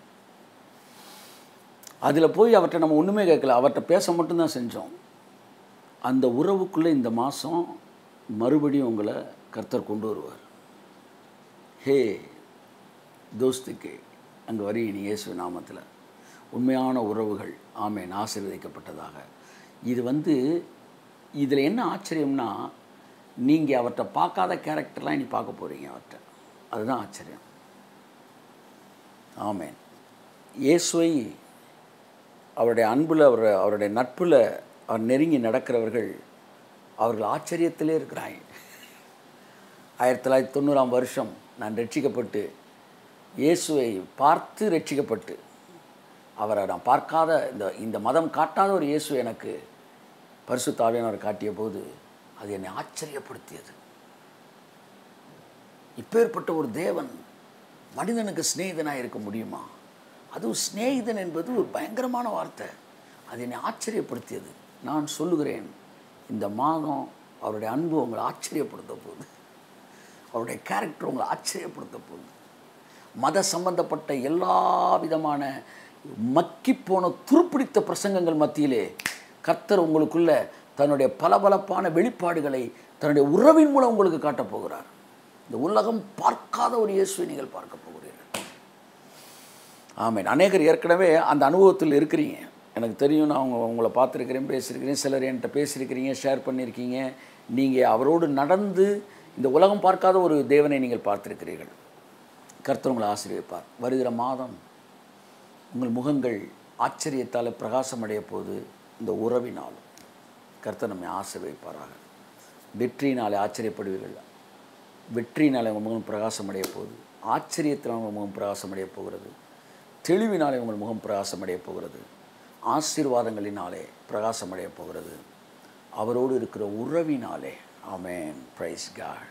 அதில் போய் அவர்கிட்ட நம்ம ஒன்றுமே கேட்கல அவர்கிட்ட பேச மட்டும்தான் செஞ்சோம் அந்த உறவுக்குள்ளே இந்த மாதம் மறுபடியும் உங்களை கர்த்தர் கொண்டு வருவார் ஹே தோஸ்துக்கு அங்கே வரி நீ இயேசு நாமத்தில் உண்மையான உறவுகள் ஆமேன் ஆசீர்வதிக்கப்பட்டதாக இது வந்து இதில் என்ன ஆச்சரியம்னா நீங்கள் அவர்கிட்ட பார்க்காத கேரக்டர்லாம் இனி பார்க்க போகிறீங்க அவர்கிட்ட அதுதான் ஆச்சரியம் ஆமேன் இயேசுவை அவருடைய அன்பில் அவர் அவருடைய நட்பில் அவர் நெருங்கி நடக்கிறவர்கள் அவர்கள் ஆச்சரியத்திலே இருக்கிறாங்க ஆயிரத்தி தொள்ளாயிரத்தி தொண்ணூறாம் வருஷம் நான் ரட்சிக்கப்பட்டு இயேசுவை பார்த்து ரட்சிக்கப்பட்டு அவரை நான் பார்க்காத இந்த இந்த மதம் காட்டாத ஒரு இயேசு எனக்கு பரிசுத்தாவியானவர் காட்டிய போது அது என்னை ஆச்சரியப்படுத்தியது இப்பேற்பட்ட ஒரு தேவன் மனிதனுக்கு சிநேகிதனாக இருக்க முடியுமா அதுவும் சிநேகிதன் என்பது ஒரு பயங்கரமான வார்த்தை அது என்னை ஆச்சரியப்படுத்தியது நான் சொல்லுகிறேன் இந்த மாதம் அவருடைய அன்பு உங்களை ஆச்சரியப்படுத்த போகுது அவருடைய கேரக்டர் உங்களை ஆச்சரியப்படுத்த போகுது மத சம்பந்தப்பட்ட எல்லா விதமான மக்கிப்போன துருப்பிடித்த பிரசங்கங்கள் மத்தியிலே கர்த்தர் உங்களுக்குள்ள தன்னுடைய பளபளப்பான வெளிப்பாடுகளை தன்னுடைய உறவின் மூலம் உங்களுக்கு காட்டப் போகிறார் இந்த உலகம் பார்க்காத ஒரு இயேசுவை நீங்கள் பார்க்க போகிறீர்கள் ஆமென் அநேகர் ஏற்கனவே அந்த அனுபவத்தில் இருக்கிறீங்க எனக்கு தெரியும் நான் அவங்க உங்களை பார்த்துருக்கிறேன் பேசியிருக்கிறேன் சிலர் என்கிட்ட பேசியிருக்கிறீங்க ஷேர் பண்ணியிருக்கீங்க நீங்கள் அவரோடு நடந்து இந்த உலகம் பார்க்காத ஒரு தேவனை நீங்கள் பார்த்திருக்கிறீர்கள் கர்த்தர் உங்களை ஆசீர்வதிப்பார் வருகிற மாதம் உங்கள் முகங்கள் ஆச்சரியத்தால் பிரகாசமடைய போது இந்த உறவினால் கர்த்தர் நம்மை ஆசீர்வதிப்பாராக வெற்றியினாலே ஆச்சரியப்படுவீர்கள் வெற்றியினாலே உங்கள் முகம் பிரகாசமடைய போகுது ஆச்சரியத்தினால் உங்கள் முகம் பிரகாசமடைய போகிறது தெளிவினாலே உங்கள் முகம் பிரகாசமடைய போகிறது ஆசீர்வாதங்களினாலே பிரகாசமடைய போகிறது அவரோடு இருக்கிற உறவினாலே ஆமென் பிரைஸ் காட்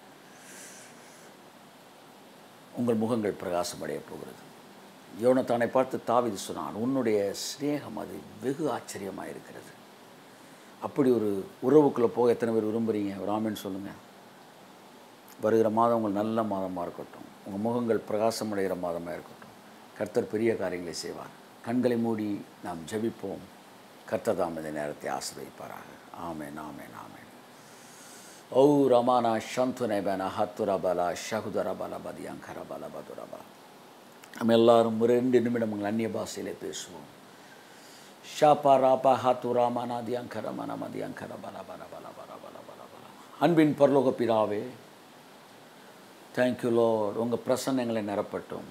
உங்கள் முகங்கள் பிரகாசமடைய போகிறது யோனத்தானை பார்த்து தாவீது சொன்னான் உன்னுடைய சிநேகம் அது வெகு ஆச்சரியமாக இருக்கிறது அப்படி ஒரு உறவுக்குள்ளே போக எத்தனை பேர் விரும்புகிறீங்க ஒரு ஆமென் சொல்லுங்கள் வருகிற மாதம் உங்கள் நல்ல மாதமாக இருக்கட்டும் உங்கள் முகங்கள் பிரகாசமடைகிற மாதமாக இருக்கட்டும் கர்த்தர் பெரிய காரியங்களை செய்வார் கண்களை மூடி நாம் ஜெபிப்போம் கர்த்தர் தாம் இந்த நேரத்தை ஆசிர்வதிப்பாராக ஆமென் ஆமென் ஆமென் ಔ ರಮಾನ ಶಂತುನೆಬನ ಹತ್ತುರ ಬಲ ಶಹುದರ ಬಲ ಬದಿಯಂಕರ ಬಲ ಬದುರ ಬಲ நம்ம எல்லாரும் ஒரு ரெண்டு நிமிடம் உங்கள் அந்நிய பாஷையிலே பேசுவோம் ஷாப்பா ராபா ஹாத்து ராமநாதி அங்கர மனமதி அங்கர பல பல பல பல பல பல பல அன்பின் பரலோக பிதாவே தேங்க்யூ லோட் உங்கள் பிரசன்னங்களை நிரப்பட்டும்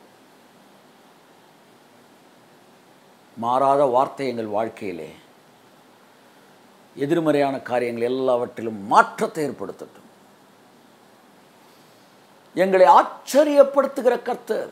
மாறாத வார்த்தை எங்கள் வாழ்க்கையிலே எதிர்மறையான காரியங்கள் எல்லாவற்றிலும் மாற்றத்தை ஏற்படுத்தட்டும் எங்களை ஆச்சரியப்படுத்துகிற கர்த்தர்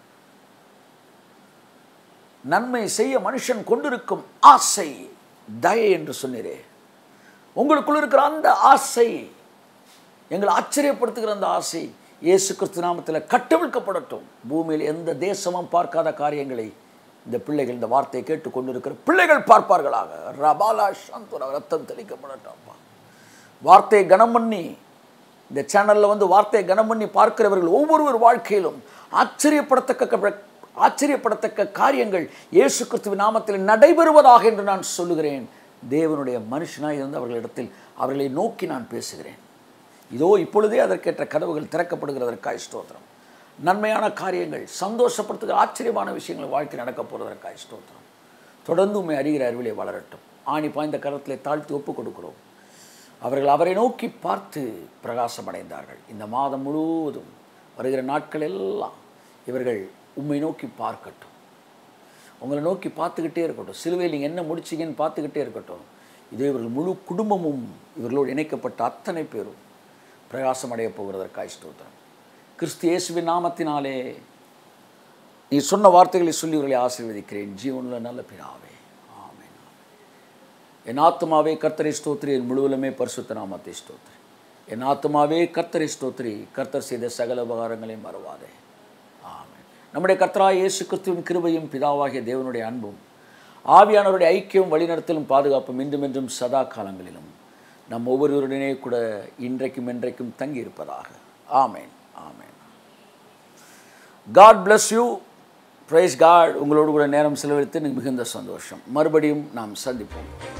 நன்மை செய்ய மனுஷன் கொண்டிருக்கும் ஆசை தயை என்று சொன்னீரே உங்களுக்குள் இருக்கிற அந்த ஆசை எங்களை ஆச்சரியப்படுத்துகிற அந்த ஆசை இயேசு கிறிஸ்து நாமத்தில் கட்டவிழ்க்கப்படட்டும் பூமியில் எந்த தேசமும் பார்க்காத காரியங்களை இந்த பிள்ளைகள் இந்த வார்த்தையை கேட்டு கொண்டிருக்கிற பிள்ளைகள் பார்ப்பார்களாக ரபாலா சாந்துரா ரத்தம் தெளிக்கப்படட்டாம்ப்பா வார்த்தையை கனம் பண்ணி இந்த சேனலில் வந்து வார்த்தையை கனம் பண்ணி பார்க்கிறவர்கள் ஒவ்வொருவர் வாழ்க்கையிலும் ஆச்சரியப்படத்தக்க ஆச்சரியப்படத்தக்க காரியங்கள் இயேசு கிறிஸ்துவின் நாமத்தில் நடைபெறுவதாக என்று நான் சொல்லுகிறேன் தேவனுடைய மனுஷனாக இருந்து அவர்களிடத்தில் அவர்களை நோக்கி நான் பேசுகிறேன் இதோ இப்பொழுதே அதற்கேற்ற கதவுகள் திறக்கப்படுகிறதற்காய் ஸ்தோத்திரம் நன்மையான காரியங்கள் சந்தோஷப்படுத்துகிற ஆச்சரியமான விஷயங்கள் வாழ்க்கை நடக்க போகிறதற்காய் ஸ்தோத்திரம் தொடர்ந்து உண்மை அறிகிற அறிவிலே வளரட்டும் ஆணி பாய்ந்த கரத்திலே தாழ்த்தி ஒப்புக் கொடுக்கிறோம் அவர்கள் அவரை நோக்கி பார்த்து பிரகாசம் அடைந்தார்கள் இந்த மாதம் முழுவதும் வருகிற நாட்கள் எல்லாம் இவர்கள் உண்மை நோக்கி பார்க்கட்டும் உங்களை நோக்கி பார்த்துக்கிட்டே இருக்கட்டும் சிலுவையில் நீங்கள் என்ன முடிச்சிங்கன்னு பார்த்துக்கிட்டே இருக்கட்டும் இதே இவர்கள் முழு குடும்பமும் இவர்களோடு இணைக்கப்பட்ட அத்தனை பேரும் பிரகாசம் அடைய போகிறதற்காய் ஸ்தோத்திரம் கிறிஸ்து இயேசுவின் நாமத்தினாலே நீ சொன்ன வார்த்தைகளை சொல்லி இவர்களை ஆசீர்வதிக்கிறேன் ஜீவனில் நல்ல பிதாவே ஆமென் என் ஆத்மாவே கர்த்தரை ஸ்தோத்திரி என் முழுவலுமே பரிசுத்த நாமத்தை ஸ்தோத்திரி என் ஆத்மாவே கர்த்தரை ஸ்தோத்திரி கர்த்தர் செய்த சகல உபகாரங்களையும் மறவாதே ஆமென் நம்முடைய கர்த்தராய் இயேசு கிறிஸ்துவின் கிருபையும் பிதாவாகிய தேவனுடைய அன்பும் ஆவியானவருடைய ஐக்கியம் வழிநடத்தலும் பாதுகாப்பும் இன்றும் என்றும் சதா காலங்களிலும் நம் ஒவ்வொருவருடனே கூட இன்றைக்கும் என்றைக்கும் தங்கி இருப்பதாக ஆமேன் ஆமேன் God bless you praise God உங்களோடு கூட நேரம் செலவழித்து எனக்கு மிகுந்த சந்தோஷம் மறுபடியும் நாம் சந்திப்போம்